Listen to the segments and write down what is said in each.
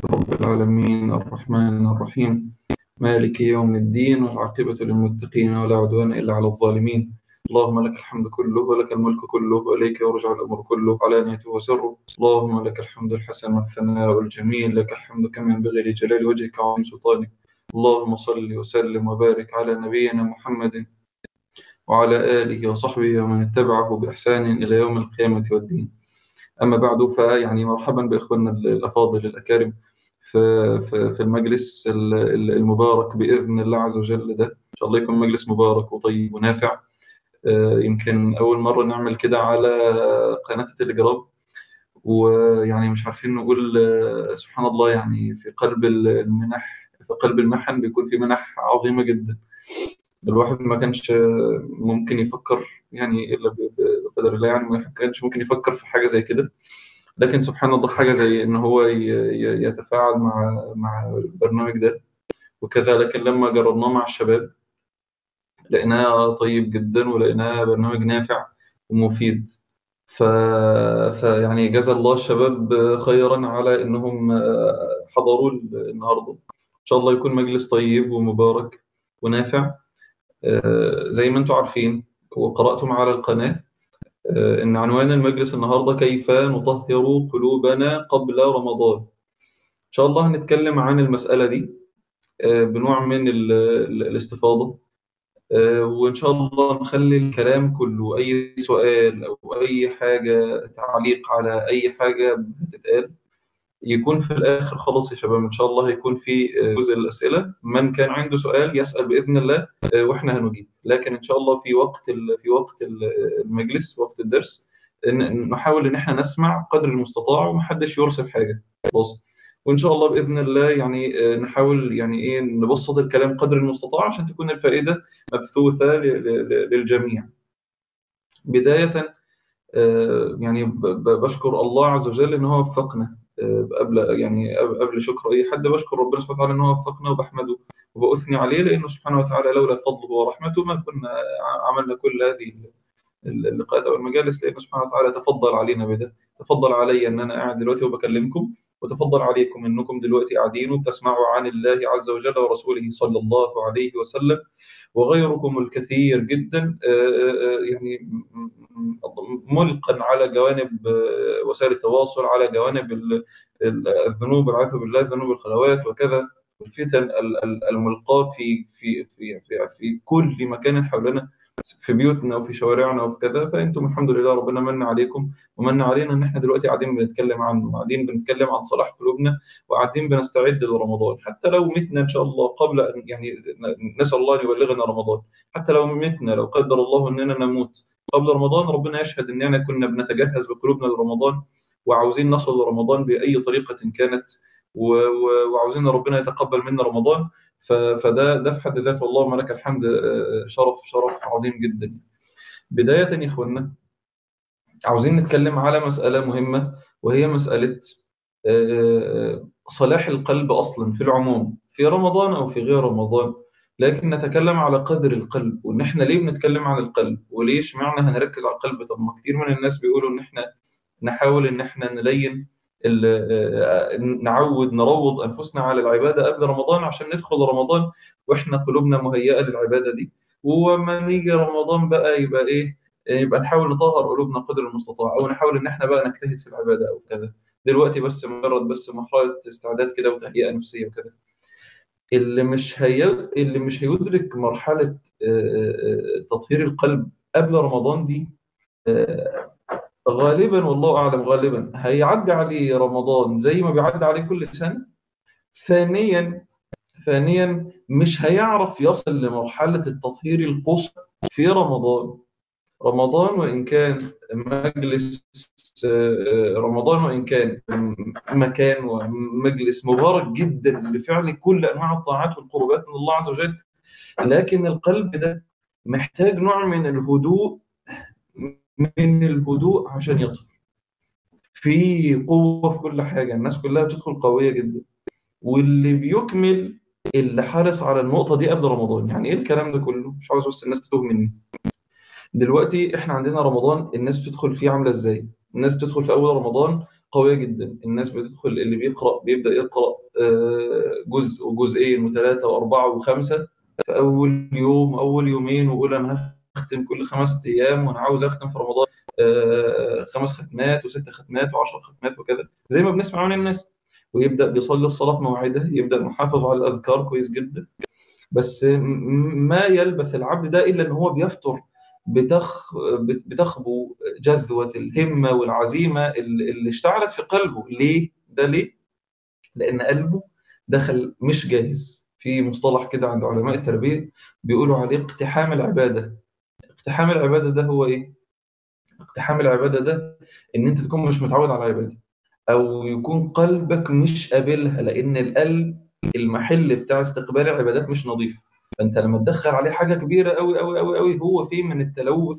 رب العالمين الرحمن الرحيم مالك يوم الدين والعاقبة للمتقين ولا عدوان إلا على الظالمين اللهم لك الحمد كله ولك الملك كله وإليك يرجع الأمر كله علانيته وسره اللهم لك الحمد الحسن والثناء الجميل لك الحمد كما ينبغي لجلال وجهك وعظيم سلطانك اللهم صل وسلم وبارك على نبينا محمد وعلى آله وصحبه ومن اتبعه بإحسان إلى يوم القيامة والدين أما بعد فيعني مرحبا بإخواننا الأفاضل الأكارم في في في المجلس المبارك بإذن الله عز وجل ده إن شاء الله يكون مجلس مبارك وطيب ونافع يمكن أول مرة نعمل كده على قناة التليجرام ويعني مش عارفين نقول سبحان الله يعني في قلب المنح في قلب المحن بيكون في منح عظيمة جدا الواحد ما كانش ممكن يفكر يعني الا بقدر الله يعني ما كانش ممكن يفكر في حاجه زي كده لكن سبحان الله حاجه زي ان هو يتفاعل مع مع البرنامج ده وكذا لكن لما جربناه مع الشباب لقيناه طيب جدا ولقيناه برنامج نافع ومفيد ف... فيعني جزا الله الشباب خيرا على انهم حضروا النهارده ان شاء الله يكون مجلس طيب ومبارك ونافع زي ما انتم عارفين وقرأتم على القناة إن عنوان المجلس النهاردة كيف نطهر قلوبنا قبل رمضان إن شاء الله هنتكلم عن المسألة دي بنوع من الاستفاضة وإن شاء الله نخلي الكلام كله أي سؤال أو أي حاجة تعليق على أي حاجة بتتقال يكون في الاخر خلاص يا شباب ان شاء الله هيكون في جزء الاسئله من كان عنده سؤال يسال باذن الله واحنا هنجيب لكن ان شاء الله في وقت في وقت المجلس وقت الدرس نحاول ان احنا نسمع قدر المستطاع ومحدش يرسل حاجه خلاص وان شاء الله باذن الله يعني نحاول يعني ايه نبسط الكلام قدر المستطاع عشان تكون الفائده مبثوثه للجميع بدايه يعني بشكر الله عز وجل ان هو وفقنا قبل يعني قبل شكر اي حد بشكر ربنا سبحانه وتعالى ان هو وفقنا وبحمده وبأثني عليه لانه سبحانه وتعالى لولا فضله ورحمته ما كنا عملنا كل هذه اللقاءات او المجالس لانه سبحانه وتعالى تفضل علينا بده تفضل علي ان انا قاعد دلوقتي وبكلمكم وتفضل عليكم انكم دلوقتي قاعدين وبتسمعوا عن الله عز وجل ورسوله صلى الله عليه وسلم وغيركم الكثير جدا يعني ملقا على جوانب وسائل التواصل على جوانب الذنوب والعياذ بالله ذنوب الخلوات وكذا الفتن الملقاه في في في في, في كل مكان حولنا في بيوتنا وفي شوارعنا وفي كذا فانتم الحمد لله ربنا من عليكم ومن علينا ان احنا دلوقتي قاعدين بنتكلم عنه وقاعدين بنتكلم عن صلاح قلوبنا وقاعدين بنستعد لرمضان حتى لو متنا ان شاء الله قبل ان يعني نسال الله ان يبلغنا رمضان حتى لو متنا لو قدر الله اننا نموت قبل رمضان ربنا يشهد اننا كنا بنتجهز بقلوبنا لرمضان وعاوزين نصل لرمضان باي طريقه كانت وعاوزين ربنا يتقبل منا رمضان فده ده في حد ذاته اللهم لك الحمد شرف شرف عظيم جدا بداية يا اخوانا عاوزين نتكلم على مسألة مهمة وهي مسألة صلاح القلب أصلا في العموم في رمضان أو في غير رمضان لكن نتكلم على قدر القلب وإن إحنا ليه بنتكلم عن القلب وليش معنى هنركز على القلب طب ما كتير من الناس بيقولوا إن إحنا نحاول إن إحنا نلين نعود نروض انفسنا على العباده قبل رمضان عشان ندخل رمضان واحنا قلوبنا مهيئه للعباده دي وما نيجي رمضان بقى يبقى ايه يبقى نحاول نطهر قلوبنا قدر المستطاع او نحاول ان احنا بقى نجتهد في العباده او كذا دلوقتي بس مجرد بس مرحله استعداد كده وتهيئه نفسيه وكده اللي مش هي اللي مش هيدرك مرحله تطهير القلب قبل رمضان دي غالبا والله اعلم غالبا هيعدي عليه رمضان زي ما بيعدي عليه كل سنه ثانيا ثانيا مش هيعرف يصل لمرحله التطهير القصوى في رمضان رمضان وان كان مجلس رمضان وان كان مكان ومجلس مبارك جدا لفعل كل انواع الطاعات والقربات من الله عز وجل لكن القلب ده محتاج نوع من الهدوء من الهدوء عشان يطهر في قوة في كل حاجة الناس كلها بتدخل قوية جدا واللي بيكمل اللي حارس على النقطة دي قبل رمضان يعني ايه الكلام ده كله مش عاوز بس الناس تتوه مني دلوقتي احنا عندنا رمضان الناس بتدخل فيه عاملة ازاي الناس بتدخل في اول رمضان قوية جدا الناس بتدخل اللي بيقرأ بيبدأ يقرأ جزء وجزئين وثلاثة وأربعة وخمسة في أول يوم أول يومين ويقول أنا هختم كل خمس أيام وأنا عاوز أختم في رمضان خمس ختمات وست ختمات وعشر ختمات وكذا زي ما بنسمع من الناس ويبدأ بيصلي الصلاة في موعدها يبدأ محافظ على الأذكار كويس جدا بس ما يلبث العبد ده إلا أن هو بيفتر بتخ بتخبو جذوة الهمة والعزيمة اللي اشتعلت في قلبه ليه؟ ده ليه؟ لأن قلبه دخل مش جاهز في مصطلح كده عند علماء التربية بيقولوا عليه اقتحام العبادة اقتحام العبادة ده هو إيه؟ اقتحام العبادة ده إن أنت تكون مش متعود على العبادة أو يكون قلبك مش قابلها لأن القلب المحل بتاع استقبال العبادات مش نظيف فانت لما تدخل عليه حاجه كبيره قوي قوي قوي قوي هو فيه من التلوث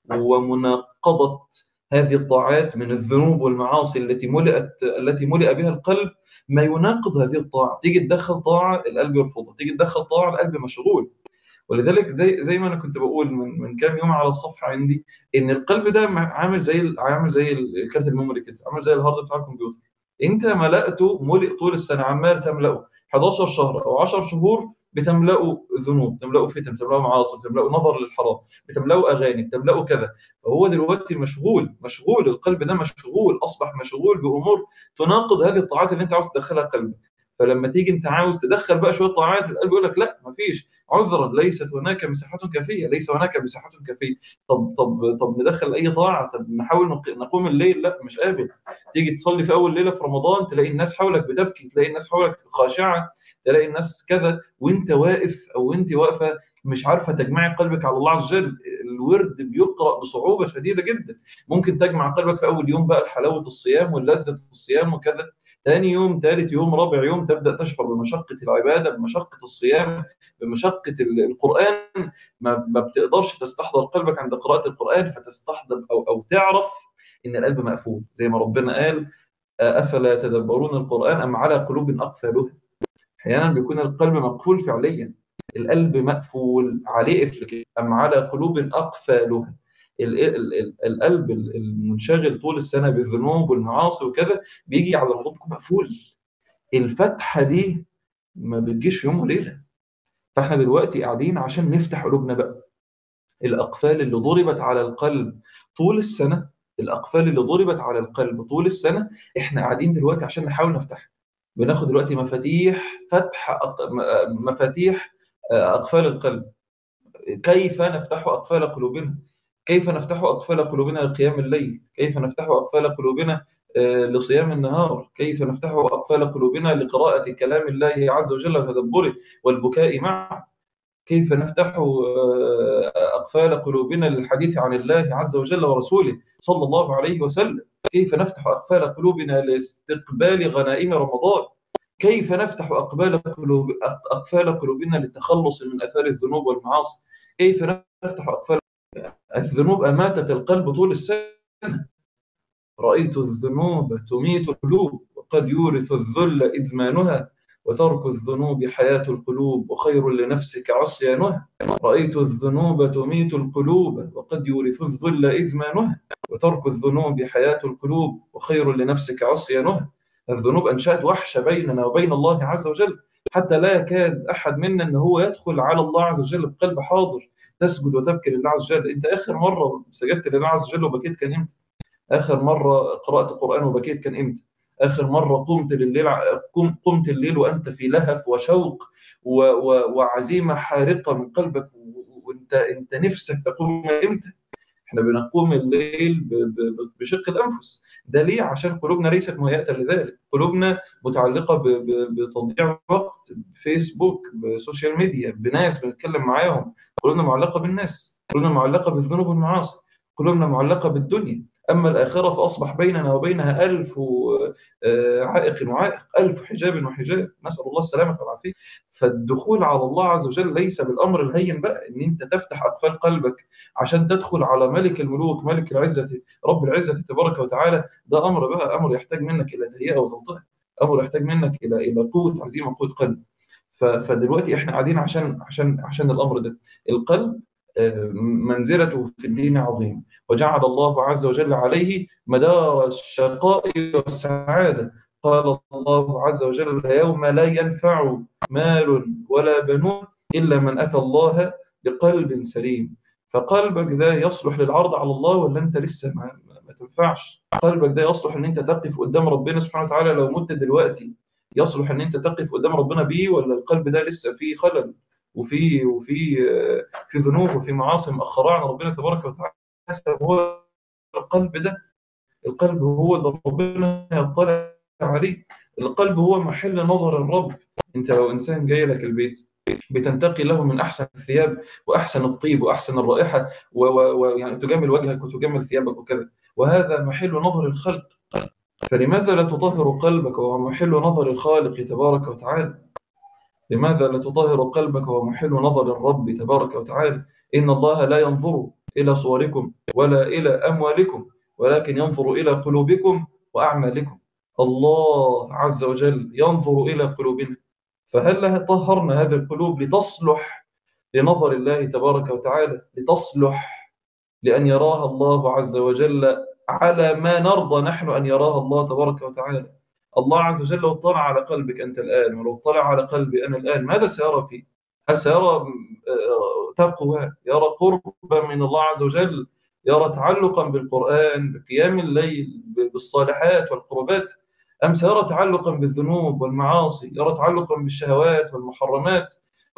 ومناقضه هذه الطاعات من الذنوب والمعاصي التي ملئت التي ملئ بها القلب ما يناقض هذه الطاعه تيجي تدخل طاعه القلب يرفضها تيجي تدخل طاعه القلب مشغول ولذلك زي زي ما انا كنت بقول من من كام يوم على الصفحه عندي ان القلب ده عامل زي عامل زي الكارت الميموري كده عامل زي الهارد بتاع الكمبيوتر انت ملأته ملئ طول السنه عمال تملأه 11 شهر او 10 شهور بتملأوا ذنوب بتملأوا فتن بتملأوا معاصي بتملأوا نظر للحرام بتملأوا اغاني بتملأوا كذا فهو دلوقتي مشغول مشغول القلب ده مشغول اصبح مشغول بامور تناقض هذه الطاعات اللي انت عاوز تدخلها قلبك فلما تيجي انت عاوز تدخل بقى شويه طاعات القلب يقول لك لا ما فيش عذرا ليست هناك مساحه كافيه ليس هناك مساحه كافيه طب طب طب ندخل اي طاعه طب نحاول نقوم الليل لا مش قابل تيجي تصلي في اول ليله في رمضان تلاقي الناس حولك بتبكي تلاقي الناس حولك خاشعه تلاقي الناس كذا وانت واقف او انت واقفه مش عارفه تجمعي قلبك على الله عز وجل الورد بيقرا بصعوبه شديده جدا ممكن تجمع قلبك في اول يوم بقى حلاوه الصيام واللذه الصيام وكذا ثاني يوم ثالث يوم رابع يوم تبدا تشعر بمشقه العباده بمشقه الصيام بمشقه القران ما, ما بتقدرش تستحضر قلبك عند قراءه القران فتستحضر او او تعرف ان القلب مقفول زي ما ربنا قال افلا يتدبرون القران ام على قلوب اقفالها احيانا بيكون القلب مقفول فعليا القلب مقفول عليه قفل ام على قلوب اقفالها القلب المنشغل طول السنه بالذنوب والمعاصي وكذا بيجي على رمضان بيكون مقفول الفتحه دي ما بتجيش في يوم وليله فاحنا دلوقتي قاعدين عشان نفتح قلوبنا بقى الاقفال اللي ضربت على القلب طول السنه الاقفال اللي ضربت على القلب طول السنه احنا قاعدين دلوقتي عشان نحاول نفتحها بناخد دلوقتي مفاتيح فتح مفاتيح اقفال القلب كيف نفتح اقفال قلوبنا كيف نفتح أقفال قلوبنا لقيام الليل كيف نفتح أقفال قلوبنا لصيام النهار كيف نفتح أقفال قلوبنا لقراءة كلام الله عز وجل وتدبره والبكاء معه كيف نفتح أقفال قلوبنا للحديث عن الله عز وجل ورسوله صلى الله عليه وسلم كيف نفتح أقفال قلوبنا لاستقبال غنائم رمضان كيف نفتح أقبال قلوب أقفال قلوبنا للتخلص من أثار الذنوب والمعاصي كيف نفتح أقفال الذنوب أماتت القلب طول السنة رأيت الذنوب تميت القلوب وقد يورث الذل إدمانها وترك الذنوب حياة القلوب وخير لنفسك عصيانها رأيت الذنوب تميت القلوب وقد يورث الذل إدمانها وترك الذنوب حياة القلوب وخير لنفسك عصيانها الذنوب أنشأت وحشة بيننا وبين الله عز وجل حتى لا يكاد أحد منا أن هو يدخل على الله عز وجل بقلب حاضر تسجد وتبكي لله عز وجل انت اخر مره سجدت لله عز وجل وبكيت كان امتى اخر مره قرات القران وبكيت كان امتى اخر مره قمت الليل قمت الليل وانت في لهف وشوق و... و... وعزيمه حارقه من قلبك وانت انت نفسك تقوم امتى احنا بنقوم الليل بشق الانفس ده ليه عشان قلوبنا ليست مهيئه لذلك قلوبنا متعلقه بتضييع وقت فيسبوك بسوشيال ميديا بناس بنتكلم معاهم قلوبنا معلقه بالناس قلوبنا معلقه بالذنوب والمعاصي قلوبنا معلقه بالدنيا أما الآخرة فأصبح بيننا وبينها ألف عائق وعائق ألف حجاب وحجاب نسأل الله السلامة والعافية فالدخول على الله عز وجل ليس بالأمر الهين بقى إن أنت تفتح أقفال قلبك عشان تدخل على ملك الملوك ملك العزة رب العزة تبارك وتعالى ده أمر بقى أمر يحتاج منك إلى تهيئة وتوطئة أمر يحتاج منك إلى إلى قوة عزيمة قوة قلب فدلوقتي احنا قاعدين عشان عشان عشان الامر ده القلب منزلته في الدين عظيم وجعل الله عز وجل عليه مدار الشقاء والسعادة قال الله عز وجل يوم لا ينفع مال ولا بنون إلا من أتى الله بقلب سليم فقلبك ده يصلح للعرض على الله ولا أنت لسه ما, ما تنفعش قلبك ده يصلح أن أنت تقف قدام ربنا سبحانه وتعالى لو مت دلوقتي يصلح أن أنت تقف قدام ربنا بيه ولا القلب ده لسه فيه خلل وفي وفي في ذنوب وفي معاصي مأخرة عن ربنا تبارك وتعالى هو القلب ده القلب هو ده ربنا يطلع عليه القلب هو محل نظر الرب انت لو انسان جاي لك البيت بتنتقي له من احسن الثياب واحسن الطيب واحسن الرائحه ويعني تجمل وجهك وتجمل ثيابك وكذا وهذا محل نظر الخلق فلماذا لا تطهر قلبك وهو محل نظر الخالق تبارك وتعالى لماذا لا تطهر قلبك وهو محل نظر الرب تبارك وتعالى إن الله لا ينظر إلى صوركم ولا إلى أموالكم ولكن ينظر إلى قلوبكم وأعمالكم الله عز وجل ينظر إلى قلوبنا فهل طهرنا هذه القلوب لتصلح لنظر الله تبارك وتعالى لتصلح لأن يراها الله عز وجل على ما نرضى نحن أن يراها الله تبارك وتعالى الله عز وجل لو اطلع على قلبك أنت الآن ولو اطلع على قلبي أنا الآن ماذا سيرى فيه؟ هل سيرى تقوى يرى قربا من الله عز وجل يرى تعلقا بالقرآن بقيام الليل بالصالحات والقربات أم سيرى تعلقا بالذنوب والمعاصي يرى تعلقا بالشهوات والمحرمات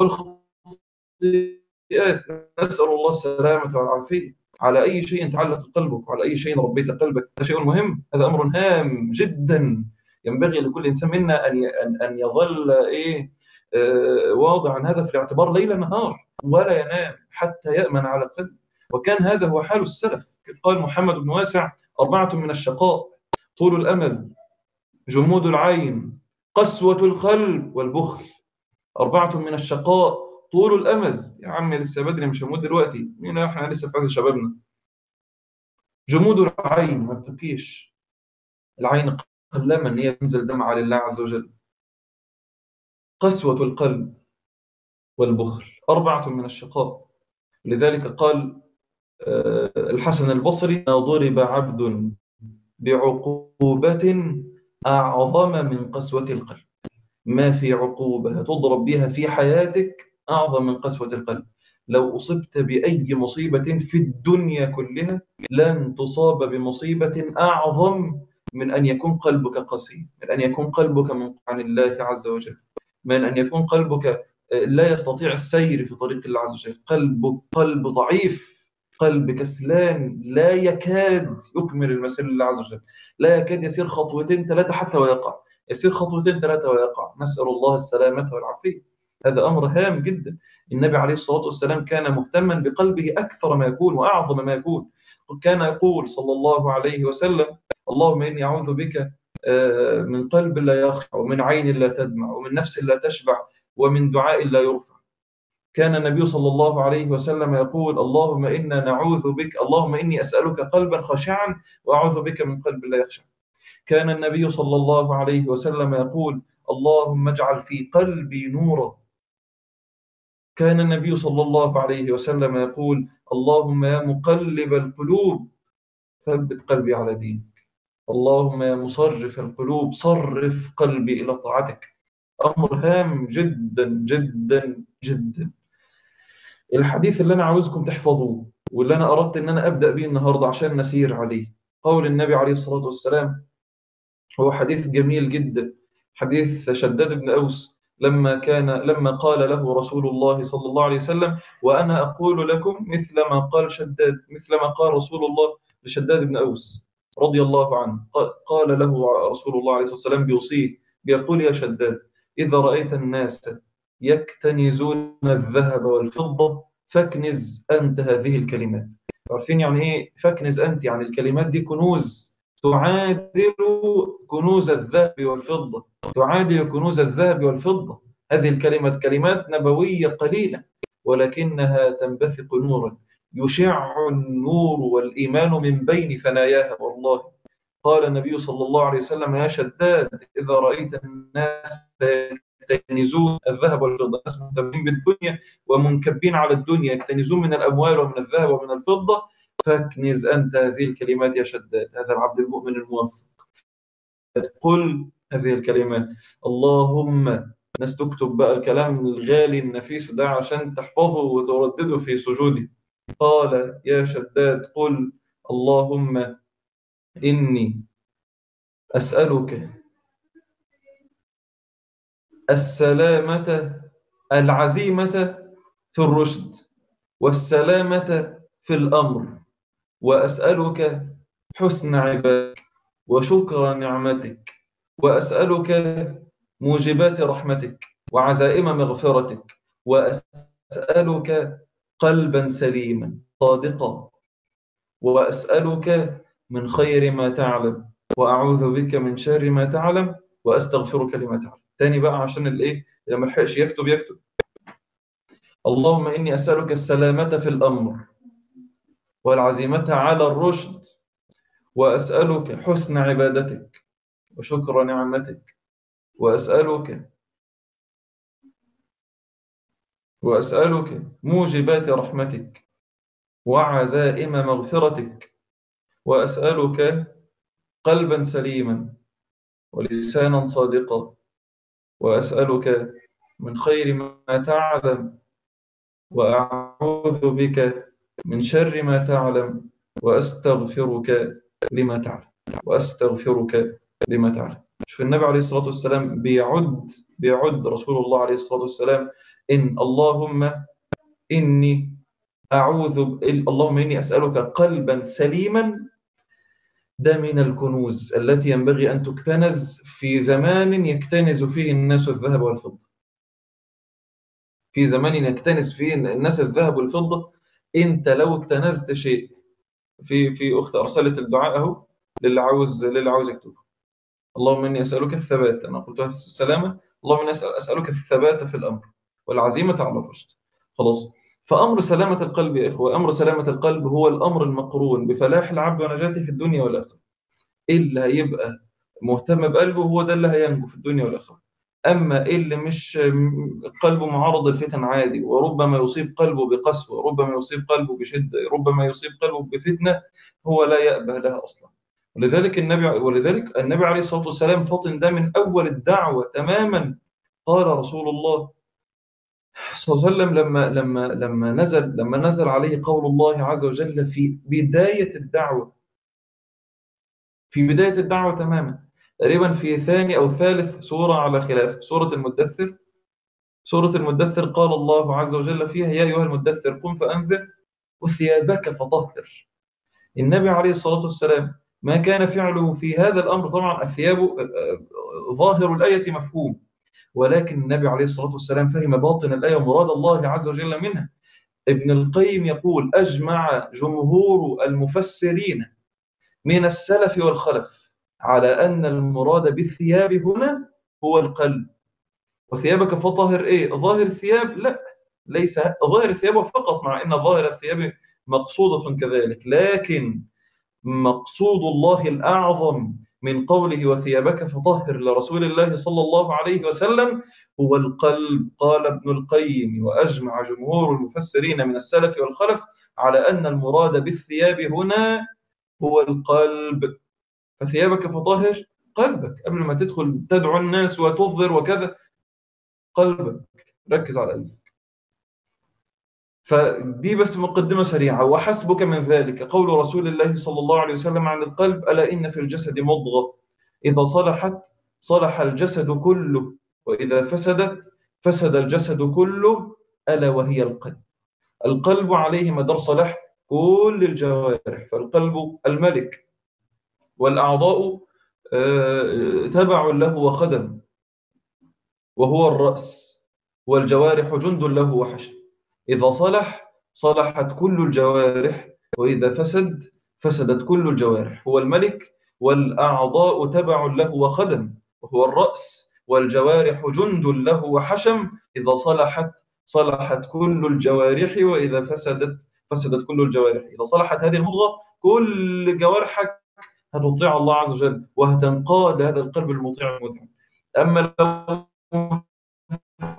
والخطيئات نسأل الله السلامة والعافية على أي شيء تعلق قلبك وعلى أي شيء ربيت قلبك هذا شيء مهم هذا أمر هام جدا ينبغي لكل إنسان منا أن أن يظل إيه آه واضعا هذا في الاعتبار ليل نهار ولا ينام حتى يأمن على قلبه وكان هذا هو حال السلف قال محمد بن واسع أربعة من الشقاء طول الأمل جمود العين قسوة القلب والبخل أربعة من الشقاء طول الأمل يا عمي لسه بدري مش هموت دلوقتي مين احنا لسه في عز شبابنا جمود العين ما بتبكيش العين قلما ان هي تنزل دمعة لله عز وجل قسوة القلب والبخل أربعة من الشقاء لذلك قال الحسن البصري ضرب عبد بعقوبة أعظم من قسوة القلب ما في عقوبة تضرب بها في حياتك أعظم من قسوة القلب لو أصبت بأي مصيبة في الدنيا كلها لن تصاب بمصيبة أعظم من أن يكون قلبك قسي من أن يكون قلبك منقطع عن الله عز وجل من أن يكون قلبك لا يستطيع السير في طريق الله عز وجل قلبك قلب ضعيف قلب كسلان لا يكاد يكمل المسير لله عز وجل لا يكاد يسير خطوتين ثلاثة حتى ويقع يسير خطوتين ثلاثة ويقع نسأل الله السلامة والعافية هذا أمر هام جدا النبي عليه الصلاة والسلام كان مهتما بقلبه أكثر ما يكون وأعظم ما يكون كان يقول صلى الله عليه وسلم اللهم إني أعوذ بك من قلب لا يخشع ومن عين لا تدمع ومن نفس لا تشبع ومن دعاء لا يرفع كان النبي صلى الله عليه وسلم يقول اللهم إنا نعوذ بك اللهم إني أسألك قلبا خاشعا وأعوذ بك من قلب لا يخشع كان النبي صلى الله عليه وسلم يقول اللهم اجعل في قلبي نورا كان النبي صلى الله عليه وسلم يقول اللهم يا مقلب القلوب ثبت قلبي على دينك اللهم يا مصرف القلوب صرف قلبي إلى طاعتك أمر هام جدا جدا جدا الحديث اللي أنا عاوزكم تحفظوه واللي أنا أردت أن أنا أبدأ به النهاردة عشان نسير عليه قول النبي عليه الصلاة والسلام هو حديث جميل جدا حديث شداد بن أوس لما كان لما قال له رسول الله صلى الله عليه وسلم وأنا أقول لكم مثل ما قال شداد مثل ما قال رسول الله لشداد بن أوس رضي الله عنه قال له رسول الله عليه الصلاة والسلام بيوصيه بيقول يا شداد إذا رأيت الناس يكتنزون الذهب والفضة فاكنز أنت هذه الكلمات عارفين يعني إيه فاكنز أنت يعني الكلمات دي كنوز تعادل كنوز الذهب والفضة تعادل كنوز الذهب والفضة هذه الكلمات كلمات نبوية قليلة ولكنها تنبثق نورا يشع النور والإيمان من بين ثناياها والله قال النبي صلى الله عليه وسلم يا شداد إذا رأيت الناس يكتنزون الذهب والفضة ناس مهتمين بالدنيا ومنكبين على الدنيا يكتنزون من الأموال ومن الذهب ومن الفضة فاكنز أنت هذه الكلمات يا شداد هذا العبد المؤمن الموفق قل هذه الكلمات اللهم الناس تكتب بقى الكلام الغالي النفيس ده عشان تحفظه وتردده في سجودي قال يا شداد قل اللهم إني أسألك السلامة العزيمة في الرشد والسلامة في الأمر وأسألك حسن عبادك وشكر نعمتك وأسألك موجبات رحمتك وعزائم مغفرتك وأسألك قلبا سليما صادقا وأسألك من خير ما تعلم وأعوذ بك من شر ما تعلم وأستغفرك لما تعلم تاني بقى عشان الإيه لما لحقش يكتب يكتب اللهم إني أسألك السلامة في الأمر والعزيمة على الرشد وأسألك حسن عبادتك وشكر نعمتك وأسألك وأسألك موجبات رحمتك وعزائم مغفرتك وأسألك قلبا سليما ولسانا صادقا وأسألك من خير ما تعلم وأعوذ بك من شر ما تعلم وأستغفرك لما تعلم وأستغفرك لما تعلم شوف النبي عليه الصلاة والسلام بيعد بيعد رسول الله عليه الصلاة والسلام إن اللهم إني أعوذ اللهم إني أسألك قلبا سليما ده من الكنوز التي ينبغي أن تكتنز في زمان يكتنز فيه الناس الذهب والفضة في زمان يكتنز فيه الناس الذهب والفضة أنت لو اكتنزت شيء في في أخت أرسلت الدعاء أهو للي عاوز للي عاوز يكتبه اللهم إني أسألك الثبات أنا قلتها في السلامة اللهم إني أسألك الثبات في الأمر والعزيمة على الرشد خلاص فأمر سلامة القلب يا إخوة أمر سلامة القلب هو الأمر المقرون بفلاح العبد ونجاته في الدنيا والآخرة اللي هيبقى مهتم بقلبه هو ده اللي هينجو في الدنيا والآخرة أما اللي مش قلبه معرض للفتن عادي وربما يصيب قلبه بقسوة ربما يصيب قلبه بشدة ربما يصيب قلبه بفتنة هو لا يأبه لها أصلا ولذلك النبي ولذلك النبي عليه الصلاة والسلام فطن ده من أول الدعوة تماما قال رسول الله صلى الله عليه وسلم لما لما لما نزل لما نزل عليه قول الله عز وجل في بداية الدعوة في بداية الدعوة تماما تقريبا في ثاني أو ثالث سورة على خلاف سورة المدثر سورة المدثر قال الله عز وجل فيها يا أيها المدثر قم فأنذر وثيابك فطهر النبي عليه الصلاة والسلام ما كان فعله في هذا الأمر طبعا الثياب ظاهر الآية مفهوم ولكن النبي عليه الصلاة والسلام فهم باطن الآية ومراد الله عز وجل منها ابن القيم يقول أجمع جمهور المفسرين من السلف والخلف على أن المراد بالثياب هنا هو القلب وثيابك فطهر إيه؟ ظاهر الثياب؟ لا ليس ظاهر الثياب فقط مع أن ظاهر الثياب مقصودة كذلك لكن مقصود الله الأعظم من قوله وثيابك فطهر لرسول الله صلى الله عليه وسلم هو القلب قال ابن القيم وأجمع جمهور المفسرين من السلف والخلف على أن المراد بالثياب هنا هو القلب فثيابك فطهر قلبك قبل ما تدخل تدعو الناس وتظهر وكذا قلبك ركز على قلبك فدي بس مقدمة سريعة وحسبك من ذلك قول رسول الله صلى الله عليه وسلم عن القلب ألا إن في الجسد مضغة إذا صلحت صلح الجسد كله وإذا فسدت فسد الجسد كله ألا وهي القلب القلب عليه مدار صلاح كل الجوارح فالقلب الملك والأعضاء تبع له وخدم وهو الرأس والجوارح جند له وحشم إذا صلح صلحت كل الجوارح وإذا فسد فسدت كل الجوارح هو الملك والأعضاء تبع له وخدم وهو الرأس والجوارح جند له وحشم إذا صلحت صلحت كل الجوارح وإذا فسدت فسدت كل الجوارح إذا صلحت هذه المضغة كل جوارحك هتطيع الله عز وجل وهتنقاد هذا القلب المطيع المذعن أما لو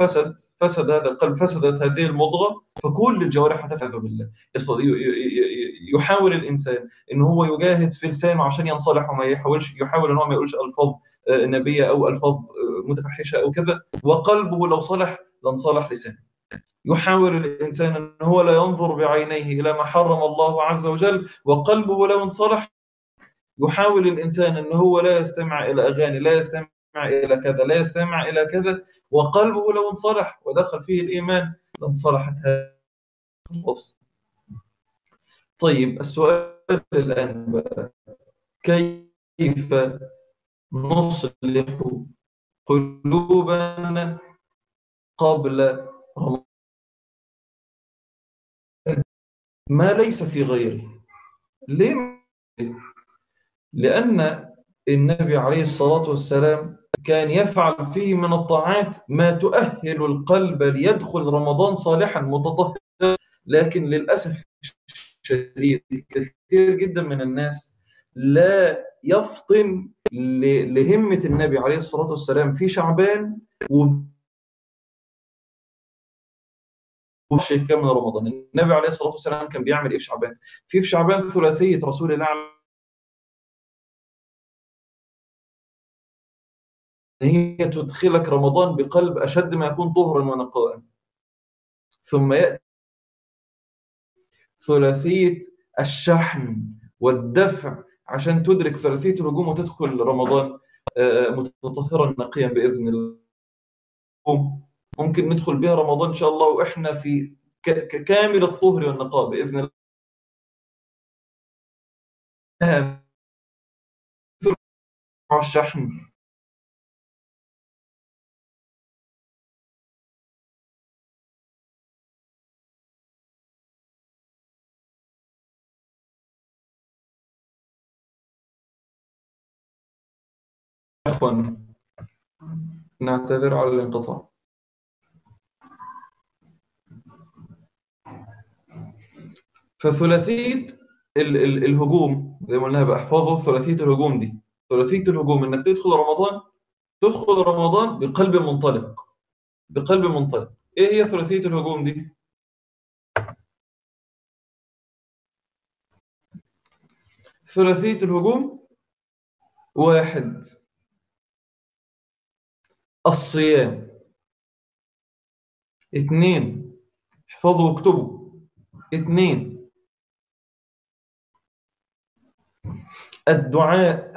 فسد فسد هذا القلب فسدت هذه المضغه فكل الجوارح هتفعل بالله يحاول الانسان ان هو يجاهد في لسانه عشان ينصلح وما يحاولش يحاول ان هو ما يقولش الفاظ نبيه او الفاظ متفحشه او كذا وقلبه لو صلح لانصلح لسانه يحاول الانسان ان هو لا ينظر بعينيه الى ما حرم الله عز وجل وقلبه لو انصلح يحاول الانسان ان هو لا يستمع الى اغاني لا يستمع الى كذا لا يستمع الى كذا وقلبه لو انصلح ودخل فيه الايمان لانصلحت هذا طيب السؤال الان بقى كيف نصلح قلوبنا قبل رمضان ما ليس في غيره ليه لأن النبي عليه الصلاة والسلام كان يفعل فيه من الطاعات ما تؤهل القلب ليدخل رمضان صالحا متطهرا لكن للأسف الشديد كثير جدا من الناس لا يفطن لهمة النبي عليه الصلاة والسلام في شعبان و وشيء كامل رمضان النبي عليه الصلاة والسلام كان بيعمل إيه في شعبان في في شعبان ثلاثية رسول الله هي تدخلك رمضان بقلب أشد ما يكون طهرا ونقاء ثم يأتي ثلاثية الشحن والدفع عشان تدرك ثلاثية الهجوم وتدخل رمضان متطهرا نقيا بإذن الله ممكن ندخل بها رمضان إن شاء الله وإحنا في كامل الطهر والنقاء بإذن الله الشحن عفوا نعتذر على الانقطاع فثلاثية ال ال الهجوم زي ما قلنا بقى احفظوا ثلاثية الهجوم دي ثلاثية الهجوم انك تدخل رمضان تدخل رمضان بقلب منطلق بقلب منطلق ايه هي ثلاثية الهجوم دي ثلاثية الهجوم واحد الصيام اثنين احفظوا واكتبوا اثنين الدعاء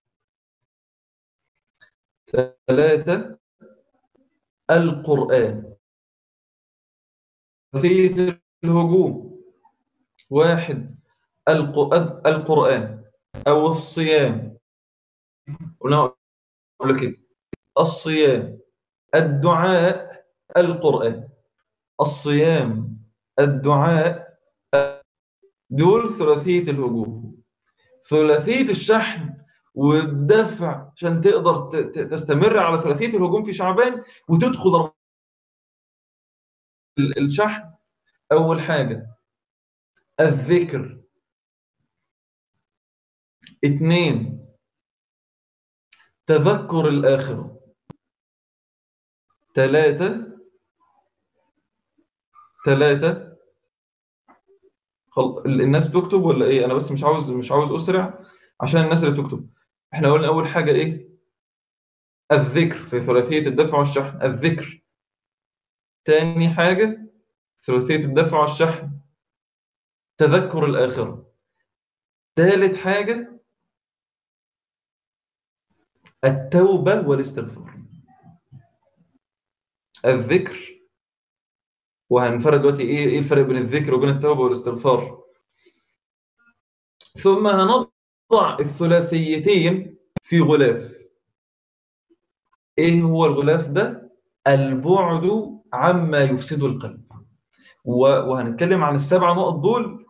ثلاثة القرآن في الهجوم واحد القرآن أو الصيام قلنا قبل كده الصيام الدعاء القرآن الصيام الدعاء دول ثلاثية الهجوم ثلاثية الشحن والدفع عشان تقدر تستمر على ثلاثية الهجوم في شعبان وتدخل الشحن أول حاجة الذكر اثنين تذكر الآخرة ثلاثة ثلاثة خل... الناس بتكتب ولا ايه انا بس مش عاوز مش عاوز اسرع عشان الناس اللي بتكتب احنا قلنا اول حاجة ايه الذكر في ثلاثية الدفع والشحن الذكر تاني حاجة ثلاثية الدفع والشحن تذكر الآخرة ثالث حاجة التوبة والاستغفار الذكر وهنفرد دلوقتي ايه ايه الفرق بين الذكر وبين التوبه والاستغفار ثم هنضع الثلاثيتين في غلاف ايه هو الغلاف ده البعد عما يفسد القلب وهنتكلم عن السبع نقط دول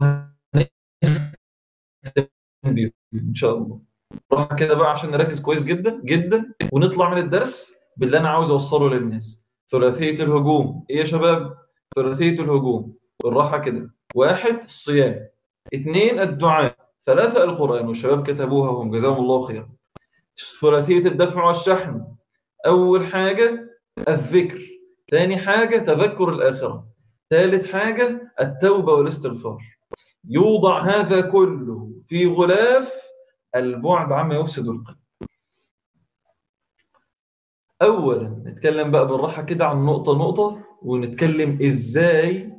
ان شاء الله راح كده بقى عشان نركز كويس جدا جدا ونطلع من الدرس باللي انا عاوز اوصله للناس ثلاثيه الهجوم ايه يا شباب ثلاثيه الهجوم بالراحه كده واحد الصيام اثنين الدعاء ثلاثه القران والشباب كتبوها هم جزاهم الله خيرا ثلاثيه الدفع والشحن اول حاجه الذكر ثاني حاجة تذكر الآخرة ثالث حاجة التوبة والاستغفار يوضع هذا كله في غلاف البعد عما يفسد القلب أولا نتكلم بقى بالراحة كده عن نقطة نقطة ونتكلم إزاي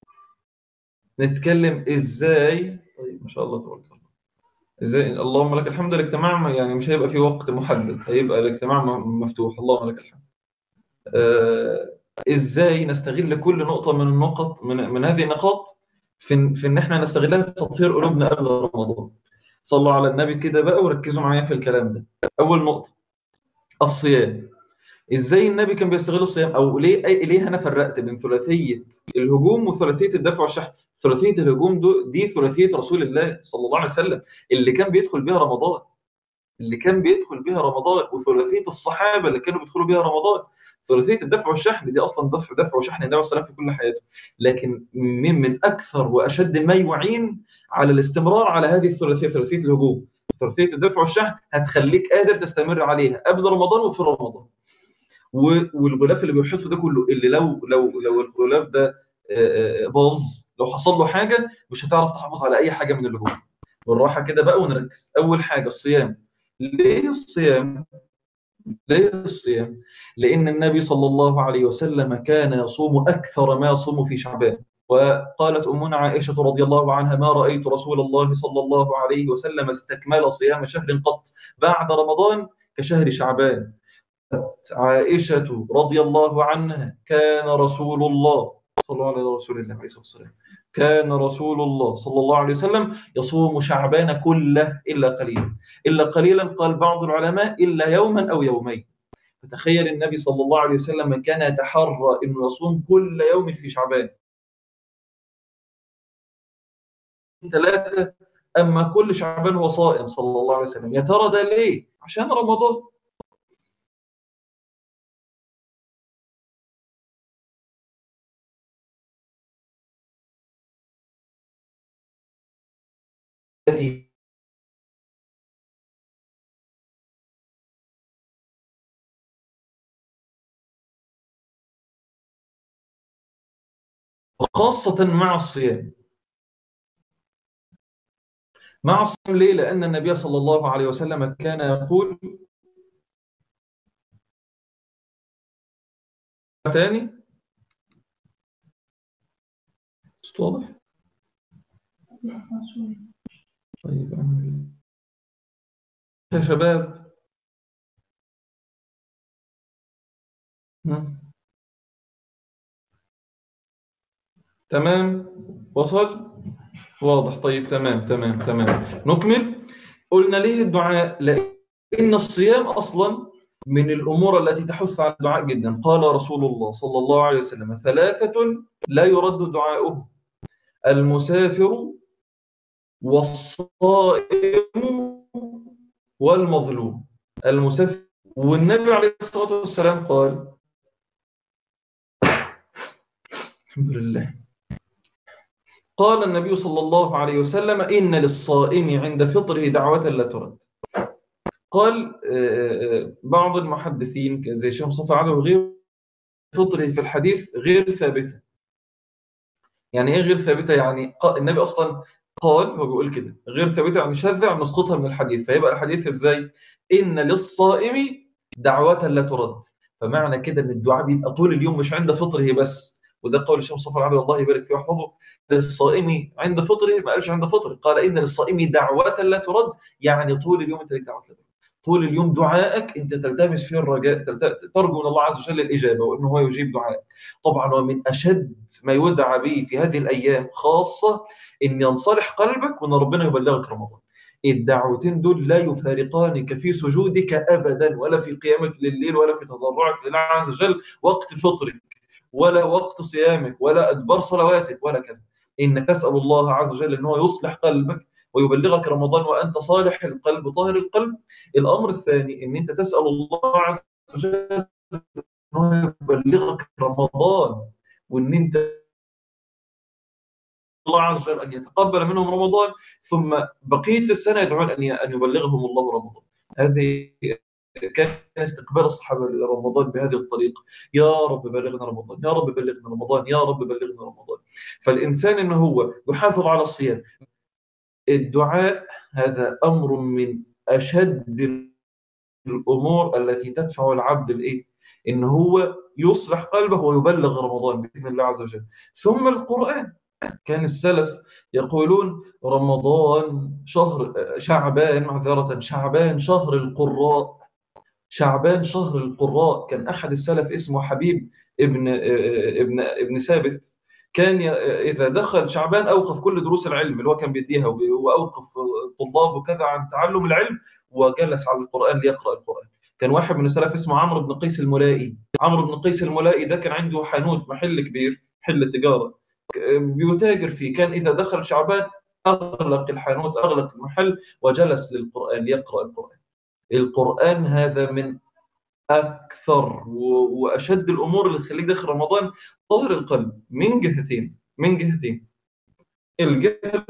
نتكلم إزاي طيب ما شاء الله تبارك الله إزاي اللهم لك الحمد الاجتماع يعني مش هيبقى في وقت محدد هيبقى الاجتماع مفتوح اللهم لك الحمد آه إزاي نستغل كل نقطة من النقط من, من هذه النقاط في, في إن إحنا نستغلها في تطهير قلوبنا قبل رمضان صلوا على النبي كده بقى وركزوا معايا في الكلام ده أول نقطة الصيام ازاي النبي كان بيستغل الصيام او ليه أي ليه انا فرقت بين ثلاثيه الهجوم وثلاثيه الدفع والشحن ثلاثيه الهجوم دو دي ثلاثيه رسول الله صلى الله عليه وسلم اللي كان بيدخل بها رمضان اللي كان بيدخل بها رمضان وثلاثيه الصحابه اللي كانوا بيدخلوا بها رمضان ثلاثيه الدفع والشحن دي اصلا دفع دفع وشحن النبي صلى الله عليه وسلم في كل حياته لكن من من اكثر واشد ما يعين على الاستمرار على هذه الثلاثيه ثلاثيه الهجوم ثلاثيه الدفع والشحن هتخليك قادر تستمر عليها قبل رمضان وفي رمضان والغلاف اللي بيحيط في ده كله اللي لو لو لو الغلاف ده باظ لو حصل له حاجه مش هتعرف تحافظ على اي حاجه من اللي جوه بالراحه كده بقى ونركز اول حاجه الصيام ليه الصيام ليه الصيام لان النبي صلى الله عليه وسلم كان يصوم اكثر ما يصوم في شعبان وقالت امنا عائشه رضي الله عنها ما رايت رسول الله صلى الله عليه وسلم استكمال صيام شهر قط بعد رمضان كشهر شعبان عائشة رضي الله عنها كان رسول الله صلى الله عليه رسول الله عليه الصلاة والسلام كان رسول الله صلى الله عليه وسلم يصوم شعبان كله إلا قليلا إلا قليلا قال بعض العلماء إلا يوما أو يومين فتخيل النبي صلى الله عليه وسلم من كان يتحرى أنه يصوم كل يوم في شعبان ثلاثة أما كل شعبان هو صائم صلى الله عليه وسلم يا ترى ده ليه؟ عشان رمضان التي خاصة مع الصيام مع الصيام ليه؟ لأن النبي صلى الله عليه وسلم كان يقول تاني واضح؟ طيب أعمل يا شباب تمام وصل واضح طيب تمام تمام تمام نكمل قلنا ليه الدعاء لأن الصيام أصلا من الأمور التي تحث على الدعاء جدا قال رسول الله صلى الله عليه وسلم ثلاثة لا يرد دعاؤه المسافر والصائم والمظلوم المسافر والنبي عليه الصلاة والسلام قال الحمد لله قال النبي صلى الله عليه وسلم إن للصائم عند فطره دعوة لا ترد قال بعض المحدثين زي الشيخ مصطفى عبده وغيره فطره في الحديث غير ثابتة يعني ايه غير ثابتة يعني النبي أصلا قال هو بيقول كده غير ثابته يعني شاذه عم نسقطها من الحديث فيبقى الحديث ازاي ان للصائم دعوة لا ترد فمعنى كده ان الدعاء بيبقى طول اليوم مش عند فطره بس وده قول الشيخ مصطفى العبد الله يبارك فيه ويحفظه للصائم عند فطره ما قالش عند فطره قال ان للصائم دعوة لا ترد يعني طول اليوم انت لك دعوة لا ترد طول اليوم دعائك انت تلتمس فيه الرجاء ترجو من الله عز وجل الاجابه وانه هو يجيب دعائك طبعا ومن اشد ما يدعى به في هذه الايام خاصه ان ينصلح قلبك وان ربنا يبلغك رمضان الدعوتين دول لا يفارقانك في سجودك ابدا ولا في قيامك لليل ولا في تضرعك لله عز وجل وقت فطرك ولا وقت صيامك ولا ادبار صلواتك ولا كذا انك تسال الله عز وجل ان هو يصلح قلبك ويبلغك رمضان وانت صالح القلب طاهر القلب الامر الثاني ان انت تسال الله عز وجل انه يبلغك رمضان وان انت الله عز وجل ان يتقبل منهم رمضان ثم بقيه السنه يدعون ان ان يبلغهم الله رمضان هذه كان استقبال الصحابة لرمضان بهذه الطريقة يا رب بلغنا رمضان يا رب بلغنا رمضان يا رب بلغنا رمضان فالإنسان إنه هو يحافظ على الصيام الدعاء هذا أمر من أشد الأمور التي تدفع العبد الإيه؟ إن هو يصلح قلبه ويبلغ رمضان بإذن الله عز وجل ثم القرآن كان السلف يقولون رمضان شهر شعبان معذرة شعبان شهر القراء شعبان شهر القراء كان أحد السلف اسمه حبيب ابن ابن ابن ثابت كان إذا دخل شعبان أوقف كل دروس العلم اللي هو كان بيديها وأوقف طلاب وكذا عن تعلم العلم وجلس على القرآن ليقرأ القرآن كان واحد من السلف اسمه عمرو بن قيس الملائي عمرو بن قيس الملائي ده كان عنده حانوت محل كبير محل تجارة بيتاجر فيه كان إذا دخل شعبان أغلق الحانوت أغلق المحل وجلس للقرآن ليقرأ القرآن القرآن هذا من أكثر وأشد الأمور اللي تخليك داخل رمضان طهر القلب من جهتين من جهتين الجهة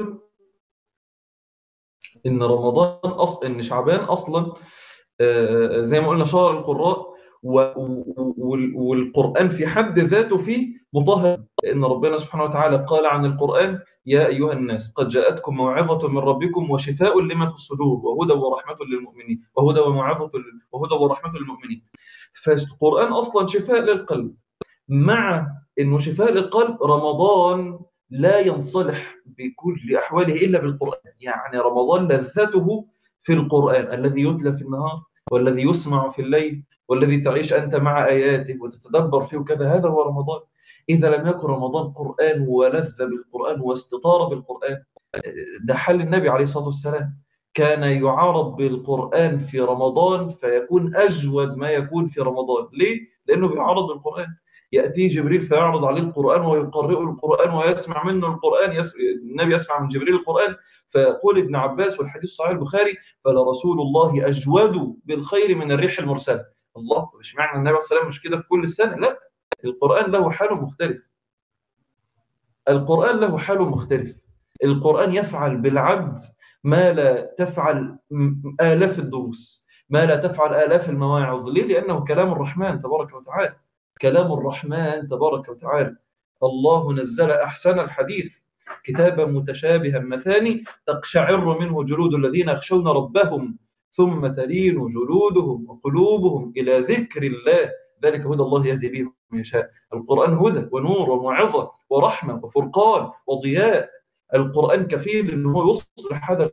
إن رمضان أصلا إن شعبان أصلا زي ما قلنا شهر القراء والقرآن في حد ذاته فيه مطهر لأن ربنا سبحانه وتعالى قال عن القرآن يا أيها الناس قد جاءتكم موعظة من ربكم وشفاء لما في الصدور وهدى ورحمة للمؤمنين وهدى وموعظة وهدى ورحمة للمؤمنين فالقرآن أصلا شفاء للقلب مع أنه شفاء للقلب رمضان لا ينصلح بكل أحواله إلا بالقرآن يعني رمضان لذته في القرآن الذي يتلى في النهار والذي يسمع في الليل والذي تعيش أنت مع آياته وتتدبر فيه وكذا هذا هو رمضان إذا لم يكن رمضان قرآن ولذ بالقرآن واستطار بالقرآن ده حل النبي عليه الصلاة والسلام كان يعارض بالقرآن في رمضان فيكون أجود ما يكون في رمضان ليه؟ لأنه بيعارض بالقرآن يأتي جبريل فيعرض عليه القرآن ويقرئ القرآن ويسمع منه القرآن يس... النبي يسمع من جبريل القرآن فيقول ابن عباس والحديث صحيح البخاري فلرسول الله أجود بالخير من الريح المرسلة الله مش معنى النبي عليه الصلاة والسلام مش كده في كل السنة لا القرآن له حال مختلف القرآن له حال مختلف القرآن يفعل بالعبد ما لا تفعل آلاف الدروس ما لا تفعل آلاف المواعظ ليه؟ لأنه كلام الرحمن تبارك وتعالى كلام الرحمن تبارك وتعالى الله نزل أحسن الحديث كتابا متشابها مثاني تقشعر منه جلود الذين يخشون ربهم ثم تلين جلودهم وقلوبهم إلى ذكر الله ذلك هدى الله يهدي به من يشاء القرآن هدى ونور وموعظة ورحمة وفرقان وضياء القرآن كفيل أنه يصلح هذا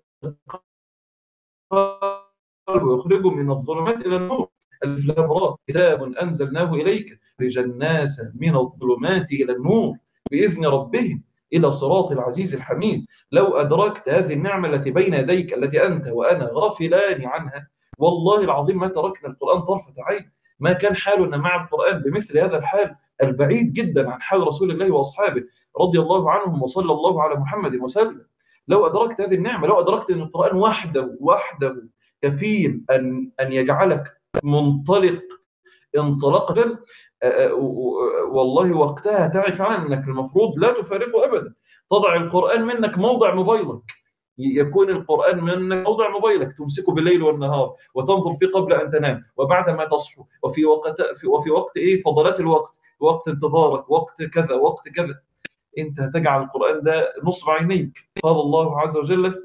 ويخرجه من الظلمات إلى النور ألف لام كتاب أنزلناه إليك رج الناس من الظلمات إلى النور بإذن ربهم إلى صراط العزيز الحميد لو أدركت هذه النعمة التي بين يديك التي أنت وأنا غافلان عنها والله العظيم ما تركنا القرآن طرفة عين ما كان حالنا مع القرآن بمثل هذا الحال البعيد جدا عن حال رسول الله وأصحابه رضي الله عنهم وصلى الله على محمد وسلم لو أدركت هذه النعمة لو أدركت أن القرآن وحده وحده كفيل أن أن يجعلك منطلق انطلاقا والله وقتها تعرف فعلا انك المفروض لا تفارقه ابدا تضع القران منك موضع موبايلك يكون القرآن من موضع موبايلك تمسكه بالليل والنهار وتنظر فيه قبل أن تنام وبعد ما تصحو وفي وقت في وفي وقت إيه فضلات الوقت وقت انتظارك وقت كذا وقت كذا أنت هتجعل القرآن ده نصب عينيك قال الله عز وجل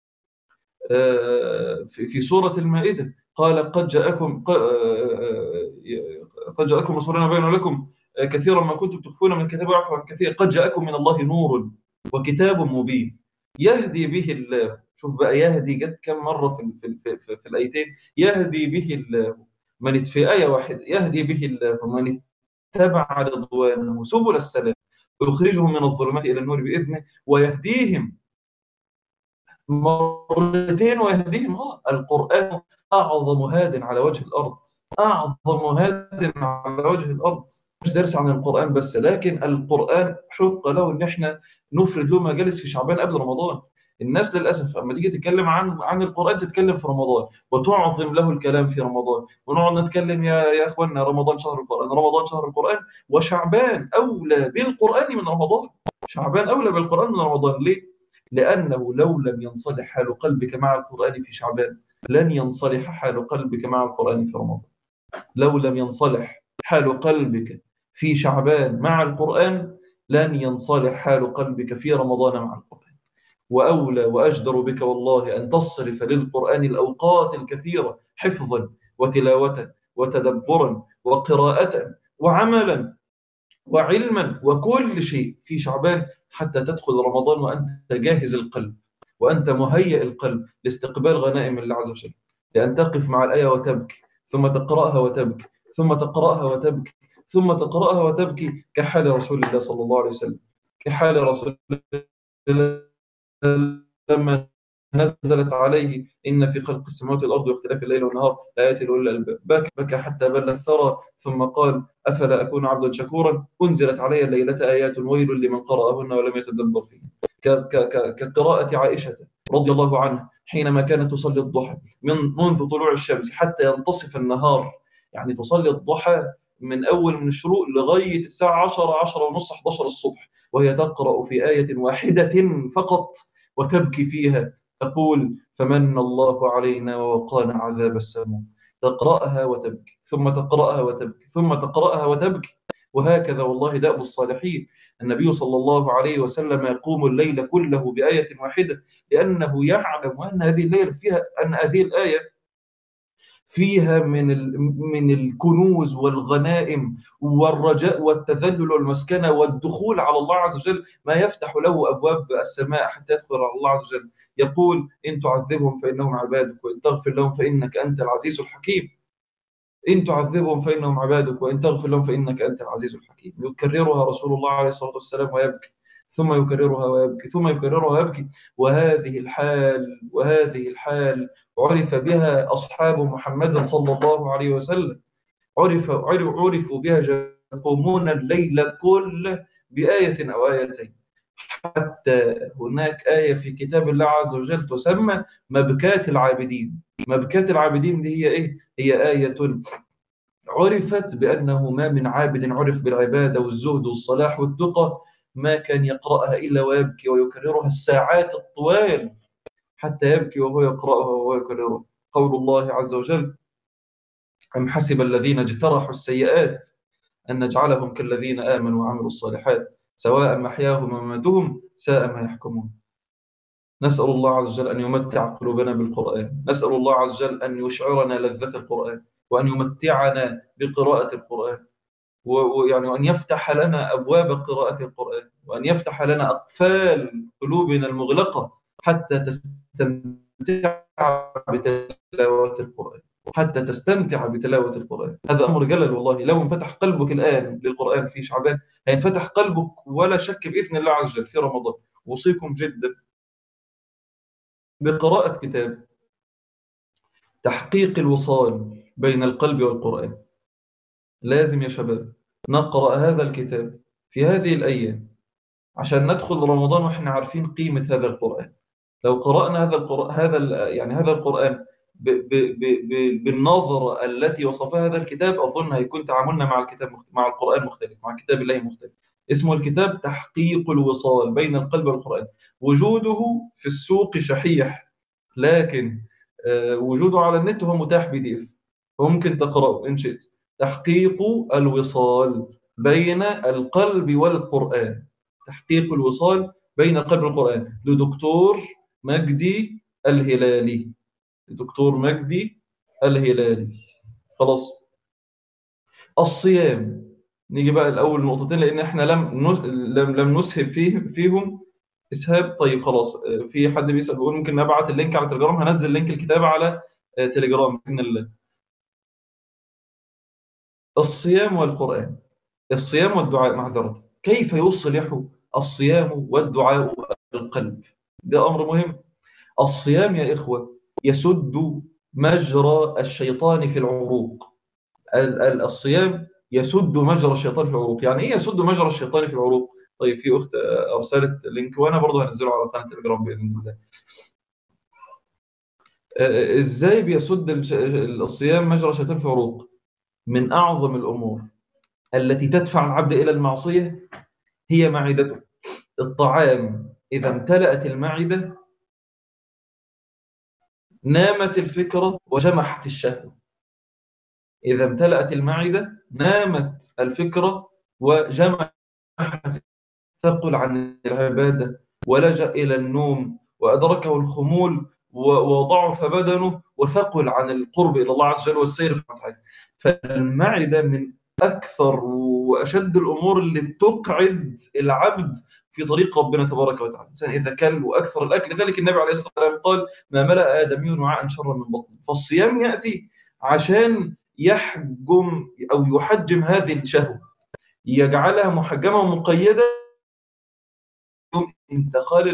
في سورة المائدة قال قد جاءكم قد جاءكم رسولنا بين لكم كثيرا ما كنتم تخفون من كتاب ويعفو عن كثير قد جاءكم من الله نور وكتاب مبين يهدي به الله شوف بقى يهدي جت كم مرة في في في, في, في الآيتين يهدي به الله من في آية واحدة يهدي به الله من اتبع رضوانه سبل السلام ويخرجهم من الظلمات إلى النور بإذنه ويهديهم مرتين ويهديهم آه القرآن أعظم هاد على وجه الأرض أعظم هاد على وجه الأرض مش درس عن القرآن بس لكن القرآن حق له إن إحنا نفرد له مجالس في شعبان قبل رمضان الناس للاسف اما تيجي تتكلم عن عن القران تتكلم في رمضان وتعظم له الكلام في رمضان ونقعد نتكلم يا يا اخوانا رمضان شهر القران رمضان شهر القران وشعبان اولى بالقران من رمضان شعبان اولى بالقران من رمضان ليه؟ لانه لو لم ينصلح حال قلبك مع القران في شعبان لن ينصلح حال قلبك مع القرآن في رمضان لو لم ينصلح حال قلبك في شعبان مع القرآن لن ينصلح حال قلبك في رمضان مع القرآن وأولى وأجدر بك والله أن تصرف للقرآن الأوقات الكثيرة حفظا وتلاوة وتدبرا وقراءة وعملا وعلما وكل شيء في شعبان حتى تدخل رمضان وأنت جاهز القلب وأنت مهيئ القلب لاستقبال غنائم الله عز وجل لأن تقف مع الآية وتبكي ثم تقرأها وتبكي ثم تقرأها وتبكي ثم تقرأها وتبكي كحال رسول الله صلى الله عليه وسلم كحال رسول الله لما نزلت عليه إن في خلق السماوات والأرض واختلاف الليل والنهار لآيات لأولي الألباب بكى بكى حتى بل الثرى ثم قال أفلا أكون عبدا شكورا أنزلت علي الليلة آيات ويل لمن قرأهن ولم يتدبر فيهن كقراءة عائشة رضي الله عنها حينما كانت تصلي الضحى من منذ طلوع الشمس حتى ينتصف النهار يعني تصلي الضحى من أول من الشروق لغاية الساعة 10 10 ونص 11 الصبح وهي تقرأ في آية واحدة فقط وتبكي فيها تقول فمن الله علينا ووقانا عذاب السموم تقرأها وتبكي ثم تقرأها وتبكي ثم تقرأها وتبكي وهكذا والله دأب الصالحين النبي صلى الله عليه وسلم يقوم الليل كله بآية واحدة لأنه يعلم أن هذه الليلة فيها أن هذه الآية فيها من من الكنوز والغنائم والرجاء والتذلل والمسكنه والدخول على الله عز وجل ما يفتح له ابواب السماء حتى يدخل على الله عز وجل يقول ان تعذبهم فانهم عبادك وان تغفر لهم فانك انت العزيز الحكيم ان تعذبهم فانهم عبادك وان تغفر لهم فانك انت العزيز الحكيم يكررها رسول الله عليه الصلاه والسلام ويبكي ثم يكررها ويبكي ثم يكررها ويبكي وهذه الحال وهذه الحال عرف بها أصحاب محمد صلى الله عليه وسلم عرف عرفوا بها يقومون الليل كله بآية أو آيتين حتى هناك آية في كتاب الله عز وجل تسمى مبكات العابدين مبكات العابدين دي هي إيه؟ هي آية عرفت بأنه ما من عابد عرف بالعبادة والزهد والصلاح والتقى ما كان يقرأها إلا ويبكي ويكررها الساعات الطوال حتى يبكي وهو يقرأها وهو يكررها قول الله عز وجل أم حسب الذين اجترحوا السيئات أن نجعلهم كالذين آمنوا وعملوا الصالحات سواء محياهم ومماتهم ساء ما يحكمون نسأل الله عز وجل أن يمتع قلوبنا بالقرآن نسأل الله عز وجل أن يشعرنا لذة القرآن وأن يمتعنا بقراءة القرآن ويعني وأن يفتح لنا أبواب قراءة القرآن وأن يفتح لنا أقفال قلوبنا المغلقة حتى تستمتع بتلاوة القرآن حتى تستمتع بتلاوة القرآن هذا أمر جلل والله لو انفتح قلبك الآن للقرآن في شعبان هينفتح قلبك ولا شك بإذن الله عز وجل في رمضان أوصيكم جدا بقراءة كتاب تحقيق الوصال بين القلب والقرآن لازم يا شباب نقرأ هذا الكتاب في هذه الأيام عشان ندخل رمضان واحنا عارفين قيمة هذا القرآن لو قرأنا هذا القرآن هذا يعني هذا القرآن ب ب ب بالنظرة التي وصفها هذا الكتاب أظن هيكون تعاملنا مع الكتاب مع القرآن مختلف مع كتاب الله مختلف اسمه الكتاب تحقيق الوصال بين القلب والقرآن وجوده في السوق شحيح لكن آه، وجوده على النت هو متاح بي دي اف وممكن تقرأه إن شئت تحقيق الوصال بين القلب والقرآن تحقيق الوصال بين القلب والقرآن لدكتور مجدي الهلالي دكتور مجدي الهلالي خلاص الصيام نيجي بقى الاول نقطتين لان احنا لم لم لم نسهب فيه فيهم اسهاب طيب خلاص في حد بيسال بيقول ممكن نبعت اللينك على تليجرام هنزل لينك الكتاب على تليجرام باذن الله الصيام والقران الصيام والدعاء معذره كيف يصلح الصيام والدعاء القلب ده أمر مهم الصيام يا إخوة يسد مجرى الشيطان في العروق الصيام يسد مجرى الشيطان في العروق يعني إيه يسد مجرى الشيطان في العروق طيب في أخت أرسلت لينك وأنا برضه هنزله على قناة التليجرام بإذن الله إزاي بيسد الصيام مجرى الشيطان في العروق من أعظم الأمور التي تدفع العبد إلى المعصية هي معدته الطعام إذا امتلأت المعدة نامت الفكرة وجمحت الشهوة إذا امتلأت المعدة نامت الفكرة وجمحت ثقل عن العبادة ولجأ إلى النوم وأدركه الخمول وضعف بدنه وثقل عن القرب إلى الله عز وجل والسير في حاجة فالمعدة من أكثر وأشد الأمور اللي بتقعد العبد في طريق ربنا تبارك وتعالى الإنسان إذا كل وأكثر الأكل لذلك النبي عليه الصلاة والسلام قال ما ملأ آدمي وعاء شرا من بطنه فالصيام يأتي عشان يحجم أو يحجم هذه الشهوة يجعلها محجمة ومقيدة انتقال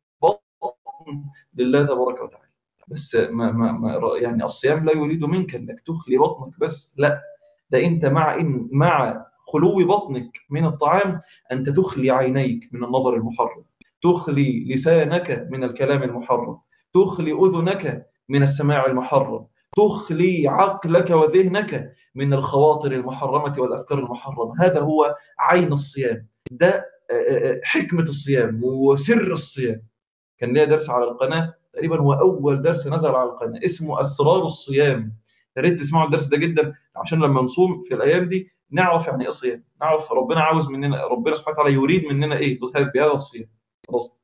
البطن لله تبارك وتعالى بس ما ما ما يعني الصيام لا يريد منك انك تخلي بطنك بس لا ده انت مع ان مع خلو بطنك من الطعام انت تخلي عينيك من النظر المحرم تخلي لسانك من الكلام المحرم تخلي اذنك من السماع المحرم تخلي عقلك وذهنك من الخواطر المحرمه والافكار المحرمه هذا هو عين الصيام ده حكمه الصيام وسر الصيام كان ليا درس على القناه تقريبا هو اول درس نزل على القناه اسمه اسرار الصيام يا ريت تسمعوا الدرس ده جدا عشان لما نصوم في الايام دي نعرف يعني ايه صيام نعرف ربنا عاوز مننا ربنا سبحانه وتعالى يريد مننا ايه بهذا الصيام خلاص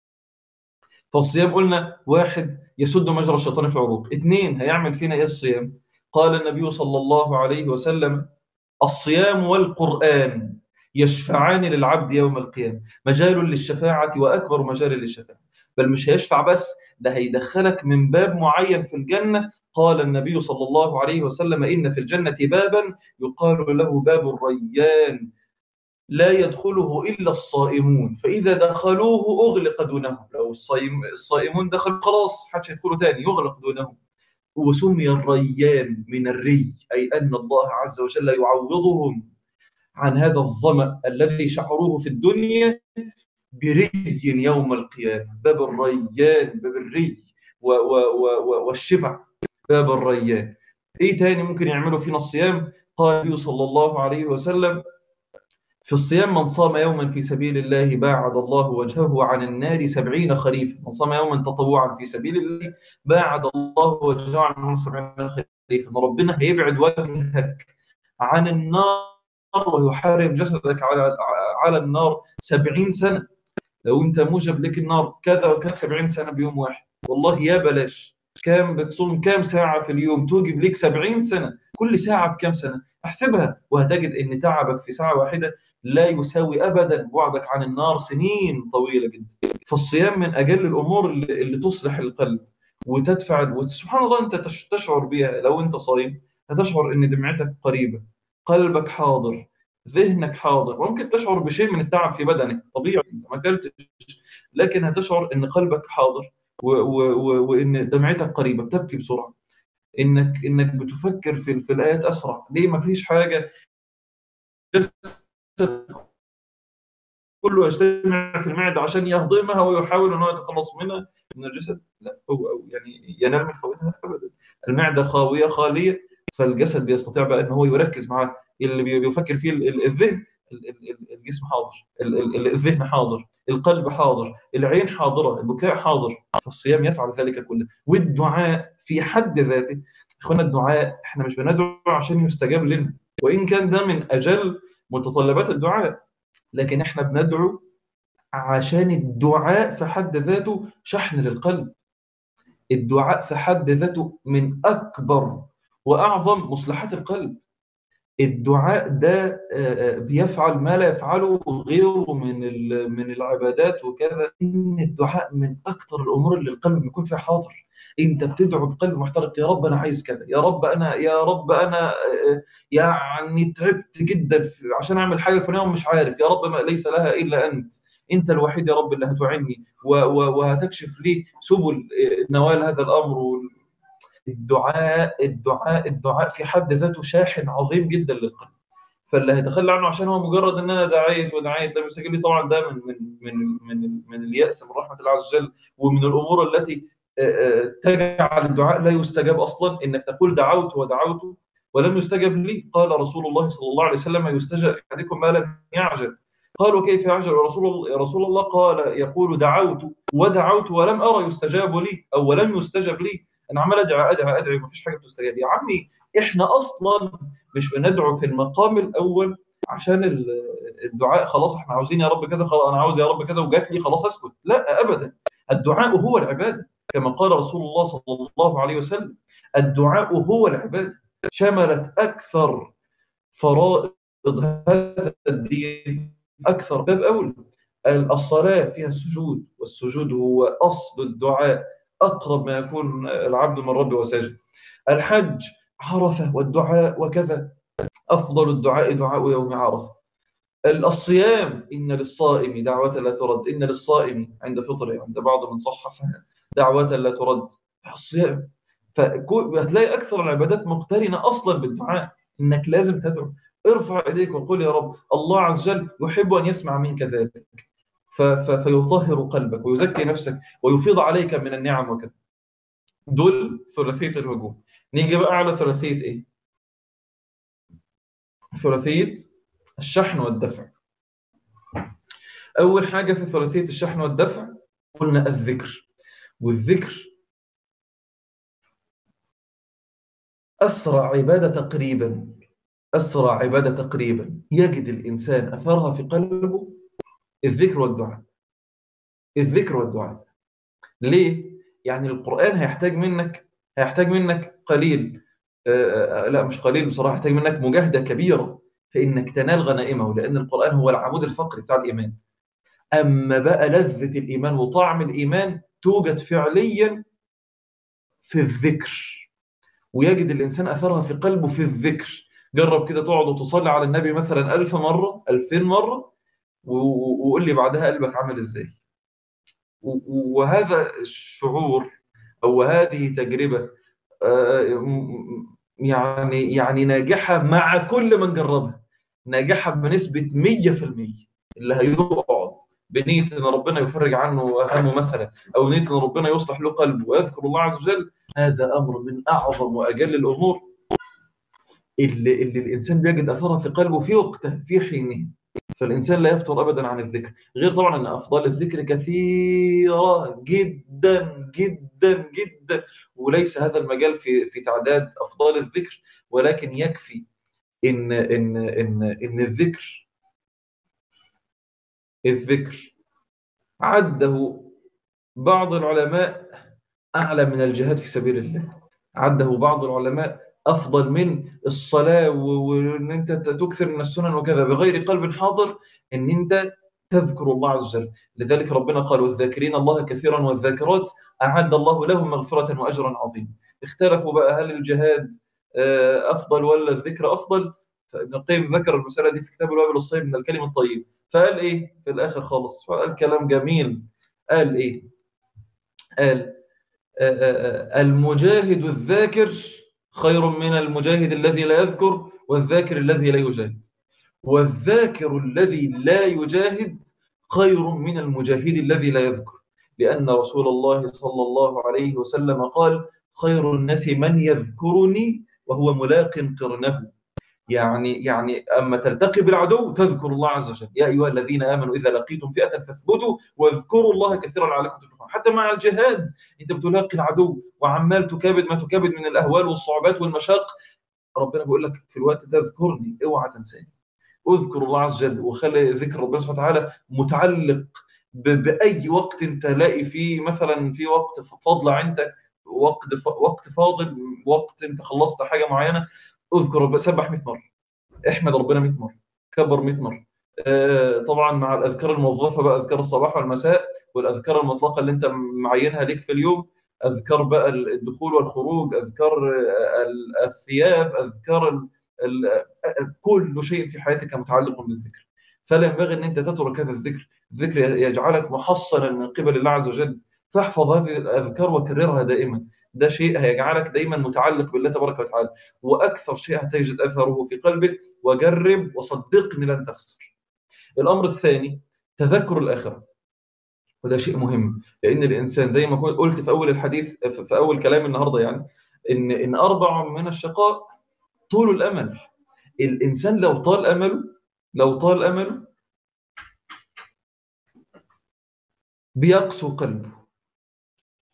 فالصيام قلنا واحد يسد مجرى الشيطان في العروق اثنين هيعمل فينا ايه الصيام قال النبي صلى الله عليه وسلم الصيام والقرآن يشفعان للعبد يوم القيامة مجال للشفاعة وأكبر مجال للشفاعة بل مش هيشفع بس ده هيدخلك من باب معين في الجنة قال النبي صلى الله عليه وسلم إن في الجنة بابا يقال له باب الريان لا يدخله إلا الصائمون فإذا دخلوه أغلق دونهم لو الصائم الصائمون دخلوا خلاص حدش يدخلوا تاني يغلق دونهم وسمي الريان من الري أي أن الله عز وجل يعوضهم عن هذا الظمأ الذي شعروه في الدنيا بري يوم القيامة باب الريان باب الري و و و والشبع باب الريان ايه تاني ممكن يعملوا فينا الصيام قال النبي صلى الله عليه وسلم في الصيام من صام يوما في سبيل الله باعد الله وجهه عن النار سبعين خريفا من صام يوما تطوعا في سبيل الله باعد الله وجهه عن النار سبعين خريفا ربنا هيبعد وجهك عن النار ويحرم جسدك على على النار سبعين سنة لو انت موجب لك النار كذا وكذا 70 سنة بيوم واحد والله يا بلاش كام بتصوم كام ساعة في اليوم توجب لك 70 سنة كل ساعة بكام سنة احسبها وهتجد ان تعبك في ساعة واحدة لا يساوي ابدا بعدك عن النار سنين طويلة جدا فالصيام من اجل الامور اللي, اللي تصلح القلب وتدفع سبحان الله انت تشعر بها لو انت صايم هتشعر ان دمعتك قريبة قلبك حاضر ذهنك حاضر ممكن تشعر بشيء من التعب في بدنك طبيعي ما اكلتش لكن هتشعر ان قلبك حاضر وان دمعتك قريبه بتبكي بسرعه انك انك بتفكر في في الايات اسرع ليه ما فيش حاجه كله يجتمع في المعده عشان يهضمها ويحاول ان هو يتخلص منها من الجسد لا هو يعني ينال من خواتها ابدا المعده خاويه خاليه فالجسد بيستطيع بقى ان هو يركز مع اللي بيفكر فيه الذهن الجسم حاضر الذهن حاضر القلب حاضر العين حاضره البكاء حاضر فالصيام يفعل ذلك كله والدعاء في حد ذاته اخوانا الدعاء احنا مش بندعو عشان يستجاب لنا وان كان ده من اجل متطلبات الدعاء لكن احنا بندعو عشان الدعاء في حد ذاته شحن للقلب الدعاء في حد ذاته من اكبر واعظم مصلحات القلب الدعاء ده بيفعل ما لا يفعله غيره من من العبادات وكذا ان الدعاء من اكثر الامور اللي القلب بيكون فيها حاضر انت بتدعو بقلب محترق يا رب انا عايز كذا يا رب انا يا رب انا يعني تعبت جدا عشان اعمل حاجه الفلانيه ومش عارف يا رب ما ليس لها الا انت انت الوحيد يا رب اللي هتعني وهتكشف لي سبل نوال هذا الامر الدعاء الدعاء الدعاء في حد ذاته شاحن عظيم جدا للقلب فاللي هيتخلى عنه عشان هو مجرد ان انا دعيت ودعيت لم يستجب لي طبعا ده من من من من, من الياس من رحمه الله عز وجل ومن الامور التي تجعل الدعاء لا يستجاب اصلا انك تقول دعوت ودعوت ولم يستجب لي قال رسول الله صلى الله عليه وسلم يستجب احدكم ما لم يعجل قالوا كيف يعجل رسول الله يا رسول الله قال يقول دعوت ودعوت ولم ارى يستجاب لي او ولم يستجب لي انا عمال ادعي ادعي ادعي مفيش حاجه بتستجاب يا عمي احنا اصلا مش بندعو في المقام الاول عشان الدعاء خلاص احنا عاوزين يا رب كذا خلاص انا عاوز يا رب كذا وجات لي خلاص اسكت لا ابدا الدعاء هو العباده كما قال رسول الله صلى الله عليه وسلم الدعاء هو العباده شملت اكثر فرائض هذا الدين اكثر باب اولى الصلاه فيها السجود والسجود هو اصل الدعاء اقرب ما يكون العبد من ربه وساجد الحج عرفه والدعاء وكذا افضل الدعاء دعاء يوم عرفه الصيام إن للصائم دعوة لا ترد إن للصائم عند فطره عند بعض من صححها دعوة لا ترد الصيام فهتلاقي أكثر العبادات مقترنة أصلا بالدعاء إنك لازم تدعو ارفع إيديك وقل يا رب الله عز وجل يحب أن يسمع منك ذلك فيطهر قلبك ويزكي نفسك ويفيض عليك من النعم وكذا دول ثلاثية الهجوم نيجي بقى على ثلاثية إيه؟ ثلاثية الشحن والدفع أول حاجة في ثلاثية الشحن والدفع قلنا الذكر والذكر أسرع عبادة تقريبا أسرع عبادة تقريبا يجد الإنسان أثرها في قلبه الذكر والدعاء الذكر والدعاء ليه؟ يعني القرآن هيحتاج منك هيحتاج منك قليل آه لا مش قليل بصراحة هيحتاج منك مجاهدة كبيرة في انك تنال غنائمه لان القران هو العمود الفقري بتاع الايمان اما بقى لذه الايمان وطعم الايمان توجد فعليا في الذكر ويجد الانسان اثرها في قلبه في الذكر جرب كده تقعد وتصلي على النبي مثلا ألف مرة ألفين مرة وقول لي بعدها قلبك عامل ازاي وهذا الشعور أو هذه تجربة يعني يعني ناجحة مع كل من جربها ناجحة بنسبة 100% اللي هيقعد بنية ان ربنا يفرج عنه همه مثلا او نية ان ربنا يصلح له قلبه ويذكر الله عز وجل هذا امر من اعظم واجل الامور اللي, اللي الانسان بيجد اثرها في قلبه في وقته في حينه فالانسان لا يفتر ابدا عن الذكر غير طبعا ان افضال الذكر كثيره جدا جدا جدا وليس هذا المجال في في تعداد افضال الذكر ولكن يكفي ان ان ان ان الذكر الذكر عده بعض العلماء اعلى من الجهاد في سبيل الله عده بعض العلماء افضل من الصلاه وان انت تكثر من السنن وكذا بغير قلب حاضر ان انت تذكر الله عز وجل لذلك ربنا قال والذاكرين الله كثيرا والذاكرات اعد الله لهم مغفره واجرا عظيما اختلفوا بقى هل الجهاد افضل ولا الذكر افضل فابن القيم ذكر المساله دي في كتاب الوابل الصيب من الكلم الطيب فقال ايه في الاخر خالص فقال كلام جميل قال ايه قال المجاهد الذاكر خير من المجاهد الذي لا يذكر والذاكر الذي لا يجاهد والذاكر الذي لا يجاهد خير من المجاهد الذي لا يذكر لأن رسول الله صلى الله عليه وسلم قال خير الناس من يذكرني وهو ملاق قرنه يعني يعني اما تلتقي بالعدو تذكر الله عز وجل يا ايها الذين امنوا اذا لقيتم فئه فاثبتوا واذكروا الله كثيرا لعلكم تفلحون حتى مع الجهاد انت بتلاقي العدو وعمال تكابد ما تكابد من الاهوال والصعوبات والمشاق ربنا بيقول لك في الوقت ده اذكرني اوعى تنساني اذكر الله عز وجل وخلي ذكر ربنا سبحانه وتعالى متعلق باي وقت انت لاقي فيه مثلا في وقت فاضله عندك وقت وقت فاضل وقت انت خلصت حاجه معينه اذكر رب سبح 100 مره احمد ربنا 100 مره كبر 100 مره آه طبعا مع الاذكار الموظفه بقى اذكار الصباح والمساء والاذكار المطلقه اللي انت معينها ليك في اليوم اذكار بقى الدخول والخروج اذكار الثياب اذكار ال ال كل شيء في حياتك متعلق بالذكر فلا ينبغي ان انت تترك هذا الذكر الذكر يجعلك محصنا من قبل الله عز وجل فاحفظ هذه الاذكار وكررها دائما ده شيء هيجعلك دايما متعلق بالله تبارك وتعالى واكثر شيء هتجد اثره في قلبك وجرب وصدقني لن تخسر الامر الثاني تذكر الاخره وده شيء مهم لان الانسان زي ما قلت في اول الحديث في اول كلام النهارده يعني ان ان اربع من الشقاء طول الامل الانسان لو طال امله لو طال امله بيقسو قلبه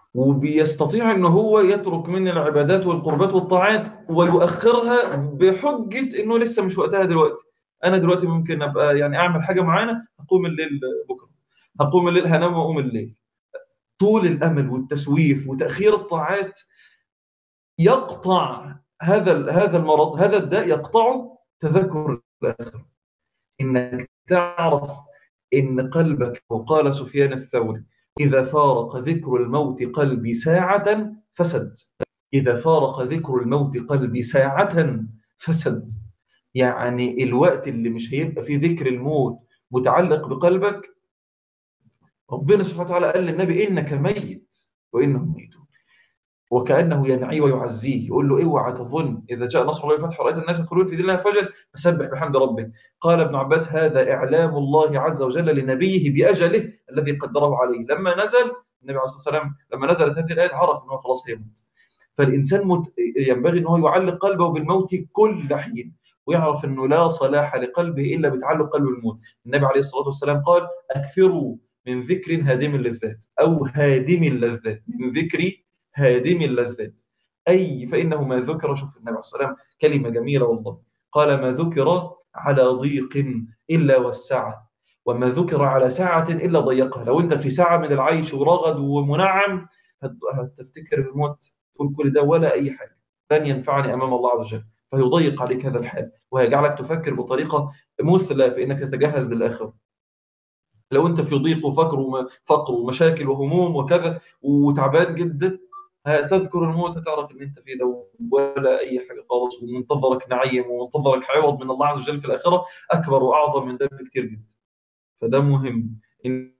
وبيستطيع ان هو يترك من العبادات والقربات والطاعات ويؤخرها بحجه انه لسه مش وقتها دلوقتي انا دلوقتي ممكن ابقى يعني اعمل حاجه معينه هقوم الليل بكره هقوم الليل هنام واقوم الليل طول الامل والتسويف وتاخير الطاعات يقطع هذا هذا المرض هذا الداء يقطعه تذكر الاخره انك تعرف ان قلبك وقال سفيان الثوري اذا فارق ذكر الموت قلبي ساعه فسد اذا فارق ذكر الموت قلبي ساعه فسد يعني الوقت اللي مش هيبقى فيه ذكر الموت متعلق بقلبك ربنا سبحانه وتعالى قال للنبي انك ميت وانهم ميتون وكانه ينعي ويعزيه يقول له اوعى تظن اذا جاء نصر الله والفتح ورايت الناس يدخلون في دين الله فجأة فسبح بحمد ربك قال ابن عباس هذا اعلام الله عز وجل لنبيه باجله الذي قدره عليه لما نزل النبي عليه الصلاه والسلام لما نزلت هذه الايه عرف انه خلاص هيموت فالانسان مت... ينبغي ان هو يعلق قلبه بالموت كل حين ويعرف انه لا صلاح لقلبه الا بتعلق قلبه بالموت النبي عليه الصلاه والسلام قال اكثروا من ذكر هادم اللذات او هادم اللذات من ذكر هادم اللذات اي فانه ما ذكر شوف النبي عليه الصلاه والسلام كلمه جميله والله قال ما ذكر على ضيق الا وسعه وما ذكر على ساعة إلا ضيقها لو أنت في ساعة من العيش ورغد ومنعم هتفتكر الموت تقول كل ده ولا أي حاجة لن ينفعني أمام الله عز وجل فيضيق عليك هذا الحال وهيجعلك تفكر بطريقة مثلى في أنك تتجهز للآخرة لو أنت في ضيق وفقر فقر ومشاكل وهموم وكذا وتعبان جدا تذكر الموت هتعرف ان انت في ده ولا اي حاجه خالص ومنتظرك نعيم ومنتظرك عوض من الله عز وجل في الاخره اكبر واعظم من ده بكثير جدا فده مهم ان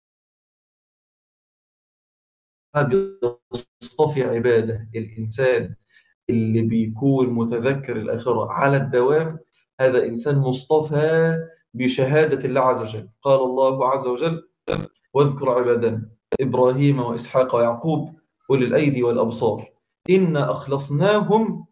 بيصطفي عباده الانسان اللي بيكون متذكر الاخره على الدوام هذا انسان مصطفى بشهاده الله عز وجل قال الله عز وجل واذكر عبادنا ابراهيم واسحاق ويعقوب اولي الايدي والابصار انا اخلصناهم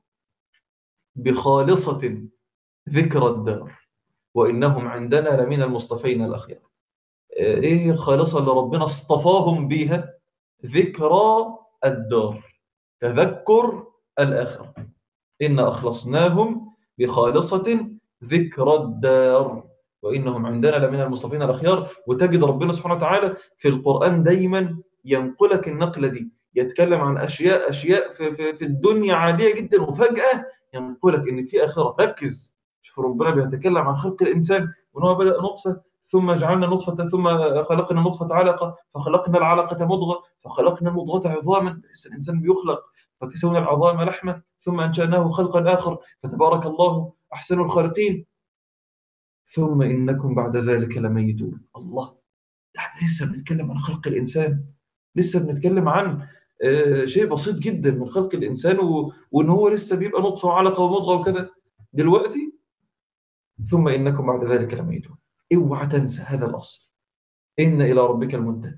بخالصه ذكر الدار وانهم عندنا لمن المصطفين الاخيار ايه الخالصه اللي ربنا اصطفاهم بيها ذكرى الدار تذكر الاخره ان اخلصناهم بخالصه ذكرى الدار وانهم عندنا لمن المصطفين الاخيار وتجد ربنا سبحانه وتعالى في القران دايما ينقلك النقله دي يتكلم عن اشياء اشياء في, في, في الدنيا عاديه جدا وفجاه ينقلك ان في اخره ركز شوف ربنا بيتكلم عن خلق الانسان وان هو بدا نطفه ثم جعلنا نطفه ثم خلقنا نطفه علقه فخلقنا العلقه مضغه فخلقنا المضغه عظاما لسه الانسان بيخلق فكسونا العظام لحمه ثم انشاناه خلقا اخر فتبارك الله احسن الخالقين ثم انكم بعد ذلك لميتون الله احنا لسه بنتكلم عن خلق الانسان لسه بنتكلم عن شيء بسيط جدا من خلق الانسان و... وان هو لسه بيبقى نطفه وعلقه ومضغه وكذا دلوقتي ثم انكم بعد ذلك لميتون اوعى تنسى هذا الاصل ان الى ربك المنتهى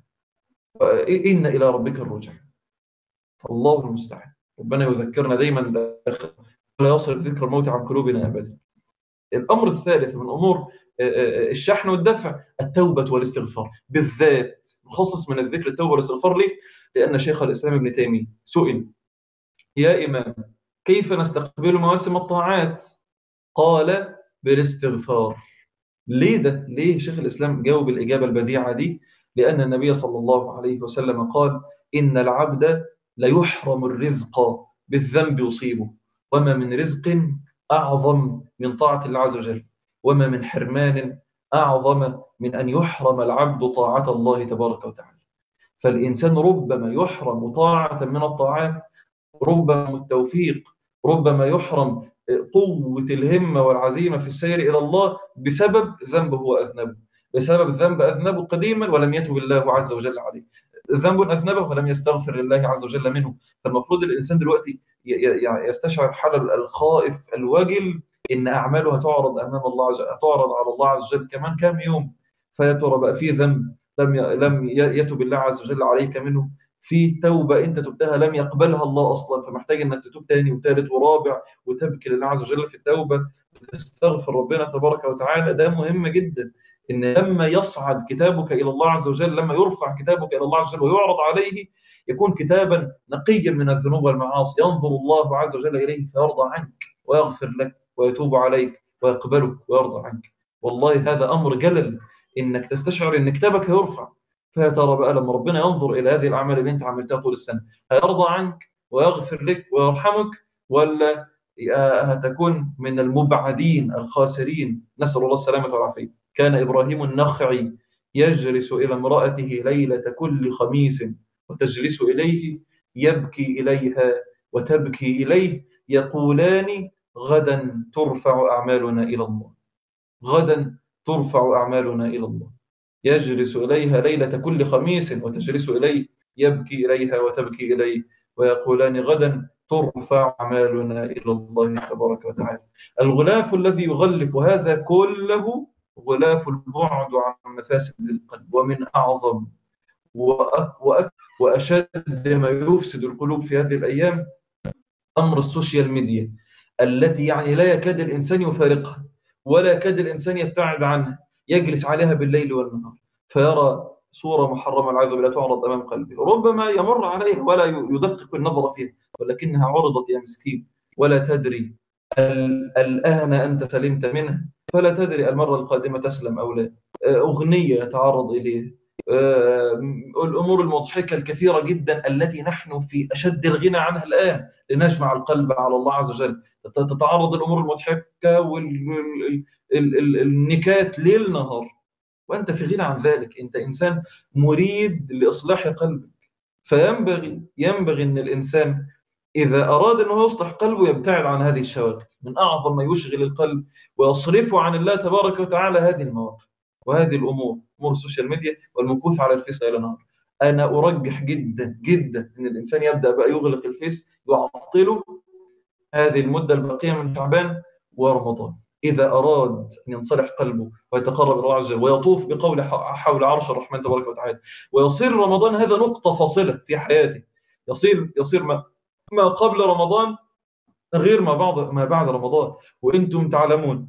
ان الى ربك الرجع الله المستعان ربنا يذكرنا دايما لا يصرف ذكر الموت عن قلوبنا ابدا الامر الثالث من امور الشحن والدفع التوبه والاستغفار بالذات مخصص من الذكر التوبه والاستغفار ليه؟ لان شيخ الاسلام ابن تيميه سئل يا امام كيف نستقبل مواسم الطاعات؟ قال بالاستغفار ليه ده؟ ليه شيخ الاسلام جاوب الاجابه البديعه دي؟ لان النبي صلى الله عليه وسلم قال ان العبد ليحرم الرزق بالذنب يصيبه وما من رزق اعظم من طاعه الله عز وجل وما من حرمان اعظم من ان يحرم العبد طاعه الله تبارك وتعالى فالانسان ربما يحرم طاعه من الطاعات ربما التوفيق ربما يحرم قوه الهمه والعزيمه في السير الى الله بسبب ذنب هو اذنبه بسبب ذنب اذنبه قديما ولم يتب الله عز وجل عليه ذنب اذنبه ولم يستغفر لله عز وجل منه فالمفروض الانسان دلوقتي يستشعر حال الخائف الوجل ان اعماله هتعرض امام الله عز هتعرض على الله عز وجل كمان كام يوم فيا ترى بقى في ذنب لم لم يتب الله عز وجل عليك منه في توبه انت تبتها لم يقبلها الله اصلا فمحتاج انك تتوب تاني وثالث ورابع وتبكي لله عز وجل في التوبه وتستغفر ربنا تبارك وتعالى ده مهم جدا ان لما يصعد كتابك الى الله عز وجل لما يرفع كتابك الى الله عز وجل ويعرض عليه يكون كتابا نقيا من الذنوب والمعاصي ينظر الله عز وجل إليه فيرضى عنك ويغفر لك ويتوب عليك ويقبلك ويرضى عنك والله هذا أمر جلل إنك تستشعر إن كتابك يرفع فيا ترى بقى لما ربنا ينظر إلى هذه الأعمال اللي أنت عملتها طول السنة هيرضى عنك ويغفر لك ويرحمك ولا هتكون من المبعدين الخاسرين نسأل الله السلامة والعافية كان إبراهيم النخعي يجلس إلى امرأته ليلة كل خميس وتجلس إليه يبكي إليها وتبكي إليه يقولان غدا ترفع أعمالنا إلى الله غدا ترفع أعمالنا إلى الله يجلس إليها ليلة كل خميس وتجلس إليه يبكي إليها وتبكي إليه ويقولان غدا ترفع أعمالنا إلى الله تبارك وتعالى الغلاف الذي يغلف هذا كله غلاف البعد عن مفاسد القلب ومن أعظم وأشد ما يفسد القلوب في هذه الأيام أمر السوشيال ميديا التي يعني لا يكاد الإنسان يفارقها ولا يكاد الإنسان يبتعد عنها يجلس عليها بالليل والنهار فيرى صورة محرمة والعياذ بالله تعرض أمام قلبه ربما يمر عليها ولا يدقق النظر فيها ولكنها عرضت يا مسكين ولا تدري الآن أنت سلمت منها فلا تدري المرة القادمة تسلم أو لا أغنية يتعرض إليها الأمور المضحكة الكثيرة جدا التي نحن في أشد الغنى عنها الآن لنجمع القلب على الله عز وجل تتعرض الأمور المضحكة والنكات ليل نهار وأنت في غنى عن ذلك أنت إنسان مريد لإصلاح قلبك فينبغي ينبغي أن الإنسان إذا أراد أنه يصلح قلبه يبتعد عن هذه الشواغل من أعظم ما يشغل القلب ويصرفه عن الله تبارك وتعالى هذه المواقف وهذه الأمور أمور السوشيال ميديا والمكوث على الفيس إلى نهار أنا أرجح جدا جدا أن الإنسان يبدأ بقى يغلق الفيس يعطله هذه المدة الباقية من شعبان ورمضان إذا أراد أن ينصلح قلبه ويتقرب إلى الله عز وجل ويطوف بقول حول عرش الرحمن تبارك وتعالى ويصير رمضان هذا نقطة فاصلة في حياته يصير يصير ما, ما قبل رمضان غير ما بعد ما بعد رمضان وانتم تعلمون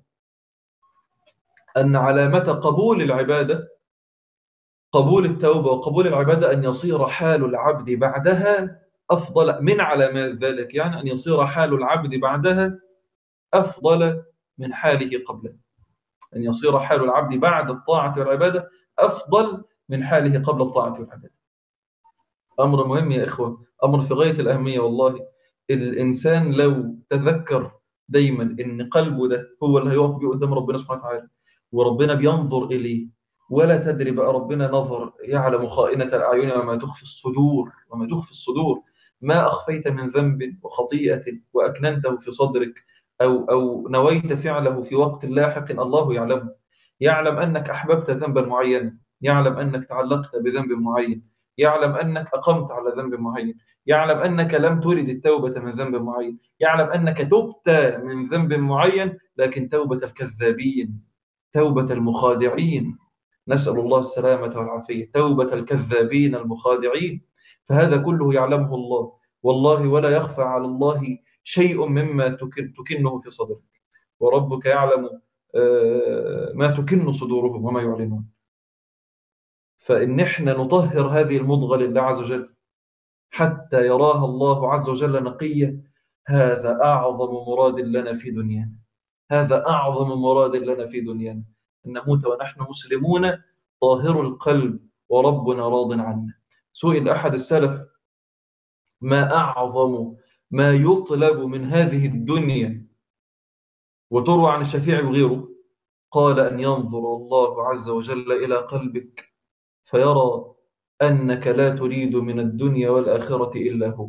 ان علامه قبول العباده قبول التوبه وقبول العباده ان يصير حال العبد بعدها افضل من علامات ذلك يعني ان يصير حال العبد بعدها افضل من حاله قبله ان يصير حال العبد بعد الطاعه والعباده افضل من حاله قبل الطاعه والعباده امر مهم يا اخوه امر في غايه الاهميه والله الإنسان لو تذكر دايما إن قلبه ده هو اللي هيقف بيه قدام ربنا سبحانه وتعالى وربنا بينظر إليه ولا تدري بقى ربنا نظر يعلم خائنة الأعين وما تخفي الصدور وما تخفي الصدور ما أخفيت من ذنب وخطيئة وأكننته في صدرك أو أو نويت فعله في وقت لاحق الله يعلمه يعلم أنك أحببت ذنبا معينا يعلم أنك تعلقت بذنب معين يعلم أنك أقمت على ذنب معين يعلم أنك لم ترد التوبة من ذنب معين يعلم أنك تبت من ذنب معين لكن توبة الكذابين توبة المخادعين نسأل الله السلامة والعافية توبة الكذابين المخادعين فهذا كله يعلمه الله والله ولا يخفى على الله شيء مما تكنه في صدرك وربك يعلم آه، ما تكن صدورهم وما يعلنون فإن احنا نطهر هذه المضغة لله عز وجل حتى يراها الله عز وجل نقية هذا أعظم مراد لنا في دنيانا هذا أعظم مراد لنا في دنيانا أن نموت ونحن مسلمون طاهر القلب وربنا راض عنا سئل أحد السلف ما أعظم ما يطلب من هذه الدنيا وتروى عن الشفيع وغيره قال أن ينظر الله عز وجل إلى قلبك فيرى أنك لا تريد من الدنيا والآخرة إلا هو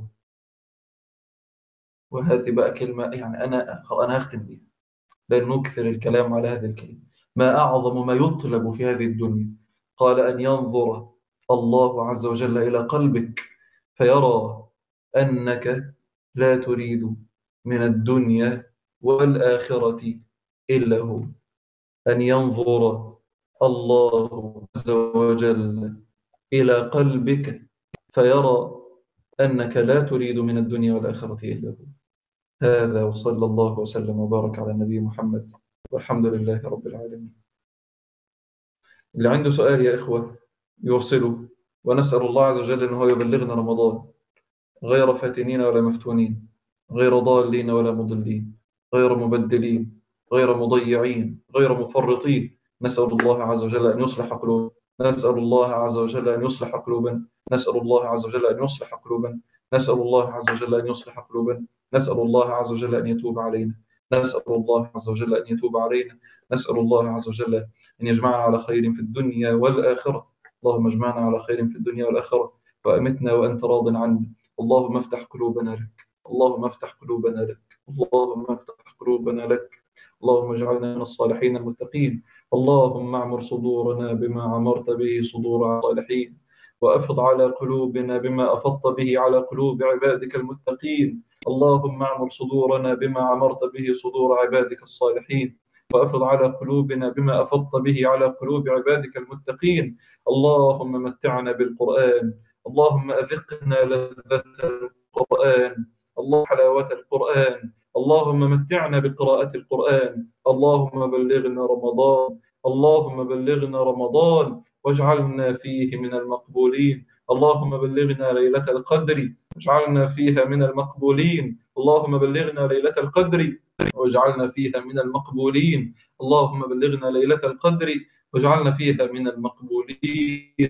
وهذه بقى كلمة يعني أنا أنا هختم بها لن نكثر الكلام على هذه الكلمة ما أعظم ما يطلب في هذه الدنيا قال أن ينظر الله عز وجل إلى قلبك فيرى أنك لا تريد من الدنيا والآخرة إلا هو أن ينظر الله عز وجل إلى قلبك فيرى أنك لا تريد من الدنيا والآخرة إلا هو هذا وصلى الله وسلم وبارك على النبي محمد والحمد لله رب العالمين اللي عنده سؤال يا إخوة يرسله ونسأل الله عز وجل أنه يبلغنا رمضان غير فاتنين ولا مفتونين غير ضالين ولا مضلين غير مبدلين غير مضيعين غير مفرطين نسأل الله عز وجل أن يصلح قلوبنا نسأل الله عز وجل أن يصلح قلوبنا نسأل الله عز وجل أن يصلح قلوبنا نسأل الله عز وجل أن يصلح قلوبنا نسأل الله عز وجل أن يتوب علينا نسأل الله عز وجل أن يتوب علينا نسأل الله عز وجل أن يجمعنا على خير في الدنيا والآخرة اللهم اجمعنا على خير في الدنيا والآخرة وأمتنا وأنت راض عنا اللهم افتح قلوبنا لك اللهم افتح قلوبنا لك اللهم افتح قلوبنا لك اللهم اجعلنا من الصالحين المتقين اللهم اعمر صدورنا بما عمرت به صدور الصالحين وافض على قلوبنا بما افضت به على قلوب عبادك المتقين اللهم اعمر صدورنا بما عمرت به صدور عبادك الصالحين وافض على قلوبنا بما افضت به على قلوب عبادك المتقين اللهم متعنا بالقران اللهم اذقنا لذه القران الله حلاوه القران اللهم متعنا بقراءة القرآن اللهم بلغنا رمضان اللهم بلغنا رمضان واجعلنا فيه من المقبولين اللهم بلغنا ليلة القدر واجعلنا فيها من المقبولين اللهم بلغنا ليلة القدر واجعلنا فيها من المقبولين اللهم بلغنا ليلة القدر واجعلنا فيها من المقبولين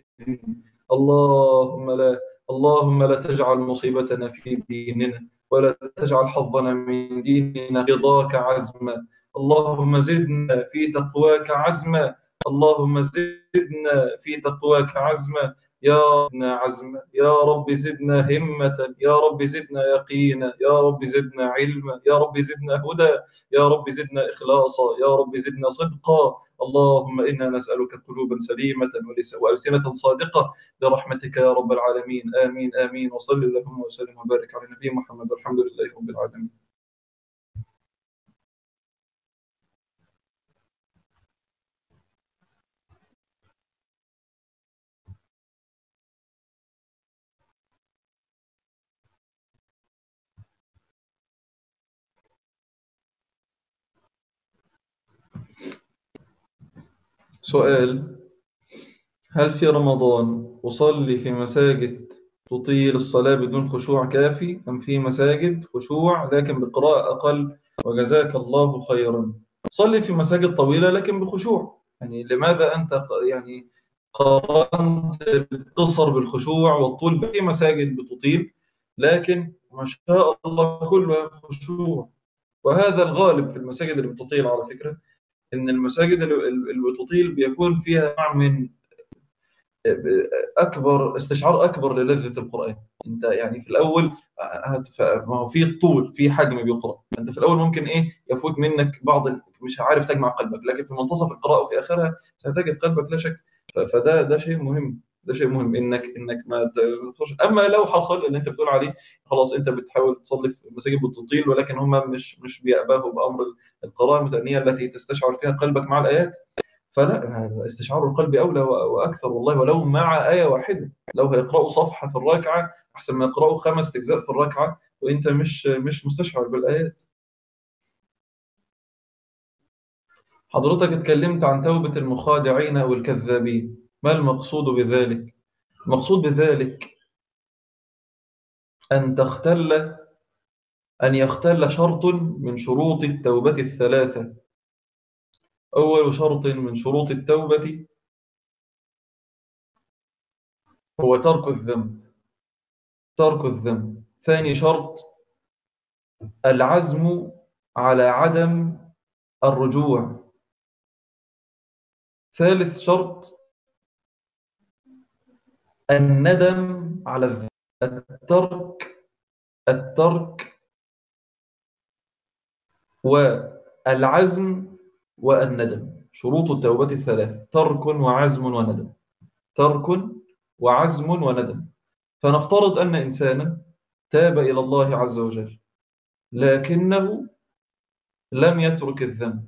اللهم لا اللهم لا تجعل مصيبتنا في ديننا ولا تجعل حظنا من ديننا رضاك عزما اللهم زدنا في تقواك عزما اللهم زدنا في تقواك عزما يا ربنا عزما يا رب زدنا همة يا رب زدنا يقينا يا رب زدنا علما يا رب زدنا هدى يا رب زدنا إخلاصا يا رب زدنا صدقا اللهم إنا نسألك قلوبا سليمة وألسنة صادقة برحمتك يا رب العالمين آمين آمين وصل اللهم وسلم وبارك على نبي محمد والحمد لله رب العالمين سؤال هل في رمضان أصلي في مساجد تطيل الصلاة بدون خشوع كافي أم في مساجد خشوع لكن بقراءة أقل وجزاك الله خيرا صلي في مساجد طويلة لكن بخشوع يعني لماذا أنت يعني قارنت القصر بالخشوع والطول في مساجد بتطيل لكن ما شاء الله كلها خشوع وهذا الغالب في المساجد اللي بتطيل على فكرة ان المساجد اللي بتطيل بيكون فيها نوع من اكبر استشعار اكبر للذه القران انت يعني في الاول ما هو في الطول في حجم بيقرا انت في الاول ممكن ايه يفوت منك بعض مش عارف تجمع قلبك لكن في منتصف القراءه وفي اخرها ستجد قلبك لا شك فده ده شيء مهم ده شيء مهم انك انك ما تخش اما لو حصل اللي انت بتقول عليه خلاص انت بتحاول تصلي في مساجد بتطيل ولكن هم مش مش بيأباهوا بامر القراءه المتأنية التي تستشعر فيها قلبك مع الايات فلا استشعار القلب اولى واكثر والله ولو مع ايه واحده لو هيقراوا صفحه في الركعه احسن ما يقراوا خمس اجزاء في الركعه وانت مش مش مستشعر بالايات حضرتك اتكلمت عن توبة المخادعين أو الكذابين ما المقصود بذلك؟ المقصود بذلك أن تختل أن يختل شرط من شروط التوبة الثلاثة أول شرط من شروط التوبة هو ترك الذنب ترك الذنب ثاني شرط العزم على عدم الرجوع ثالث شرط الندم على الذنب الترك الترك والعزم والندم شروط التوبة الثلاث ترك وعزم وندم ترك وعزم وندم فنفترض أن إنسانا تاب إلى الله عز وجل لكنه لم يترك الذنب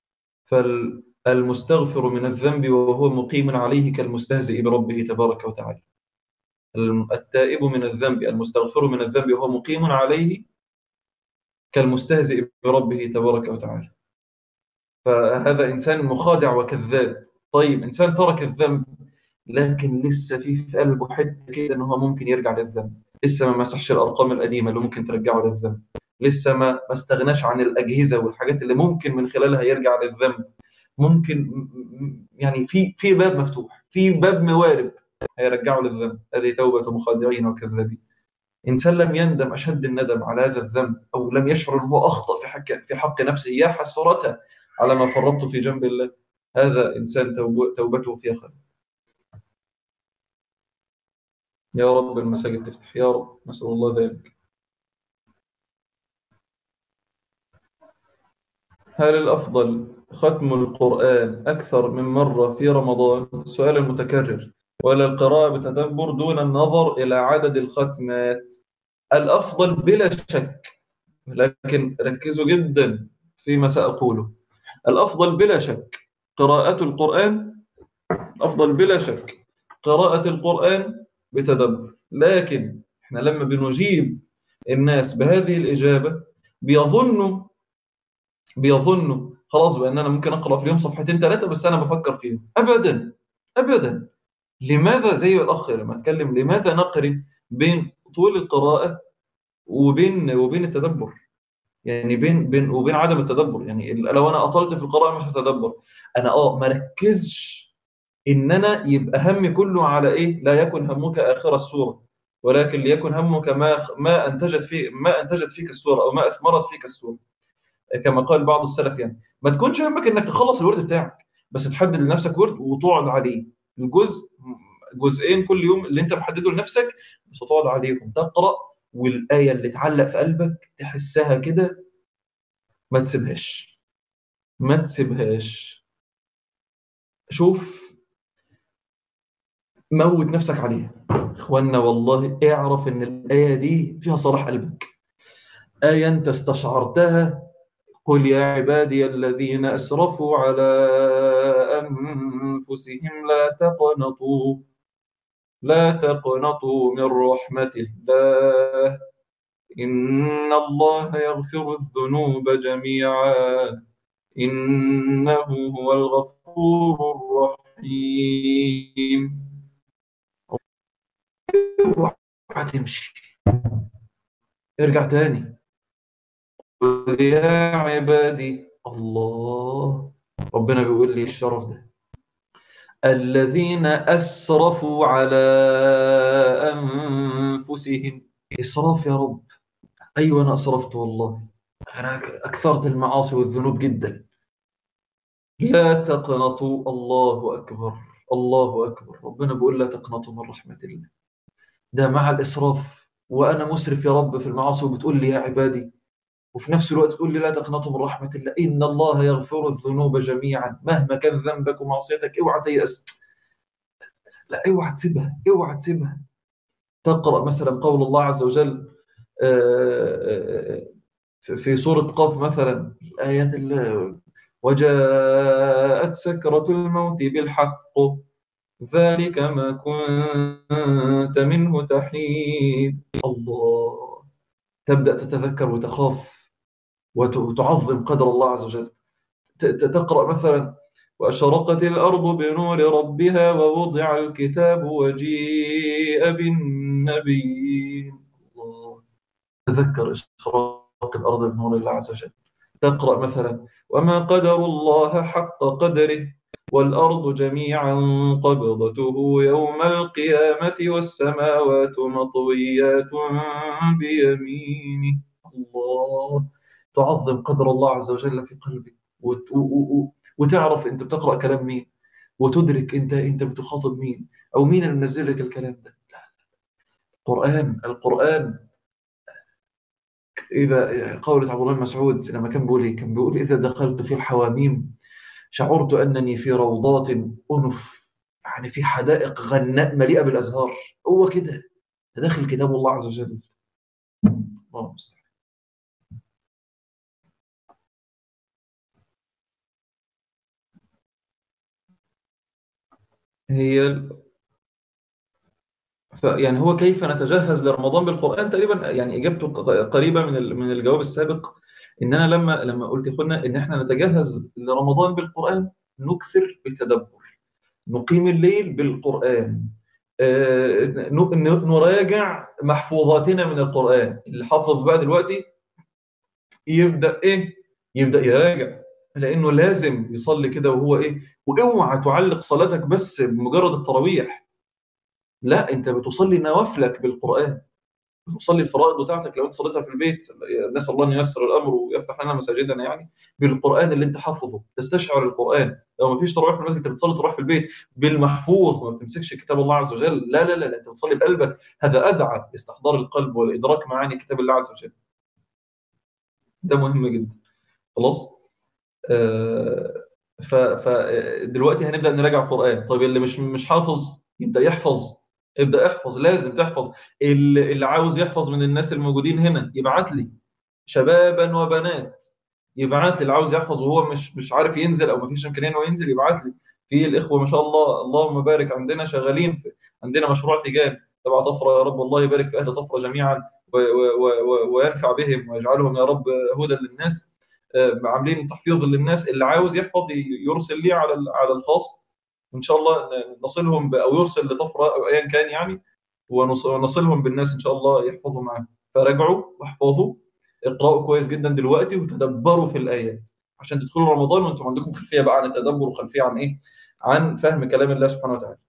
فالمستغفر من الذنب وهو مقيم عليه كالمستهزئ بربه تبارك وتعالى التائب من الذنب المستغفر من الذنب وهو مقيم عليه كالمستهزئ بربه تبارك وتعالى فهذا إنسان مخادع وكذاب طيب إنسان ترك الذنب لكن لسه في في قلبه حته كده ان هو ممكن يرجع للذنب لسه ما مسحش الارقام القديمه اللي ممكن ترجعه للذنب لسه ما ما استغناش عن الاجهزه والحاجات اللي ممكن من خلالها يرجع للذنب ممكن يعني في في باب مفتوح في باب موارب هيرجعه للذنب هذه توبه مخادعين وكذابين انسان لم يندم اشد الندم على هذا الذنب او لم يشعر انه اخطا في حق في حق نفسه يا حسرته على ما فرطت في جنب الله هذا انسان توبته فيها خير يا رب المساجد تفتح يا رب نسال الله ذلك هل الافضل ختم القرآن أكثر من مرة في رمضان سؤال متكرر ولا القراءة بتدبر دون النظر إلى عدد الختمات الأفضل بلا شك لكن ركزوا جدا فيما سأقوله الأفضل بلا شك قراءة القرآن أفضل بلا شك قراءة القرآن بتدبر لكن احنا لما بنجيب الناس بهذه الإجابة بيظنوا بيظنوا خلاص بان انا ممكن اقرا في اليوم صفحتين ثلاثه بس انا بفكر فيهم ابدا ابدا لماذا زي الاخ لما اتكلم لماذا نقرن بين طول القراءه وبين وبين التدبر يعني بين بين وبين عدم التدبر يعني لو انا اطلت في القراءه مش هتدبر انا اه ما ركزش ان انا يبقى همي كله على ايه لا يكن همك اخر السوره ولكن ليكن همك ما ما انتجت في ما انتجت فيك السوره او ما اثمرت فيك السوره كما قال بعض السلف يعني ما تكونش همك انك تخلص الورد بتاعك بس تحدد لنفسك ورد وتقعد عليه الجزء جزئين كل يوم اللي انت محدده لنفسك بس تقعد عليهم تقرا والايه اللي تعلق في قلبك تحسها كده ما تسيبهاش ما تسيبهاش شوف موت نفسك عليها اخوانا والله اعرف ان الايه دي فيها صلاح قلبك ايه انت استشعرتها قل يا عبادي الذين أسرفوا على أنفسهم لا تقنطوا لا تقنطوا من رحمة الله إن الله يغفر الذنوب جميعا إنه هو الغفور الرحيم اوعى تمشي ارجع تاني قل يا عبادي الله ربنا بيقول لي الشرف ده الذين أسرفوا على أنفسهم إسراف يا رب أيوة أنا أسرفت والله أنا أكثرت المعاصي والذنوب جدا لا تقنطوا الله أكبر الله أكبر ربنا بيقول لا تقنطوا من رحمة الله ده مع الإسراف وأنا مسرف يا رب في المعاصي وبتقول لي يا عبادي وفي نفس الوقت تقول لي لا تقنطوا من رحمة الله إن الله يغفر الذنوب جميعا مهما كان ذنبك ومعصيتك اوعى تيأس لا اوعى تسيبها اوعى تسيبها تقرأ مثلا قول الله عز وجل في سورة قاف مثلا آيات الله وجاءت سكرة الموت بالحق ذلك ما كنت منه تحيد الله تبدأ تتذكر وتخاف وتعظم قدر الله عز وجل تقرأ مثلا وأشرقت الأرض بنور ربها ووضع الكتاب وجيء بالنبيين الله تذكر إشراق الأرض بنور الله عز وجل تقرأ مثلا وما قدر الله حق قدره والأرض جميعا قبضته يوم القيامة والسماوات مطويات بيمينه الله تعظم قدر الله عز وجل في قلبك وتعرف انت بتقرا كلام مين وتدرك انت انت بتخاطب مين او مين اللي منزل لك الكلام ده لا القران القران اذا قولة عبد الله بن مسعود لما كان بيقول كان بيقول اذا دخلت في الحواميم شعرت انني في روضات انف يعني في حدائق غناء مليئه بالازهار هو كده داخل كتاب الله عز وجل الله المستعان هي ف يعني هو كيف نتجهز لرمضان بالقرآن تقريبا يعني إجابته قريبة من من الجواب السابق إن أنا لما لما قلت يا إخوانا إن إحنا نتجهز لرمضان بالقرآن نكثر بالتدبر نقيم الليل بالقرآن آه، ن- ن- نراجع محفوظاتنا من القرآن اللي حافظ بقى دلوقتي يبدأ إيه؟ يبدأ يراجع لأنه لازم يصلي كده وهو إيه؟ واوعى تعلق صلاتك بس بمجرد التراويح لا أنت بتصلي نوافلك بالقرآن بتصلي الفرائض بتاعتك لو أنت صليتها في البيت نسأل الله أن ييسر الأمر ويفتح لنا مساجدنا يعني بالقرآن اللي أنت حافظه تستشعر القرآن لو ما فيش تراويح في المسجد أنت بتصلي تراويح في البيت بالمحفوظ ما بتمسكش كتاب الله عز وجل لا لا لا, لا. أنت بتصلي بقلبك هذا أدعى لاستحضار القلب والإدراك معاني كتاب الله عز وجل ده مهم جدا خلاص آه، ف فدلوقتي هنبدا نراجع القران طيب اللي مش مش حافظ يبدا يحفظ ابدا احفظ لازم تحفظ اللي اللي عاوز يحفظ من الناس الموجودين هنا يبعت لي شبابا وبنات يبعت لي اللي عاوز يحفظ وهو مش مش عارف ينزل او مفيش امكانيه انه ينزل يبعت لي في الاخوه ما شاء الله اللهم بارك عندنا شغالين في عندنا مشروع تيجان تبع طفره يا رب الله يبارك في اهل طفره جميعا و- و- و- وينفع بهم ويجعلهم يا رب هدى للناس آه، عاملين تحفيظ للناس اللي عاوز يحفظ ي- يرسل لي على ال- على الخاص وان شاء الله ن- نصلهم ب- او يرسل لطفره او ايا كان يعني ونص- ونصلهم بالناس ان شاء الله يحفظوا معاهم فراجعوا واحفظوا اقرأوا كويس جدا دلوقتي وتدبروا في الآيات عشان تدخلوا رمضان وانتم عندكم خلفية بقى عن التدبر وخلفية عن ايه؟ عن فهم كلام الله سبحانه وتعالى.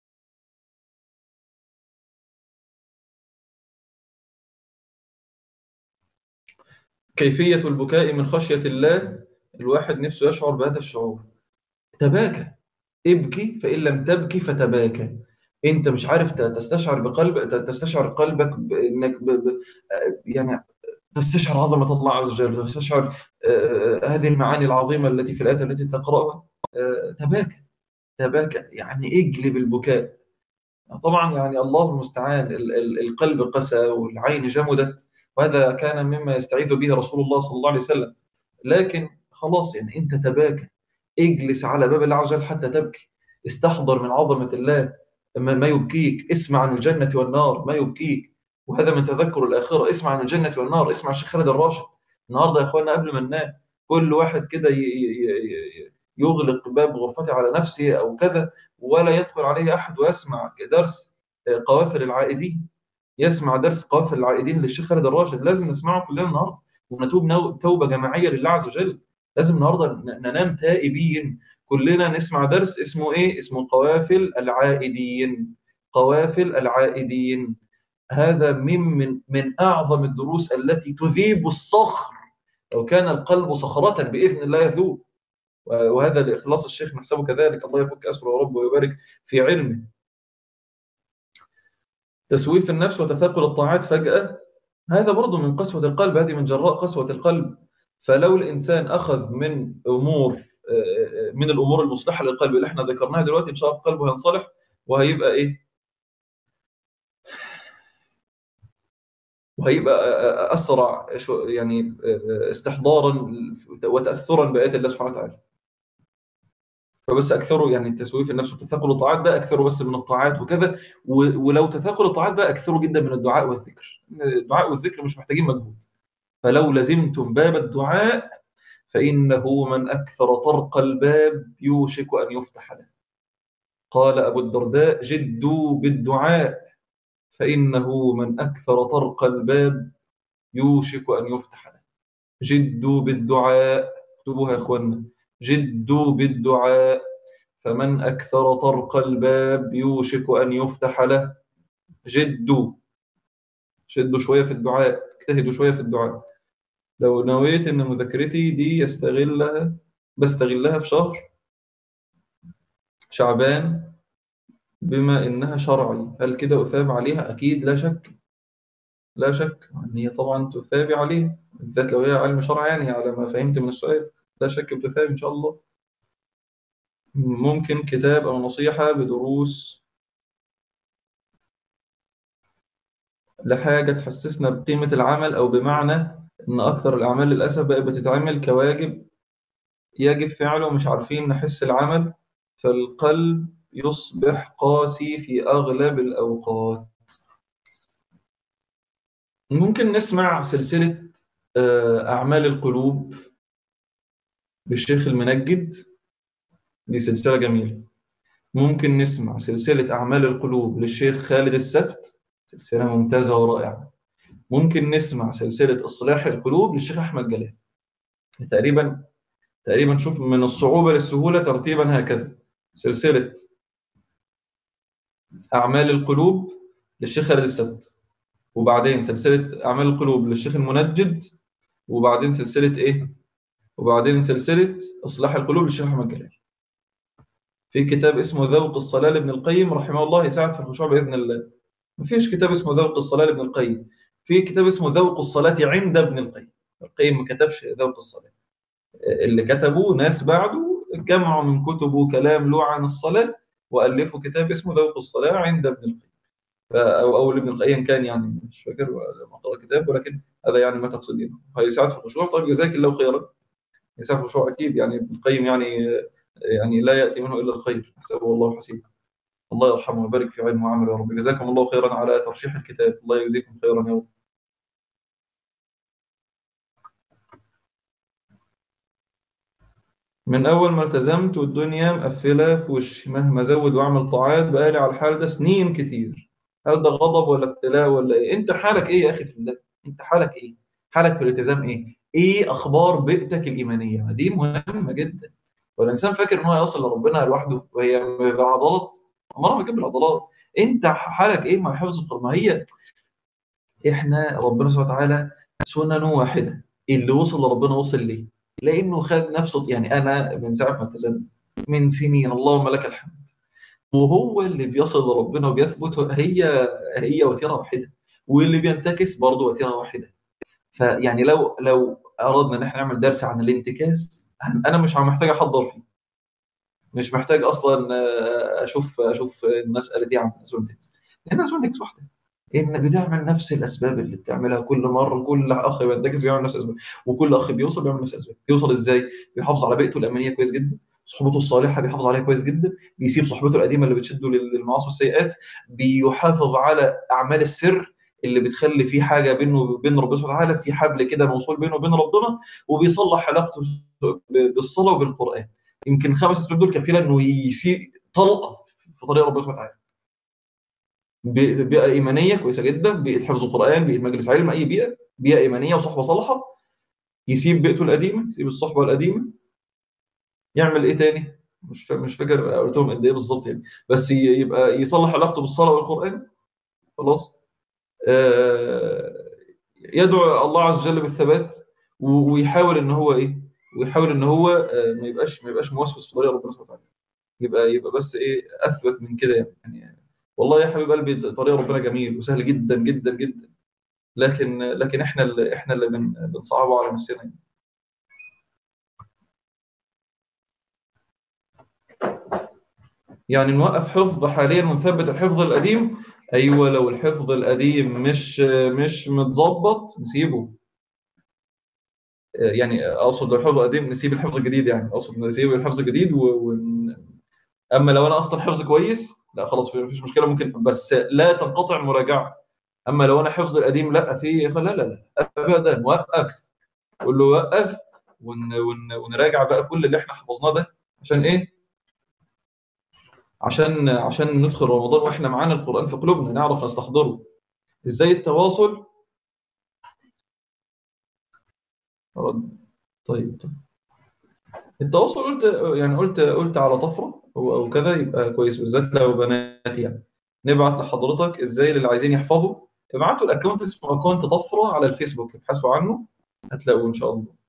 كيفية البكاء من خشية الله الواحد نفسه يشعر بهذا الشعور. تباكى ابكي فإن لم تبكي فتباكى. انت مش عارف ت- تستشعر بقلب ت- تستشعر قلبك بانك ب... ب... يعني تستشعر عظمة الله عز وجل تستشعر آه، هذه المعاني العظيمة التي في الآيات التي تقرأها آه، تباكى تباكى يعني اجلب البكاء طبعا يعني الله المستعان ال- ال- القلب قسى والعين جمدت وهذا كان مما يستعيذ به رسول الله صلى الله عليه وسلم لكن خلاص يعني انت تباكى اجلس على باب الله عز وجل حتى تبكي استحضر من عظمة الله ما ما يبكيك اسمع عن الجنة والنار ما يبكيك وهذا من تذكر الآخرة اسمع عن الجنة والنار اسمع الشيخ خالد الراشد النهارده يا اخوانا قبل ما ننام كل واحد كده ي- ي- ي- يغلق باب غرفته على نفسه او كذا ولا يدخل عليه احد ويسمع درس آه، قوافل العائدين يسمع درس قوافل العائدين للشيخ خالد الراشد لازم نسمعه كلنا النهارده ونتوب نو- توبه جماعيه لله عز وجل لازم النهارده ن- ننام تائبين كلنا نسمع درس اسمه ايه اسمه قوافل العائدين قوافل العائدين هذا من من من اعظم الدروس التي تذيب الصخر لو كان القلب صخرة بإذن الله يذوب وهذا لإخلاص الشيخ نحسبه كذلك الله يفك أسره يا رب ويبارك في علمه تسويف النفس وتثاقل الطاعات فجأة هذا برضه من قسوة القلب هذه من جراء قسوة القلب فلو الإنسان أخذ من أمور آه، من الأمور المصلحة للقلب اللي احنا ذكرناها دلوقتي إن شاء الله قلبه هينصلح وهيبقى إيه وهيبقى أسرع شو- يعني استحضارا وتأثرا بآيات الله سبحانه وتعالى فبس اكثروا يعني التسويف النفس وتثاقل الطاعات بقى اكثروا بس من الطاعات وكذا و- ولو تثاقل الطاعات بقى اكثروا جدا من الدعاء والذكر الدعاء والذكر مش محتاجين مجهود فلو لزمتم باب الدعاء فإنه من أكثر طرق الباب يوشك أن يفتح له قال أبو الدرداء جدوا بالدعاء فإنه من أكثر طرق الباب يوشك أن يفتح له جدوا بالدعاء اكتبوها يا إخوانا جدوا بالدعاء فمن أكثر طرق الباب يوشك أن يفتح له جدوا شدوا شوية في الدعاء اجتهدوا شوية في الدعاء لو نويت إن مذاكرتي دي يستغلها بستغلها في شهر شعبان بما إنها شرعي هل كده أثاب عليها؟ أكيد لا شك لا شك إن هي طبعا تثابي عليها بالذات لو هي علم شرع يعني على ما فهمت من السؤال لا شك بتثاب إن شاء الله ممكن كتاب أو نصيحة بدروس لحاجة تحسسنا بقيمة العمل أو بمعنى إن أكثر الأعمال للأسف بقت بتتعمل كواجب يجب فعله ومش عارفين نحس العمل فالقلب يصبح قاسي في أغلب الأوقات ممكن نسمع سلسلة آه، أعمال القلوب للشيخ المنجد دي سلسلة جميلة ممكن نسمع سلسلة أعمال القلوب للشيخ خالد السبت سلسلة ممتازة ورائعة ممكن نسمع سلسلة إصلاح القلوب للشيخ أحمد جلال تقريبا تقريبا شوف من الصعوبة للسهولة ترتيبا هكذا سلسلة أعمال القلوب للشيخ خالد السبت وبعدين سلسلة أعمال القلوب للشيخ المنجد وبعدين سلسلة إيه؟ وبعدين سلسلة إصلاح القلوب للشيخ أحمد جلال في كتاب اسمه ذوق الصلاة لابن القيم رحمه الله يساعد في الخشوع بإذن الله مفيش كتاب اسمه ذوق الصلاة لابن القيم في كتاب اسمه ذوق الصلاة عند ابن القيم القيم ما كتبش ذوق الصلاة اللي كتبوه ناس بعده جمعوا من كتبه كلام له عن الصلاة وألفوا كتاب اسمه ذوق الصلاة عند ابن القيم أو أو ابن القيم كان يعني مش فاكر ما قرأ كتاب ولكن هذا يعني ما تقصدينه هيساعد في الخشوع طيب جزاك الله خيرا يساعد في الخشوع أكيد يعني ابن القيم يعني يعني لا يأتي منه إلا الخير حسبه الله حسيبه الله يرحمه ويبارك في علمه وعمله يا رب جزاكم الله خيرا على ترشيح الكتاب الله يجزيكم خيرا يا رب من أول ما التزمت والدنيا مقفلة في وشي مهما أزود وأعمل طاعات بقالي على الحال ده سنين كتير هل ده غضب ولا ابتلاء ولا إيه؟ أنت حالك إيه يا أخي في الله؟ أنت حالك إيه؟ حالك في الالتزام إيه؟ إيه أخبار بيئتك الإيمانية؟ دي مهمة جدا والإنسان فاكر إن هو يوصل لربنا لوحده وهي بعضلات عمرها ما تجيب العضلات أنت حالك إيه مع حفظ القرآن؟ ما هي إحنا ربنا سبحانه وتعالى سننه واحدة اللي وصل لربنا وصل ليه؟ لانه خد نفسه يعني انا من ساعه ما التزمت من سنين اللهم لك الحمد وهو اللي بيصل لربنا وبيثبت هي هي وتيره واحده واللي بينتكس برضه وتيره واحده فيعني لو لو اردنا ان احنا نعمل درس عن الانتكاس انا مش محتاج احضر فيه مش محتاج اصلا اشوف اشوف المساله دي عن الناس بتنتكس لان الناس بتنتكس واحده ان بتعمل نفس الاسباب اللي بتعملها كل مره كل اخ بينتكس بيعمل نفس الاسباب وكل اخ بيوصل بيعمل نفس الاسباب بيوصل ازاي بيحافظ على بيئته الامنيه كويس جدا صحبته الصالحه بيحافظ عليها كويس جدا بيسيب صحبته القديمه اللي بتشده للمعاصي والسيئات بيحافظ على اعمال السر اللي بتخلي في حاجه بينه وبين ربنا سبحانه وتعالى في حبل كده موصول بينه وبين ربنا وبيصلح علاقته بالصلاه وبالقران يمكن خمس اسباب دول كفيله انه يسيء طلقه في طريق ربنا سبحانه وتعالى بيئه ايمانيه كويسه جدا بيئه حفظ القران بيئه مجلس علم اي بيئه بيئه ايمانيه وصحبه صالحه يسيب بيئته القديمه يسيب الصحبه القديمه يعمل ايه تاني مش مش فاكر قلتهم قد ايه بالظبط يعني بس يبقى يصلح علاقته بالصلاه والقران خلاص آه يدعو الله عز وجل بالثبات ويحاول ان هو ايه ويحاول ان هو آه ما يبقاش ما يبقاش موسوس في طريق ربنا سبحانه وتعالى يبقى يبقى بس ايه اثبت من كده يعني والله يا حبيب قلبي طريق ربنا جميل وسهل جدا جدا جدا لكن لكن احنا اللي احنا اللي بن بنصعبه على نفسنا يعني نوقف حفظ حاليا ونثبت الحفظ القديم ايوه لو الحفظ القديم مش مش متظبط نسيبه يعني اقصد لو الحفظ القديم نسيب الحفظ الجديد يعني اقصد نسيب الحفظ الجديد و... و... اما لو انا اصلا حفظ كويس لا خلاص مفيش مشكله ممكن بس لا تنقطع المراجعه اما لو انا حفظ القديم لا في لا لا لا ابدا وقف قول له وقف ون ون ونراجع بقى كل اللي احنا حفظناه ده عشان ايه عشان عشان ندخل رمضان واحنا معانا القران في قلوبنا نعرف نستحضره ازاي التواصل طيب طيب التواصل قلت يعني قلت قلت على طفره او كذا يبقى كويس بالذات لو بنات يعني نبعت لحضرتك ازاي للي عايزين يحفظوا ابعتوا الاكونت اسمه اكونت طفره على الفيسبوك ابحثوا عنه هتلاقوه ان شاء الله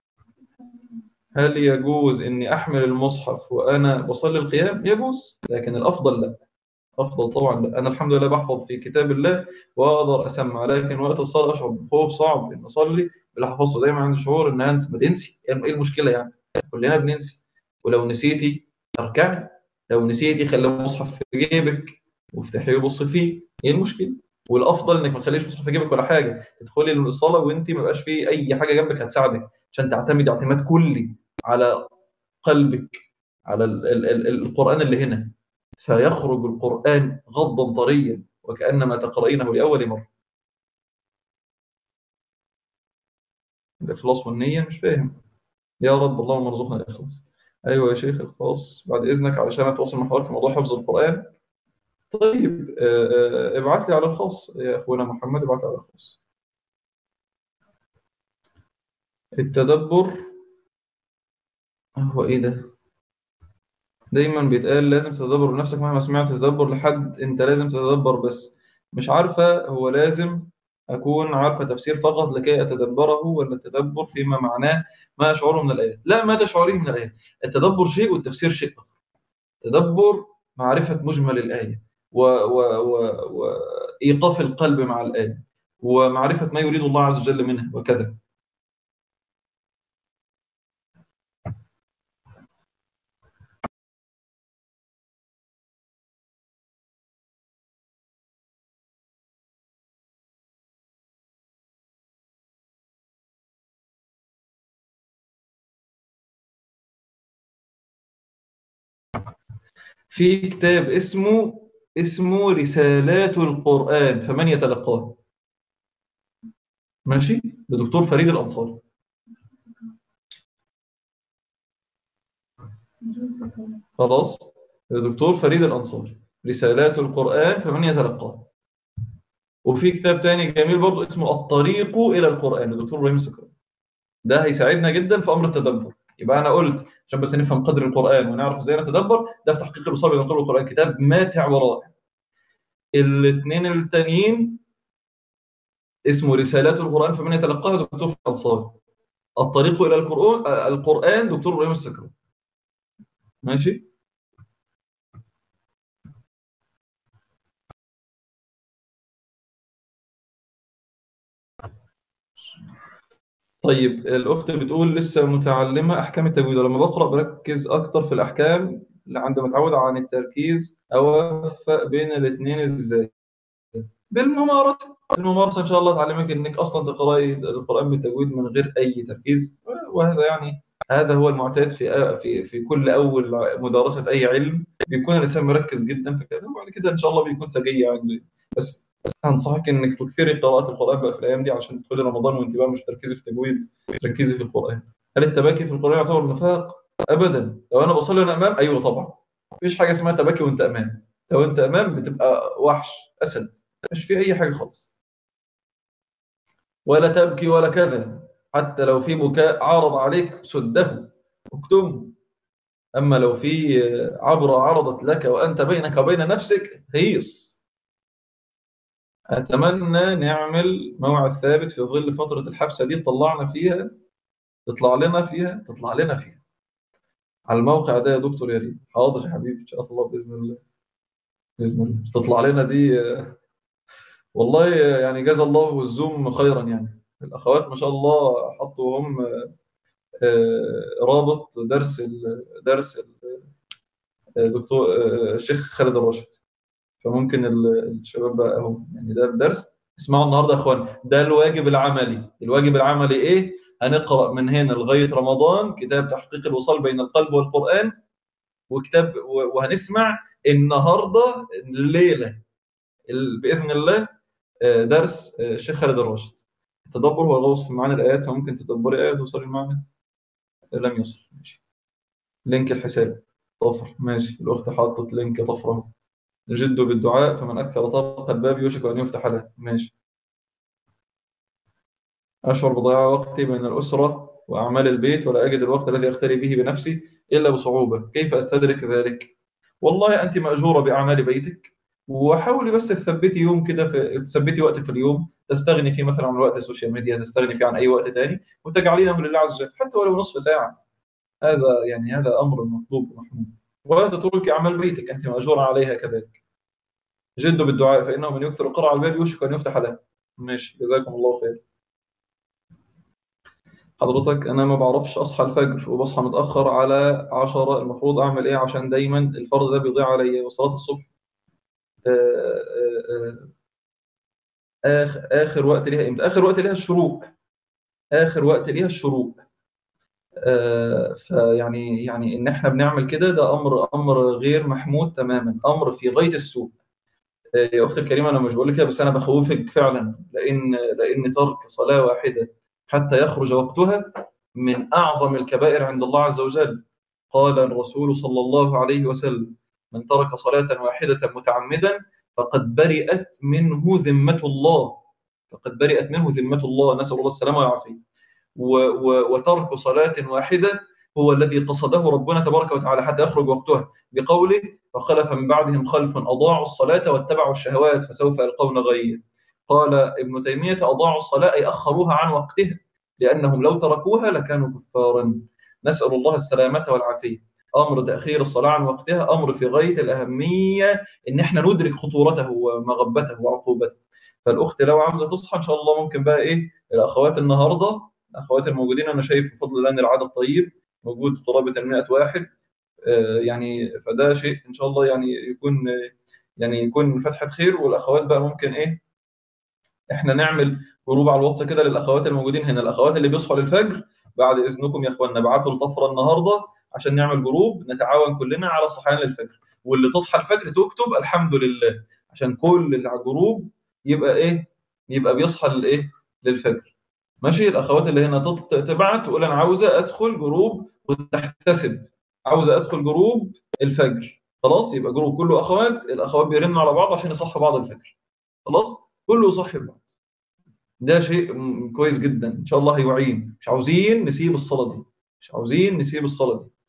هل يجوز اني احمل المصحف وانا بصلي القيام يجوز لكن الافضل لا افضل طبعا لا انا الحمد لله بحفظ في كتاب الله واقدر اسمع لكن وقت الصلاه اشعر بخوف صعب ان اصلي اللي حفظته دايما عندي شعور ان هنسى ما تنسي ايه المشكله يعني كلنا بننسي ولو نسيتي اركعي لو نسيتي خلي المصحف في جيبك وافتحيه وبص فيه ايه المشكله والافضل انك ما تخليش مصحف في جيبك ولا حاجه تدخلي الصلاه وانت ما بقاش في اي حاجه جنبك هتساعدك عشان تعتمدي اعتماد كلي على قلبك على ال ال ال القران اللي هنا فيخرج القران غضا طريا وكانما تقرأينه لاول مره الاخلاص والنيه مش فاهم يا رب اللهم ارزقنا الاخلاص أيوة يا شيخ الخاص بعد إذنك علشان أتواصل مع حضرتك في موضوع حفظ القرآن طيب آه، آه، ابعت لي على الخاص يا أخونا محمد ابعت لي على الخاص التدبر هو إيه ده؟ دايما بيتقال لازم تتدبر بنفسك مهما سمعت تدبر لحد انت لازم تتدبر بس مش عارفة هو لازم أكون عارفة تفسير فقط لكي أتدبره ولا التدبر فيما معناه ما أشعره من الآيات لا ما تشعريه من الآيات التدبر شيء والتفسير شيء آخر تدبر معرفة مجمل الآية وإيقاف القلب مع الآية ومعرفة ما يريد الله عز وجل منه وكذا في كتاب اسمه اسمه رسالات القرآن فمن يتلقاه ماشي لدكتور فريد الأنصاري خلاص الدكتور فريد الأنصاري رسالات القرآن فمن يتلقاه وفي كتاب تاني جميل برضه اسمه الطريق إلى القرآن للدكتور إبراهيم السكري ده هيساعدنا جدا في أمر التدبر يبقى أنا قلت عشان بس نفهم قدر القرآن ونعرف ازاي نتدبر ده في تحقيق الوصول بين القرآن والقرآن كتاب ماتع ورائع الاثنين التانيين اسمه رسالات القرآن فمن يتلقاها دكتور الأنصاري الطريق إلى القرآن القرآن دكتور إبراهيم السكري ماشي طيب الأخت بتقول لسه متعلمة أحكام التجويد ولما بقرأ بركز أكتر في الأحكام عندما أتعود عن التركيز أوفق بين الاثنين إزاي؟ بالممارسة الممارسة إن شاء الله تعلمك إنك أصلا تقرأي القرآن بالتجويد من غير أي تركيز وهذا يعني هذا هو المعتاد في في في كل أول مدارسة أي علم بيكون الإنسان مركز جدا في كذا وبعد كده إن شاء الله بيكون سجية عنده بس بس انصحك انك تكثري قراءه القران بقى في الايام دي عشان تدخلي رمضان وانت بقى مش تركزي في التجويد تركزي في القران هل التباكي في القران يعتبر نفاق ابدا لو انا بصلي وانا امام ايوه طبعا مفيش حاجه اسمها تباكي وانت امام لو انت امام بتبقى وحش اسد مش في اي حاجه خالص ولا تبكي ولا كذا حتى لو في بكاء عارض عليك سده اكتمه اما لو في عبره عرضت لك وانت بينك وبين نفسك هيص أتمنى نعمل موعد ثابت في ظل فترة الحبسة دي تطلعنا فيها تطلع لنا فيها تطلع لنا فيها على الموقع ده يا دكتور يا ريت حاضر يا حبيبي إن شاء الله بإذن الله بإذن الله تطلع لنا دي والله يعني جزا الله الزوم خيرا يعني الأخوات ما شاء الله حطوا هم آه، رابط درس درس الدكتور آه، الشيخ خالد الراشد فممكن الشباب بقى اهو يعني ده الدرس اسمعوا النهارده يا اخوان ده الواجب العملي الواجب العملي ايه هنقرا من هنا لغايه رمضان كتاب تحقيق الوصال بين القلب والقران وكتاب وهنسمع النهارده الليله باذن الله آه، درس آه، الشيخ خالد الراشد التدبر هو الغوص في معاني الايات فممكن تدبري ايه توصلي المعنى لم يصل ماشي لينك الحساب طفر ماشي الاخت حاطط لينك طفره نجد بالدعاء فمن أكثر طرق الباب يوشك أن يفتح له ماشي أشعر بضياع وقتي بين الأسرة وأعمال البيت ولا أجد الوقت الذي أختلي به بنفسي إلا بصعوبة كيف أستدرك ذلك؟ والله أنت مأجورة بأعمال بيتك وحاولي بس تثبتي يوم كده في تثبتي وقت في اليوم تستغني فيه مثلا عن وقت السوشيال ميديا تستغني فيه عن أي وقت ثاني وتجعليه أمر لله عز وجل حتى ولو نصف ساعة هذا يعني هذا أمر مطلوب ومحمود ولا تتركي أعمال بيتك أنت مأجورة عليها كذلك جدوا بالدعاء فإنه من يكثر القرع على الباب يوشك أن يفتح له ماشي جزاكم الله خير حضرتك أنا ما بعرفش أصحى الفجر وبصحى متأخر على عشرة المفروض أعمل إيه عشان دايما الفرض ده بيضيع عليا وصلاة الصبح آه، آه، آه، آخر, آخر وقت ليها إمتى؟ آخر وقت ليها الشروق آخر وقت ليها الشروق فيعني يعني إن إحنا بنعمل كده ده أمر أمر غير محمود تماما أمر في غاية السوء يا اختي الكريمه انا مش بقول لك كده بس انا بخوفك فعلا لان لان ترك صلاه واحده حتى يخرج وقتها من اعظم الكبائر عند الله عز وجل قال الرسول صلى الله عليه وسلم من ترك صلاة واحدة متعمدا فقد برئت منه ذمة الله فقد برئت منه ذمة الله نسأل الله السلامة والعافية وترك صلاة واحدة هو الذي قصده ربنا تبارك وتعالى حتى يخرج وقتها بقوله فخلف من بعدهم خلف أضاعوا الصلاة واتبعوا الشهوات فسوف يلقون غيا قال ابن تيمية أضاعوا الصلاة أي أخروها عن وقتها لأنهم لو تركوها لكانوا كفارا نسأل الله السلامة والعافية أمر تأخير الصلاة عن وقتها أمر في غاية الأهمية إن إحنا ندرك خطورته ومغبته وعقوبته فالأخت لو عاوزة تصحى إن شاء الله ممكن بقى إيه الأخوات النهاردة الأخوات الموجودين أنا شايف بفضل الله إن العدد طيب موجود قرابة ال 100 واحد آه، يعني فده شيء إن شاء الله يعني يكون يعني يكون فتحة خير والأخوات بقى ممكن إيه إحنا نعمل جروب على الواتس كده للأخوات الموجودين هنا الأخوات اللي بيصحوا للفجر بعد إذنكم يا إخواننا ابعتوا الطفرة النهاردة عشان نعمل جروب نتعاون كلنا على الصحيان للفجر واللي تصحى الفجر تكتب الحمد لله عشان كل اللي على الجروب يبقى ايه يبقى بيصحى للايه للفجر ماشي الاخوات اللي هنا تبعت تقول انا عاوزه ادخل جروب وتحتسب عاوزه ادخل جروب الفجر خلاص يبقى جروب كله اخوات الاخوات بيرنوا على بعض عشان يصحوا بعض الفجر خلاص كله يصحي بعض ده شيء كويس جدا ان شاء الله هيعين مش عاوزين نسيب الصلاه دي مش عاوزين نسيب الصلاه دي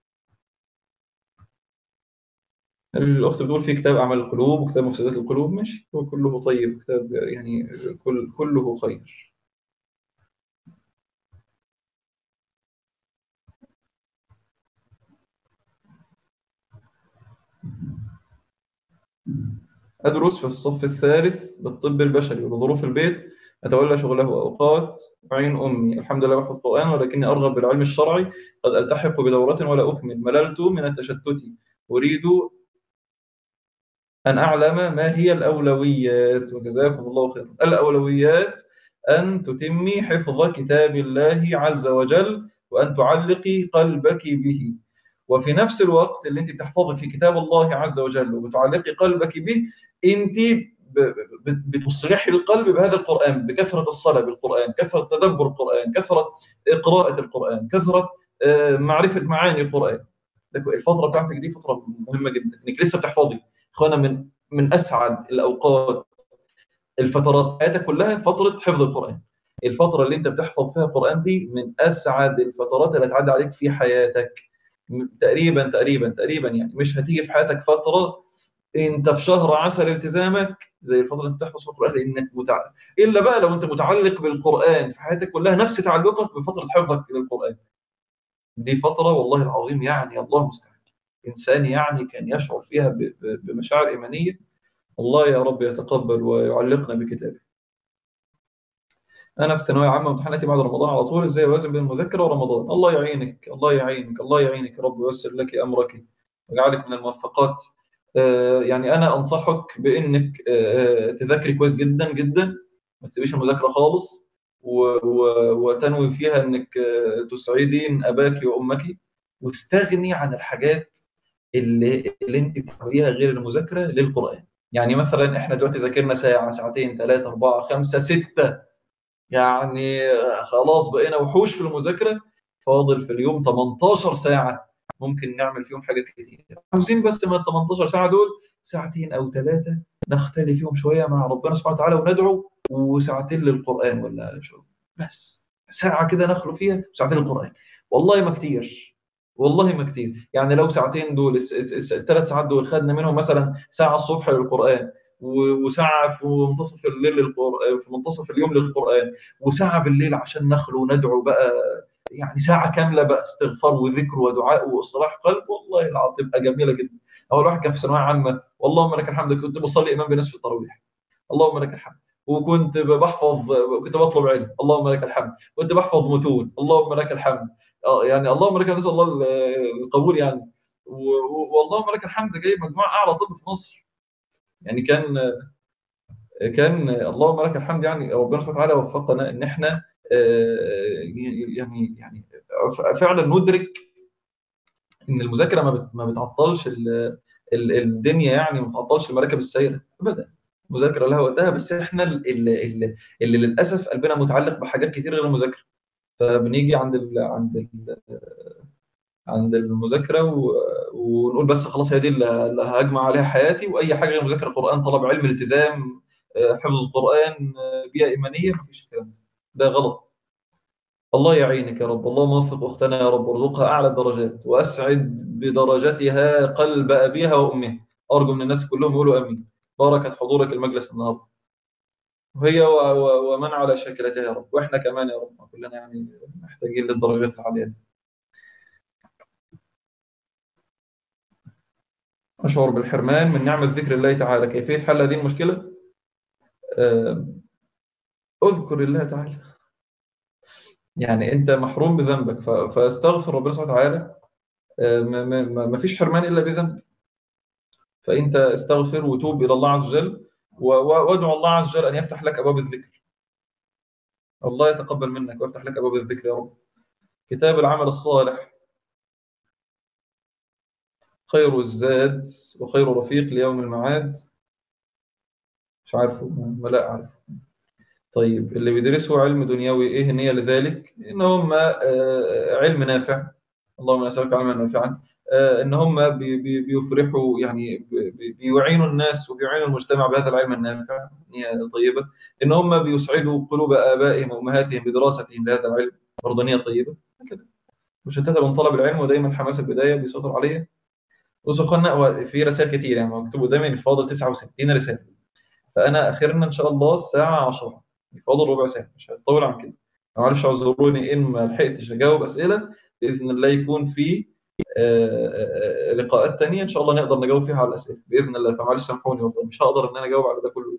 الاخت بتقول في كتاب اعمال القلوب وكتاب مفسدات القلوب ماشي هو كله طيب كتاب يعني كل كله خير أدرس في الصف الثالث بالطب البشري ولظروف البيت أتولى شغله أوقات عين أمي الحمد لله بحفظ القرآن ولكني أرغب بالعلم الشرعي قد ألتحق بدورة ولا أكمل مللت من التشتت أريد أن أعلم ما هي الأولويات وجزاكم الله خيرا الأولويات أن تتمي حفظ كتاب الله عز وجل وأن تعلقي قلبك به وفي نفس الوقت اللي أنت بتحفظي في كتاب الله عز وجل وبتعلقي قلبك به أنت بتصلحي القلب بهذا القرآن بكثرة الصلاة بالقرآن كثرة تدبر القرآن كثرة قراءة القرآن كثرة آه، معرفة معاني القرآن الفترة بتاعتك دي فترة مهمة جدا انك لسه بتحفظي اخوانا من من اسعد الاوقات الفترات حياتك كلها فتره حفظ القران الفتره اللي انت بتحفظ فيها القران دي من اسعد الفترات اللي هتعدي عليك في حياتك تقريبا تقريبا تقريبا يعني مش هتيجي في حياتك فتره انت في شهر عسل التزامك زي الفتره اللي انت بتحفظ القران لانك متع... الا بقى لو انت متعلق بالقران في حياتك كلها نفس تعلقك بفتره حفظك للقران دي فتره والله العظيم يعني الله المستعان إنسان يعني كان يشعر فيها بمشاعر إيمانية الله يا رب يتقبل ويعلقنا بكتابه أنا في الثانوية عامة امتحاناتي بعد رمضان على طول إزاي أوازن بين المذاكرة ورمضان الله يعينك الله يعينك الله يعينك يا رب ويسر لك أمرك ويجعلك من الموفقات آه، يعني أنا أنصحك بإنك آه، آه، تذاكري كويس جدا جدا ما تسيبيش المذاكرة خالص وتنوي فيها انك تسعدين اباك وامك واستغني عن الحاجات اللي اللي انت بتعمليها غير المذاكره للقران يعني مثلا احنا دلوقتي ذاكرنا ساعه ساعتين ثلاثه اربعه خمسه سته يعني خلاص بقينا وحوش في المذاكره فاضل في اليوم 18 ساعه ممكن نعمل فيهم حاجات كتير عاوزين بس من ال 18 ساعه دول ساعتين او ثلاثه نختلي فيهم شويه مع ربنا سبحانه وتعالى وندعو وساعتين للقران ولا شو بس ساعه كده نخلو فيها ساعتين للقران والله ما كتير والله ما كتير يعني لو ساعتين دول الثلاث ساعات دول خدنا منهم مثلا ساعه الصبح للقران وساعه في منتصف الليل للقرآن في منتصف اليوم للقران وساعه بالليل عشان نخلو وندعو بقى يعني ساعه كامله بقى استغفار وذكر ودعاء واصلاح قلب والله العظيم تبقى جميله جدا اول واحد كان في ثانويه عامه اللهم لك الحمد كنت بصلي امام بنصف التراويح اللهم لك الحمد وكنت بحفظ كنت بطلب علم اللهم لك الحمد كنت بحفظ متون اللهم لك الحمد اه يعني اللهم لك نسال الله القبول يعني واللهم لك الحمد جاي مجموعه اعلى طب في مصر يعني كان كان اللهم لك الحمد يعني ربنا سبحانه وتعالى وفقنا ان احنا آه، يعني يعني فعلا ندرك ان المذاكره ما ما بتعطلش الدنيا يعني ما بتعطلش المراكب السيره ابدا المذاكره لها وقتها بس احنا اللي, اللي, اللي للاسف قلبنا متعلق بحاجات كتير غير المذاكره فبنيجي عند ال عند ال عند المذاكره و... ونقول بس خلاص هي دي اللي هجمع عليها حياتي واي حاجه غير مذاكره قران طلب علم الالتزام حفظ القران بيئه ايمانيه مفيش الكلام ده غلط الله يعينك يا رب اللهم وفق اختنا يا رب وارزقها اعلى الدرجات واسعد بدرجتها قلب ابيها وامها ارجو من الناس كلهم يقولوا امين باركت حضورك المجلس النهارده وهي ومن على شاكلتها يا رب واحنا كمان يا رب كلنا يعني محتاجين للدرجات العاليه دي أشعر بالحرمان من نعمة ذكر الله تعالى كيفية حل هذه المشكلة اذكر الله تعالى يعني أنت محروم بذنبك فاستغفر ربنا سبحانه وتعالى ما فيش حرمان إلا بذنب فأنت استغفر وتوب إلى الله عز وجل وادعو الله عز وجل أن يفتح لك أبواب الذكر الله يتقبل منك ويفتح لك أبواب الذكر يا رب كتاب العمل الصالح خير الزاد وخير رفيق ليوم المعاد مش عارفه ما لا أعرف طيب اللي بيدرسوا علم دنيوي إيه النية لذلك إن هم علم نافع اللهم نسألك علما نافعا إن هم بيفرحوا يعني بيعينوا الناس وبيعينوا المجتمع بهذا العلم النافع نية طيبة إن هم بيسعدوا قلوب آبائهم وأمهاتهم بدراستهم لهذا العلم برضه نية طيبة كده مشتتة من طلب العلم ودايما حماس البداية بيسيطر عليها بصوا اخوانا هو في رسائل كتير يعني مكتوب قدامي فاضل 69 رساله فانا اخرنا ان شاء الله الساعه 10 فاضل ربع ساعه مش هطول عن كده معلش اعذروني ان ما لحقتش اجاوب اسئله باذن الله يكون في لقاءات تانية ان شاء الله نقدر نجاوب فيها على الاسئله باذن الله فمعلش سامحوني والله مش هقدر ان انا اجاوب على ده كله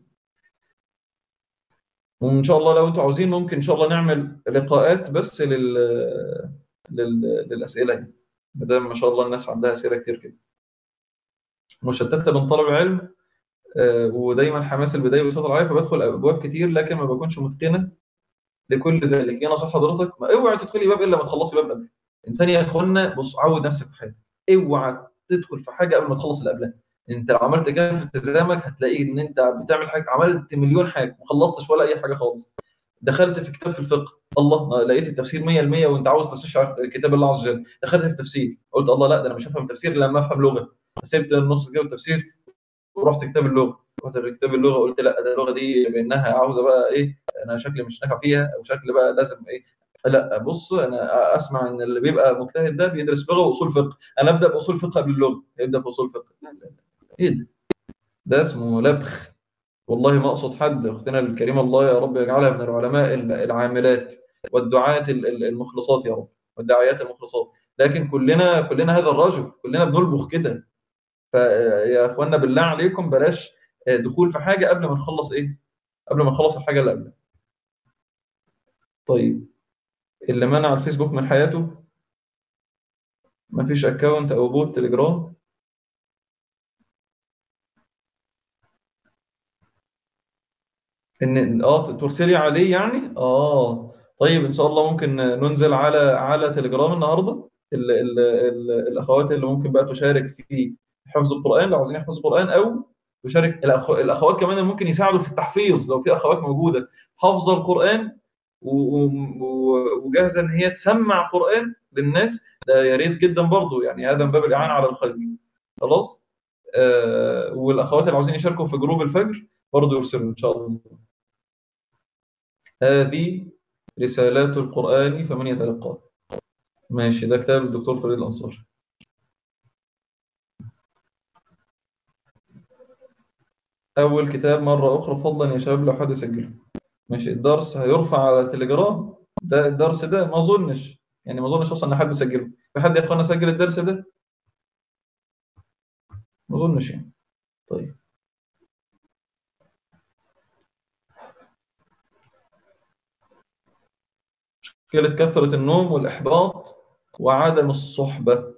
وان شاء الله لو انتم عاوزين ممكن ان شاء الله نعمل لقاءات بس لل, لل... للاسئله دي ما دام ما شاء الله الناس عندها اسئله كتير كده مشتته من طلب العلم ودايما حماس البدايه بيسيطر عليا فبدخل ابواب كتير لكن ما بكونش متقنه لكل ذلك انا نصيحه حضرتك ما اوعي تدخلي باب الا ما تخلصي باب قبل انسان يا اخوانا بص عود نفسك في حاجه اوعى تدخل في حاجه قبل ما تخلص اللي قبلها انت لو عملت كده في التزامك هتلاقي ان انت بتعمل حاجه عملت مليون حاجه ما خلصتش ولا اي حاجه خالص دخلت في كتاب في الفقه الله لقيت التفسير 100% وانت عاوز تستشعر كتاب الله عز وجل دخلت في التفسير قلت الله لا ده انا مش هفهم تفسير لما افهم لغه سبت النص كده التفسير ورحت كتاب اللغه رحت كتاب اللغه قلت لا ده اللغه دي بانها عاوزه بقى ايه انا شكلي مش نافع فيها او شكلي بقى لازم ايه لا بص انا اسمع ان اللي بيبقى مجتهد ده بيدرس لغه واصول فقه انا ابدا باصول فقه قبل اللغه ابدا باصول فقه لا لا لا ايه ده ده اسمه لبخ والله ما اقصد حد اختنا الكريمه الله يا رب يجعلها من العلماء العاملات والدعاة المخلصات يا رب والداعيات المخلصات لكن كلنا كلنا هذا الرجل كلنا بنلبخ كده فيا اخوانا بالله عليكم بلاش دخول في حاجه قبل ما نخلص ايه قبل ما نخلص الحاجه اللي قبلها طيب اللي منع الفيسبوك من حياته مفيش اكونت او بوت تليجرام ان اه ترسلي عليه يعني اه طيب ان شاء الله ممكن ننزل على على تليجرام النهارده ال ال ال الاخوات اللي ممكن بقى تشارك في حفظ القران لو عاوزين يحفظوا القران او تشارك الأخو... الاخوات كمان اللي ممكن يساعدوا في التحفيظ لو في اخوات موجوده حافظه القران وجاهزه ان هي تسمع قران للناس ده يا ريت جدا برضه يعني هذا من باب الاعانه على الخير خلاص آه والاخوات اللي عاوزين يشاركوا في جروب الفجر برضه يرسلوا ان شاء الله هذه رسالات القرآن فمن يتلقاها ماشي ده كتاب الدكتور فريد الأنصار أول كتاب مرة أخرى فضلا يا شباب لو حد يسجله ماشي الدرس هيرفع على تليجرام ده الدرس ده ما أظنش يعني ما أظنش أصلا إن حد سجله في حد يا إخوانا سجل الدرس ده ما أظنش يعني طيب مشكلة كثرة النوم والإحباط وعدم الصحبة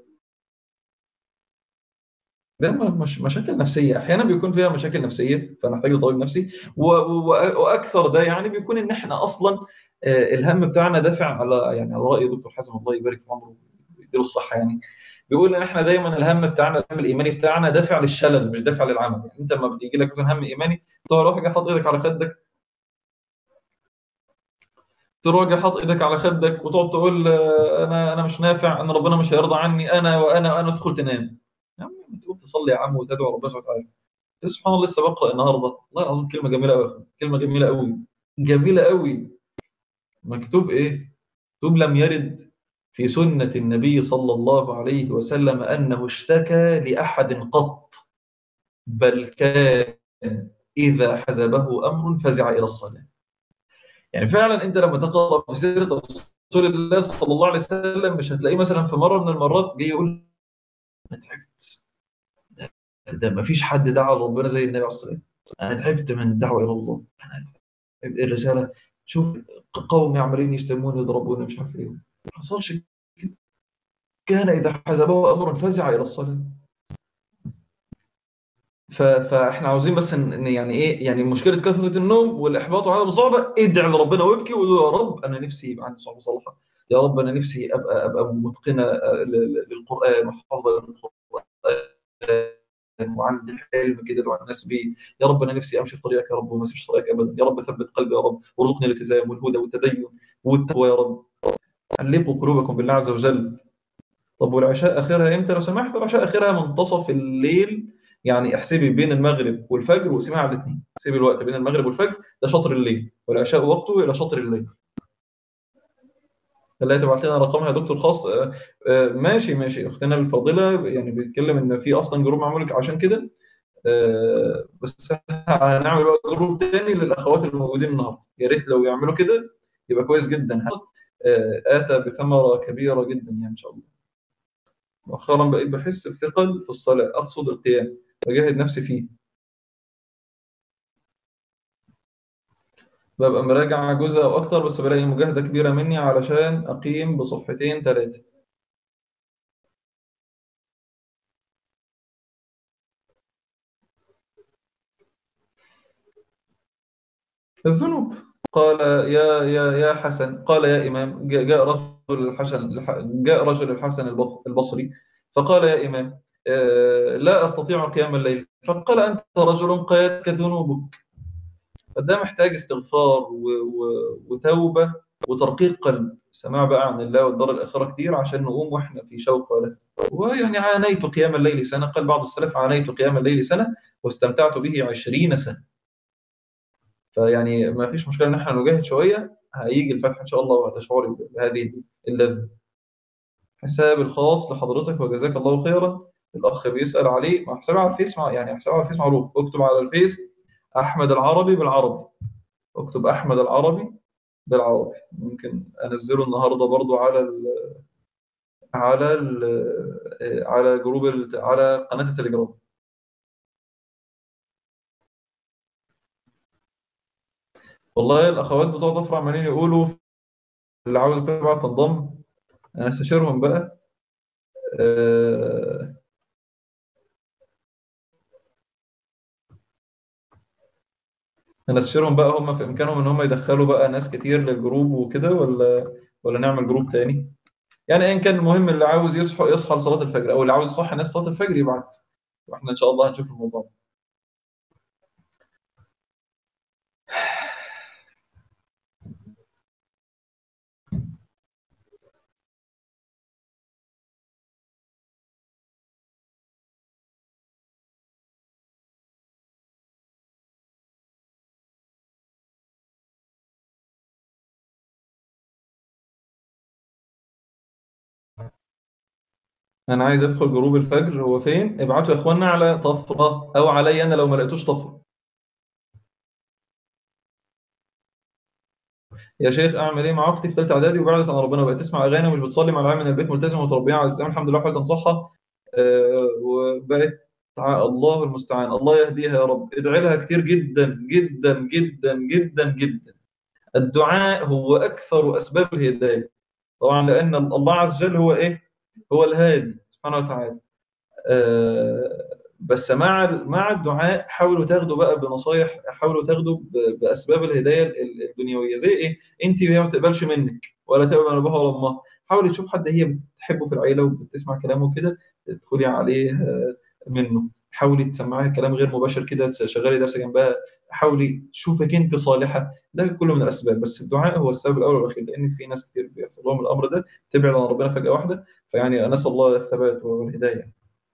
ده مش مشاكل نفسية أحيانا بيكون فيها مشاكل نفسية فنحتاج لطبيب نفسي وأكثر ده يعني بيكون إن إحنا أصلا الهم بتاعنا دافع على يعني على رأي دكتور حازم الله يبارك في عمره ويديله الصحة يعني بيقول إن إحنا دايما الهم بتاعنا الهم الإيماني بتاعنا دافع للشلل مش دافع للعمل يعني أنت لما بتيجي لك مثلا هم إيماني تروح حاطط إيدك على خدك تروح حاطط ايدك على خدك وتقعد تقول آه، انا انا مش نافع انا ربنا مش هيرضى عني انا وانا وانا تدخل تنام يا عم تقوم تصلي يا عم وتدعو ربنا سبحانه وتعالى سبحان الله لسه بقرا النهارده والله العظيم كلمه جميله قوي كلمه جميله قوي جميله قوي مكتوب ايه مكتوب لم يرد في سنه النبي صلى الله عليه وسلم انه اشتكى لاحد قط بل كان اذا حزبه امر فزع الى الصلاه يعني فعلا انت لما تقرا في سيره رسول الله صلى الله عليه وسلم مش هتلاقيه مثلا في مره من المرات جاي يقول انا تعبت ده ما فيش حد دعا لربنا زي النبي عليه الصلاه والسلام انا تعبت من الدعوه الى الله انا تعبت الرساله شوف قوم عمالين يشتموني يضربوني مش عارف ايه ما حصلش كده كان اذا حزبه امر فزع الى الصلاه فاحنا عاوزين بس ان يعني ايه يعني مشكله كثره النوم والاحباط وعدم الصعوبه ادعي لربنا وابكي وقول يا رب انا نفسي يبقى عندي صحبه صالحه يا رب انا نفسي ابقى ابقى متقنه للقران وحافظه للقران وعندي حلم كده دعاء الناس بيه يا رب انا نفسي امشي في طريقك يا رب وما امشيش في طريقك ابدا يا رب ثبت قلبي يا رب وارزقني الالتزام والهدى والتدين والتقوى يا رب علقوا قلوبكم بالله عز وجل طب والعشاء اخرها امتى لو سمحت العشاء اخرها منتصف الليل يعني احسبي بين المغرب والفجر واقسميها على الاثنين احسبي الوقت بين المغرب والفجر ده شطر الليل والعشاء وقته الى شطر الليل خليها تبعت لنا رقمها يا دكتور خاص آه، آه، ماشي ماشي اختنا الفاضله يعني بيتكلم ان في اصلا جروب معمول عشان كده آه، بس هنعمل بقى جروب تاني للاخوات الموجودين النهارده يا ريت لو يعملوا كده يبقى كويس جدا اتى بثمره كبيره جدا يعني ان شاء الله مؤخرا بقيت بحس بثقل في الصلاه اقصد القيام بجاهد نفسي فيه ببقى مراجع جزء أو أكتر بس بلاقي مجاهدة كبيرة مني علشان أقيم بصفحتين ثلاثة الذنوب قال يا يا يا حسن قال يا إمام جاء رجل الحسن جاء رجل الحسن البصري فقال يا إمام آه، لا أستطيع قيام الليل فقال أنت رجل قيادك ذنوبك فده محتاج استغفار وتوبة وترقيق قلب سماع بقى عن الله والدار الآخرة كتير عشان نقوم وإحنا في شوق له ويعني عانيت قيام الليل سنة قال بعض السلف عانيت قيام الليل سنة واستمتعت به عشرين سنة فيعني ما فيش مشكلة إن إحنا نجاهد شوية هيجي الفتح إن شاء الله وهتشعري بهذه اللذة حساب الخاص لحضرتك وجزاك الله خيرا الأخ بيسأل عليه ما حسابه على الفيس يعني حسابه على الفيس معروف اكتب على الفيس احمد العربي بالعربي اكتب احمد العربي بالعربي ممكن انزله النهارده برضو على ال على ال على جروب ال على قناه التليجرام والله الاخوات بتوع ضفر عمالين يقولوا اللي عاوز تبع تنضم انا استشيرهم بقى أه ننشرهم بقى هم في امكانهم ان هم يدخلوا بقى ناس كتير للجروب وكده ولا ولا نعمل جروب تاني يعني ايا كان المهم اللي عاوز يصحى يصحى لصلاه الفجر او اللي عاوز يصحى ناس صلاه الفجر يبعت واحنا ان شاء الله هنشوف الموضوع انا عايز ادخل جروب الفجر هو فين ابعتوا يا اخوانا على طفره او علي انا لو ما لقيتوش طفره يا شيخ اعمل ايه مع اختي في ثالثه اعدادي وبعدت عن ربنا بقت تسمع اغاني ومش بتصلي مع العيال من البيت ملتزمه ومتربيه على الاسلام الحمد لله حاولت انصحها أه وبقت الله المستعان الله يهديها يا رب ادعي لها كتير جدا جدا جدا جدا جدا الدعاء هو اكثر اسباب الهدايه طبعا لان الله عز وجل هو ايه هو الهادي سبحانه وتعالى آه، بس مع مع الدعاء حاولوا تاخدوا بقى بنصايح حاولوا تاخدوا باسباب الهدايه الدنيويه زي ايه انت هي ما تقبلش منك ولا تقبل من ابوها ولا امها حاولي تشوف حد هي بتحبه في العيله وبتسمع كلامه كده تدخلي عليه آه، منه حاولي تسمعيها كلام غير مباشر كده تشغلي درس جنبها حاولي تشوفك انت صالحه ده كله من الاسباب بس الدعاء هو السبب الاول والاخير لان في ناس كتير بيحصل لهم الامر ده تبعد عن ربنا فجاه واحده فيعني نسال الله الثبات والهدايه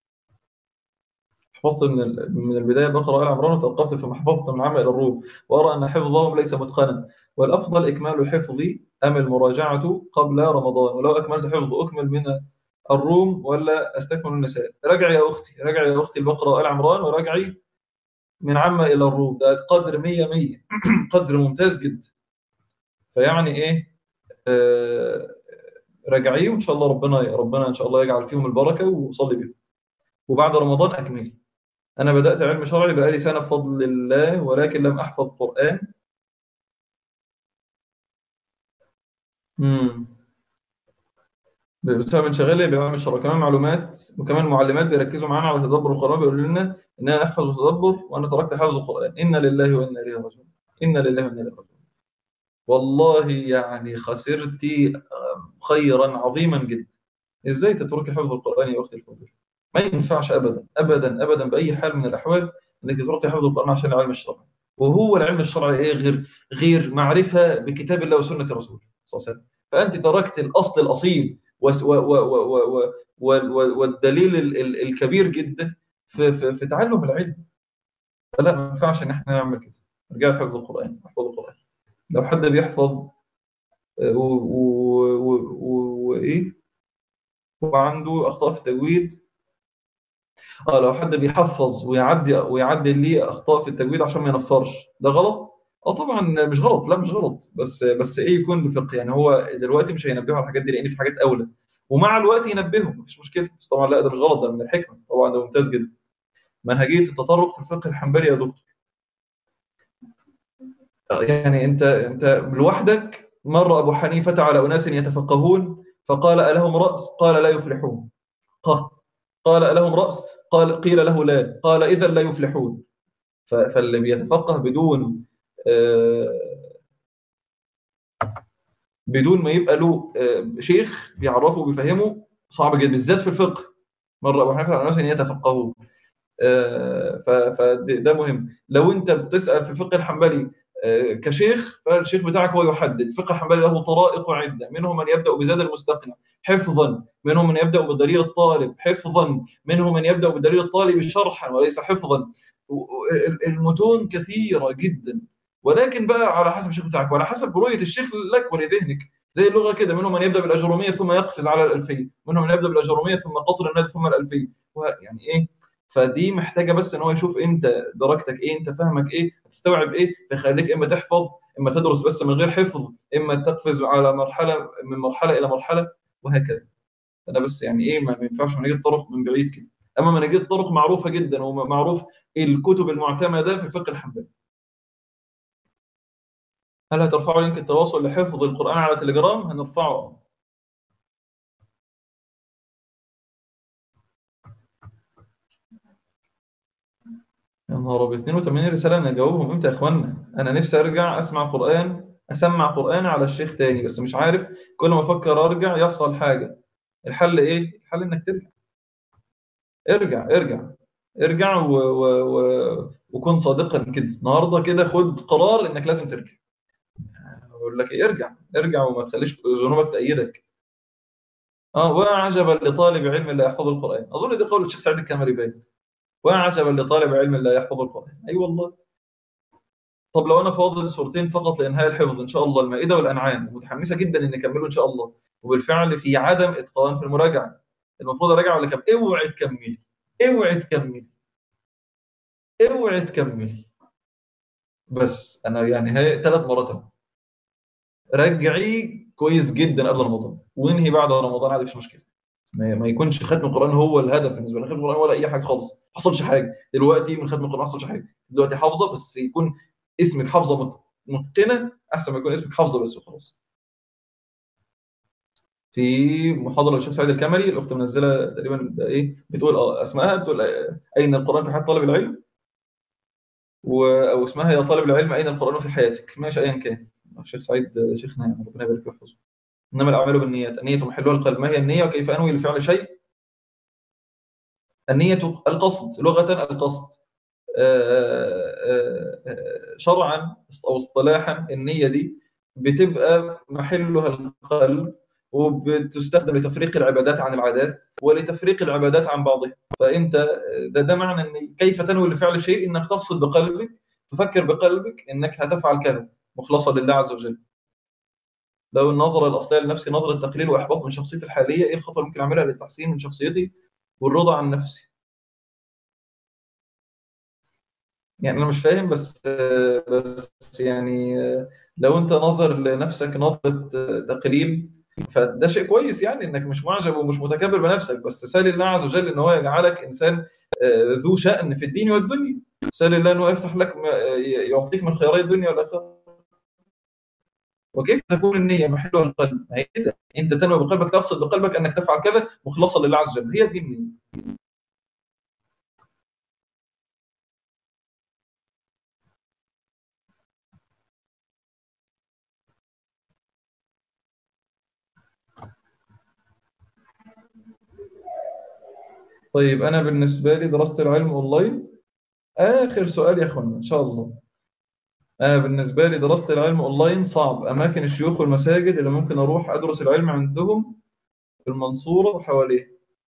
حفظت من ال- من البدايه بقرا ال عمران وتوقفت في محفظه من عمل الروم وارى ان حفظهم ليس متقنا والافضل اكمال حفظي ام المراجعه قبل رمضان ولو اكملت حفظ اكمل من الروم ولا استكمل النساء راجعي يا اختي راجعي يا اختي البقره ال عمران وراجعي من عامه الى الروم ده قدر 100 100 قدر ممتاز جدا فيعني ايه آه راجعيه وان شاء الله ربنا ربنا ان شاء الله يجعل فيهم البركه وصلي بيهم وبعد رمضان اكملي انا بدات علم شرعي بقالي سنه بفضل الله ولكن لم احفظ قران امم بسبب انشغالي بعلم الشرع كمان معلومات وكمان معلمات بيركزوا معانا على تدبر القرآن بيقولوا لنا إننا نحفظ وتدبر وأنا تركت حفظ القرآن إنا لله وإنا إليه راجعون إنا لله وإنا إليه راجعون والله يعني خسرتي خيرا عظيما جدا إزاي تتركي حفظ القرآن يا أختي الفضيلة ما ينفعش أبدا أبدا أبدا بأي حال من الأحوال إنك تتركي حفظ القرآن عشان العلم الشرعي وهو العلم الشرعي إيه غير غير معرفة بكتاب الله وسنة رسوله صلى الله عليه وسلم فأنت تركت الأصل الأصيل وس- و- و- و- و- و- و- والدليل ال- ال- الكبير جدا في, في, في تعلم العلم فلا ما ينفعش ان احنا نعمل كده رجال حفظ القران احفظ القران لو حد بيحفظ آه، و- و- و- و- وايه وعنده اخطاء في التجويد اه لو حد بيحفظ ويعدي ويعدي ليه اخطاء في التجويد عشان ما ينفرش ده غلط اه طبعا مش غلط لا مش غلط بس بس ايه يكون بفقه يعني هو دلوقتي مش هينبهوا على الحاجات دي لان في حاجات اولى ومع الوقت ينبهوا مفيش مشكله بس طبعا لا ده مش غلط ده من الحكمه طبعا ده ممتاز جدا منهجيه التطرق في الفقه الحنبلي يا دكتور يعني انت انت لوحدك مر ابو حنيفه على اناس يتفقهون فقال الهم راس قال لا يفلحون قال قال الهم راس قال قيل له لا قال اذا لا يفلحون ف- فاللي بيتفقه بدون آه، بدون ما يبقى له آه، شيخ بيعرفه وبيفهمه صعب جدا بالذات في الفقه مره ابو حنيفه على الناس ان يتفقهوا فده مهم لو انت بتسال في الفقه الحنبلي آه، كشيخ فالشيخ بتاعك هو يحدد فقه الحنبلي له طرائق عده منهم من يبدا بزاد المستقنع حفظا منهم من يبدا بدليل الطالب حفظا منهم من يبدا بدليل الطالب شرحا وليس حفظا و- و- المتون كثيره جدا ولكن بقى على حسب الشيخ بتاعك وعلى حسب رؤيه الشيخ لك ولذهنك زي اللغه كده منهم من يبدا بالاجروميه ثم يقفز على الالفيه منهم من يبدا بالاجروميه ثم قطر النادي ثم الالفيه وه- يعني ايه فدي محتاجه بس ان هو يشوف انت درجتك ايه انت فهمك ايه هتستوعب ايه فيخليك اما تحفظ اما تدرس بس من غير حفظ اما تقفز على مرحله من مرحله الى مرحله وهكذا انا بس يعني ايه ما ما ينفعش منهجيه الطرق من بعيد كده اما منهجيه الطرق معروفه جدا ومعروف الكتب المعتمده في الفقه الحنبلي هل هترفعوا لينك التواصل لحفظ القران على تليجرام هنرفعه يا نهار ابيض 82 رساله نجاوبهم امتى يا اخوانا انا نفسي ارجع اسمع قران اسمع قران على الشيخ تاني بس مش عارف كل ما افكر ارجع يحصل حاجه الحل ايه الحل انك ترجع ارجع ارجع ارجع و... و... و... وكن صادقا كده النهارده كده خد قرار انك لازم ترجع اقول لك ايه ارجع ارجع وما تخليش ذنوبك تأيدك اه وعجبا لطالب علم لا يحفظ القران اظن دي قول الشيخ سعيد الكامري باين وعجبا لطالب علم لا يحفظ القرآن أي أيوة والله طب لو أنا فاضل سورتين فقط لإنهاء الحفظ إن شاء الله المائدة والأنعام متحمسة جدا إن نكمله إن شاء الله وبالفعل في عدم إتقان في المراجعة المفروض أراجع ولا كم اوعي تكملي اوعي تكملي اوعي تكملي بس أنا يعني هي ثلاث مرات أهو رجعي كويس جدا قبل رمضان وانهي بعد رمضان عادي مفيش مشكله ما ما يكونش ختم القران هو الهدف بالنسبه لي ختم القران ولا اي حاجه خالص ما حصلش حاجه دلوقتي من ختم القران ما حصلش حاجه دلوقتي حافظه بس يكون اسمك حافظه مت- متقنه احسن ما يكون اسمك حافظه بس وخلاص في محاضره للشيخ سعيد الكمري الاخت منزله تقريبا ده ايه بتقول اه اسمائها بتقول آه، اين القران في حياه طالب العلم و... او اسمها يا طالب العلم اين القران في حياتك ماشي ايا كان الشيخ سعيد آه، شيخنا يعني ربنا يبارك له ويحفظه انما الاعمال بالنيات النيه محلها القلب ما هي النيه وكيف انوي لفعل شيء النية القصد لغة القصد شرعا أو اصطلاحا النية دي بتبقى محلها القلب وبتستخدم لتفريق العبادات عن العادات ولتفريق العبادات عن بعضها فانت ده, ده معنى ان كيف تنوي لفعل شيء انك تقصد بقلبك تفكر بقلبك انك هتفعل كذا مخلصا لله عز وجل لو النظره الاصليه لنفسي نظره تقليل واحباط من شخصيتي الحاليه ايه الخطوه اللي ممكن اعملها للتحسين من شخصيتي والرضا عن نفسي يعني انا مش فاهم بس بس يعني لو انت ناظر لنفسك نظره تقليل فده شيء كويس يعني انك مش معجب ومش متكبر بنفسك بس سال الله عز وجل ان هو يجعلك انسان ذو شأن في الدين والدنيا سال الله ان هو يفتح لك يعطيك من خيري الدنيا والاخره وكيف تكون النية محلها القلب؟ هي كده انت تنوي بقلبك تقصد بقلبك انك تفعل كذا مخلصا لله عز وجل هي دي النية طيب انا بالنسبه لي دراسه العلم اونلاين اخر سؤال يا اخوانا ان شاء الله انا بالنسبه لي دراسه العلم اونلاين صعب اماكن الشيوخ والمساجد اللي ممكن اروح ادرس العلم عندهم في المنصوره وحواليها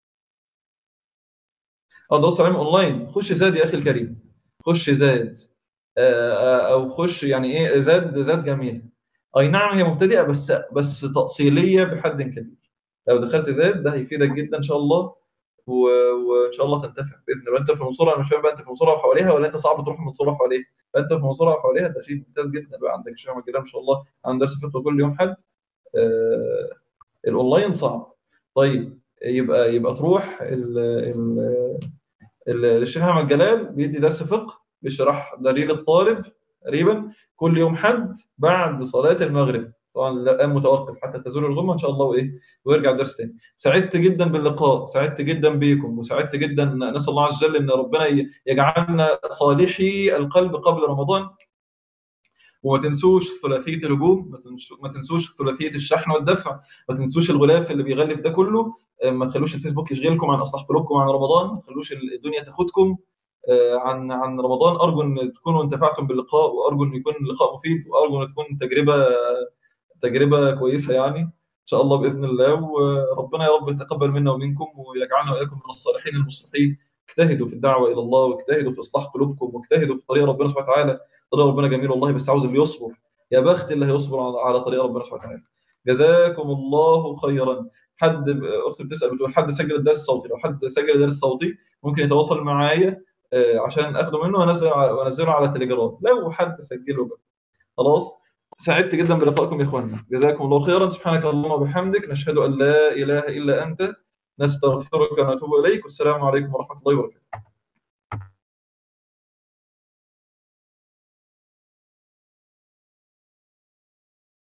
ادرس العلم اونلاين خش زاد يا اخي الكريم خش زاد او خش يعني ايه زاد زاد جميل اي نعم هي مبتدئه بس بس تاصيليه بحد كبير لو دخلت زاد ده هيفيدك جدا ان شاء الله وان شاء الله تنتفع باذن الله انت في المنصوره انا مش فاهم بقى انت في المنصوره وحواليها ولا انت صعب تروح المنصوره وحواليها فانت في المنصوره وحواليها ده شيء ممتاز جدا بقى عندك الشيخ محمد ان شاء الله عنده درس فقه كل يوم حد آه الاونلاين صعب طيب يبقى يبقى تروح ال ال الشيخ احمد جلال بيدي درس فقه بيشرح دليل الطالب تقريبا كل يوم حد بعد صلاه المغرب طبعا الان متوقف حتى تزول الغمه ان شاء الله وايه ويرجع درس تاني سعدت جدا باللقاء سعدت جدا بيكم وسعدت جدا نسال الله عز وجل ان ربنا يجعلنا صالحي القلب قبل رمضان وما تنسوش ثلاثيه الهجوم ما تنسوش ثلاثيه الشحن والدفع ما تنسوش الغلاف اللي بيغلف ده كله ما تخلوش الفيسبوك يشغلكم عن اصلاح قلوبكم عن رمضان ما تخلوش الدنيا تاخدكم عن عن رمضان ارجو ان تكونوا انتفعتم باللقاء وارجو ان يكون اللقاء مفيد وارجو ان تكون تجربه تجربه كويسه يعني ان شاء الله باذن الله وربنا يا رب يتقبل منا ومنكم ويجعلنا واياكم من الصالحين المصلحين اجتهدوا في الدعوه الى الله واجتهدوا في اصلاح قلوبكم واجتهدوا في طريق ربنا سبحانه وتعالى طريق ربنا جميل والله بس عاوز اللي يصبر يا بخت اللي هيصبر على طريق ربنا سبحانه وتعالى جزاكم الله خيرا حد اخت بتسال بتقول حد سجل الدرس الصوتي لو حد سجل الدرس الصوتي ممكن يتواصل معايا عشان اخده منه وانزل وانزله على تليجرام لو حد سجله بقى خلاص سعدت جدا بلقائكم يا اخواننا جزاكم الله خيرا سبحانك اللهم وبحمدك نشهد ان لا اله الا انت نستغفرك ونتوب اليك والسلام عليكم ورحمه الله وبركاته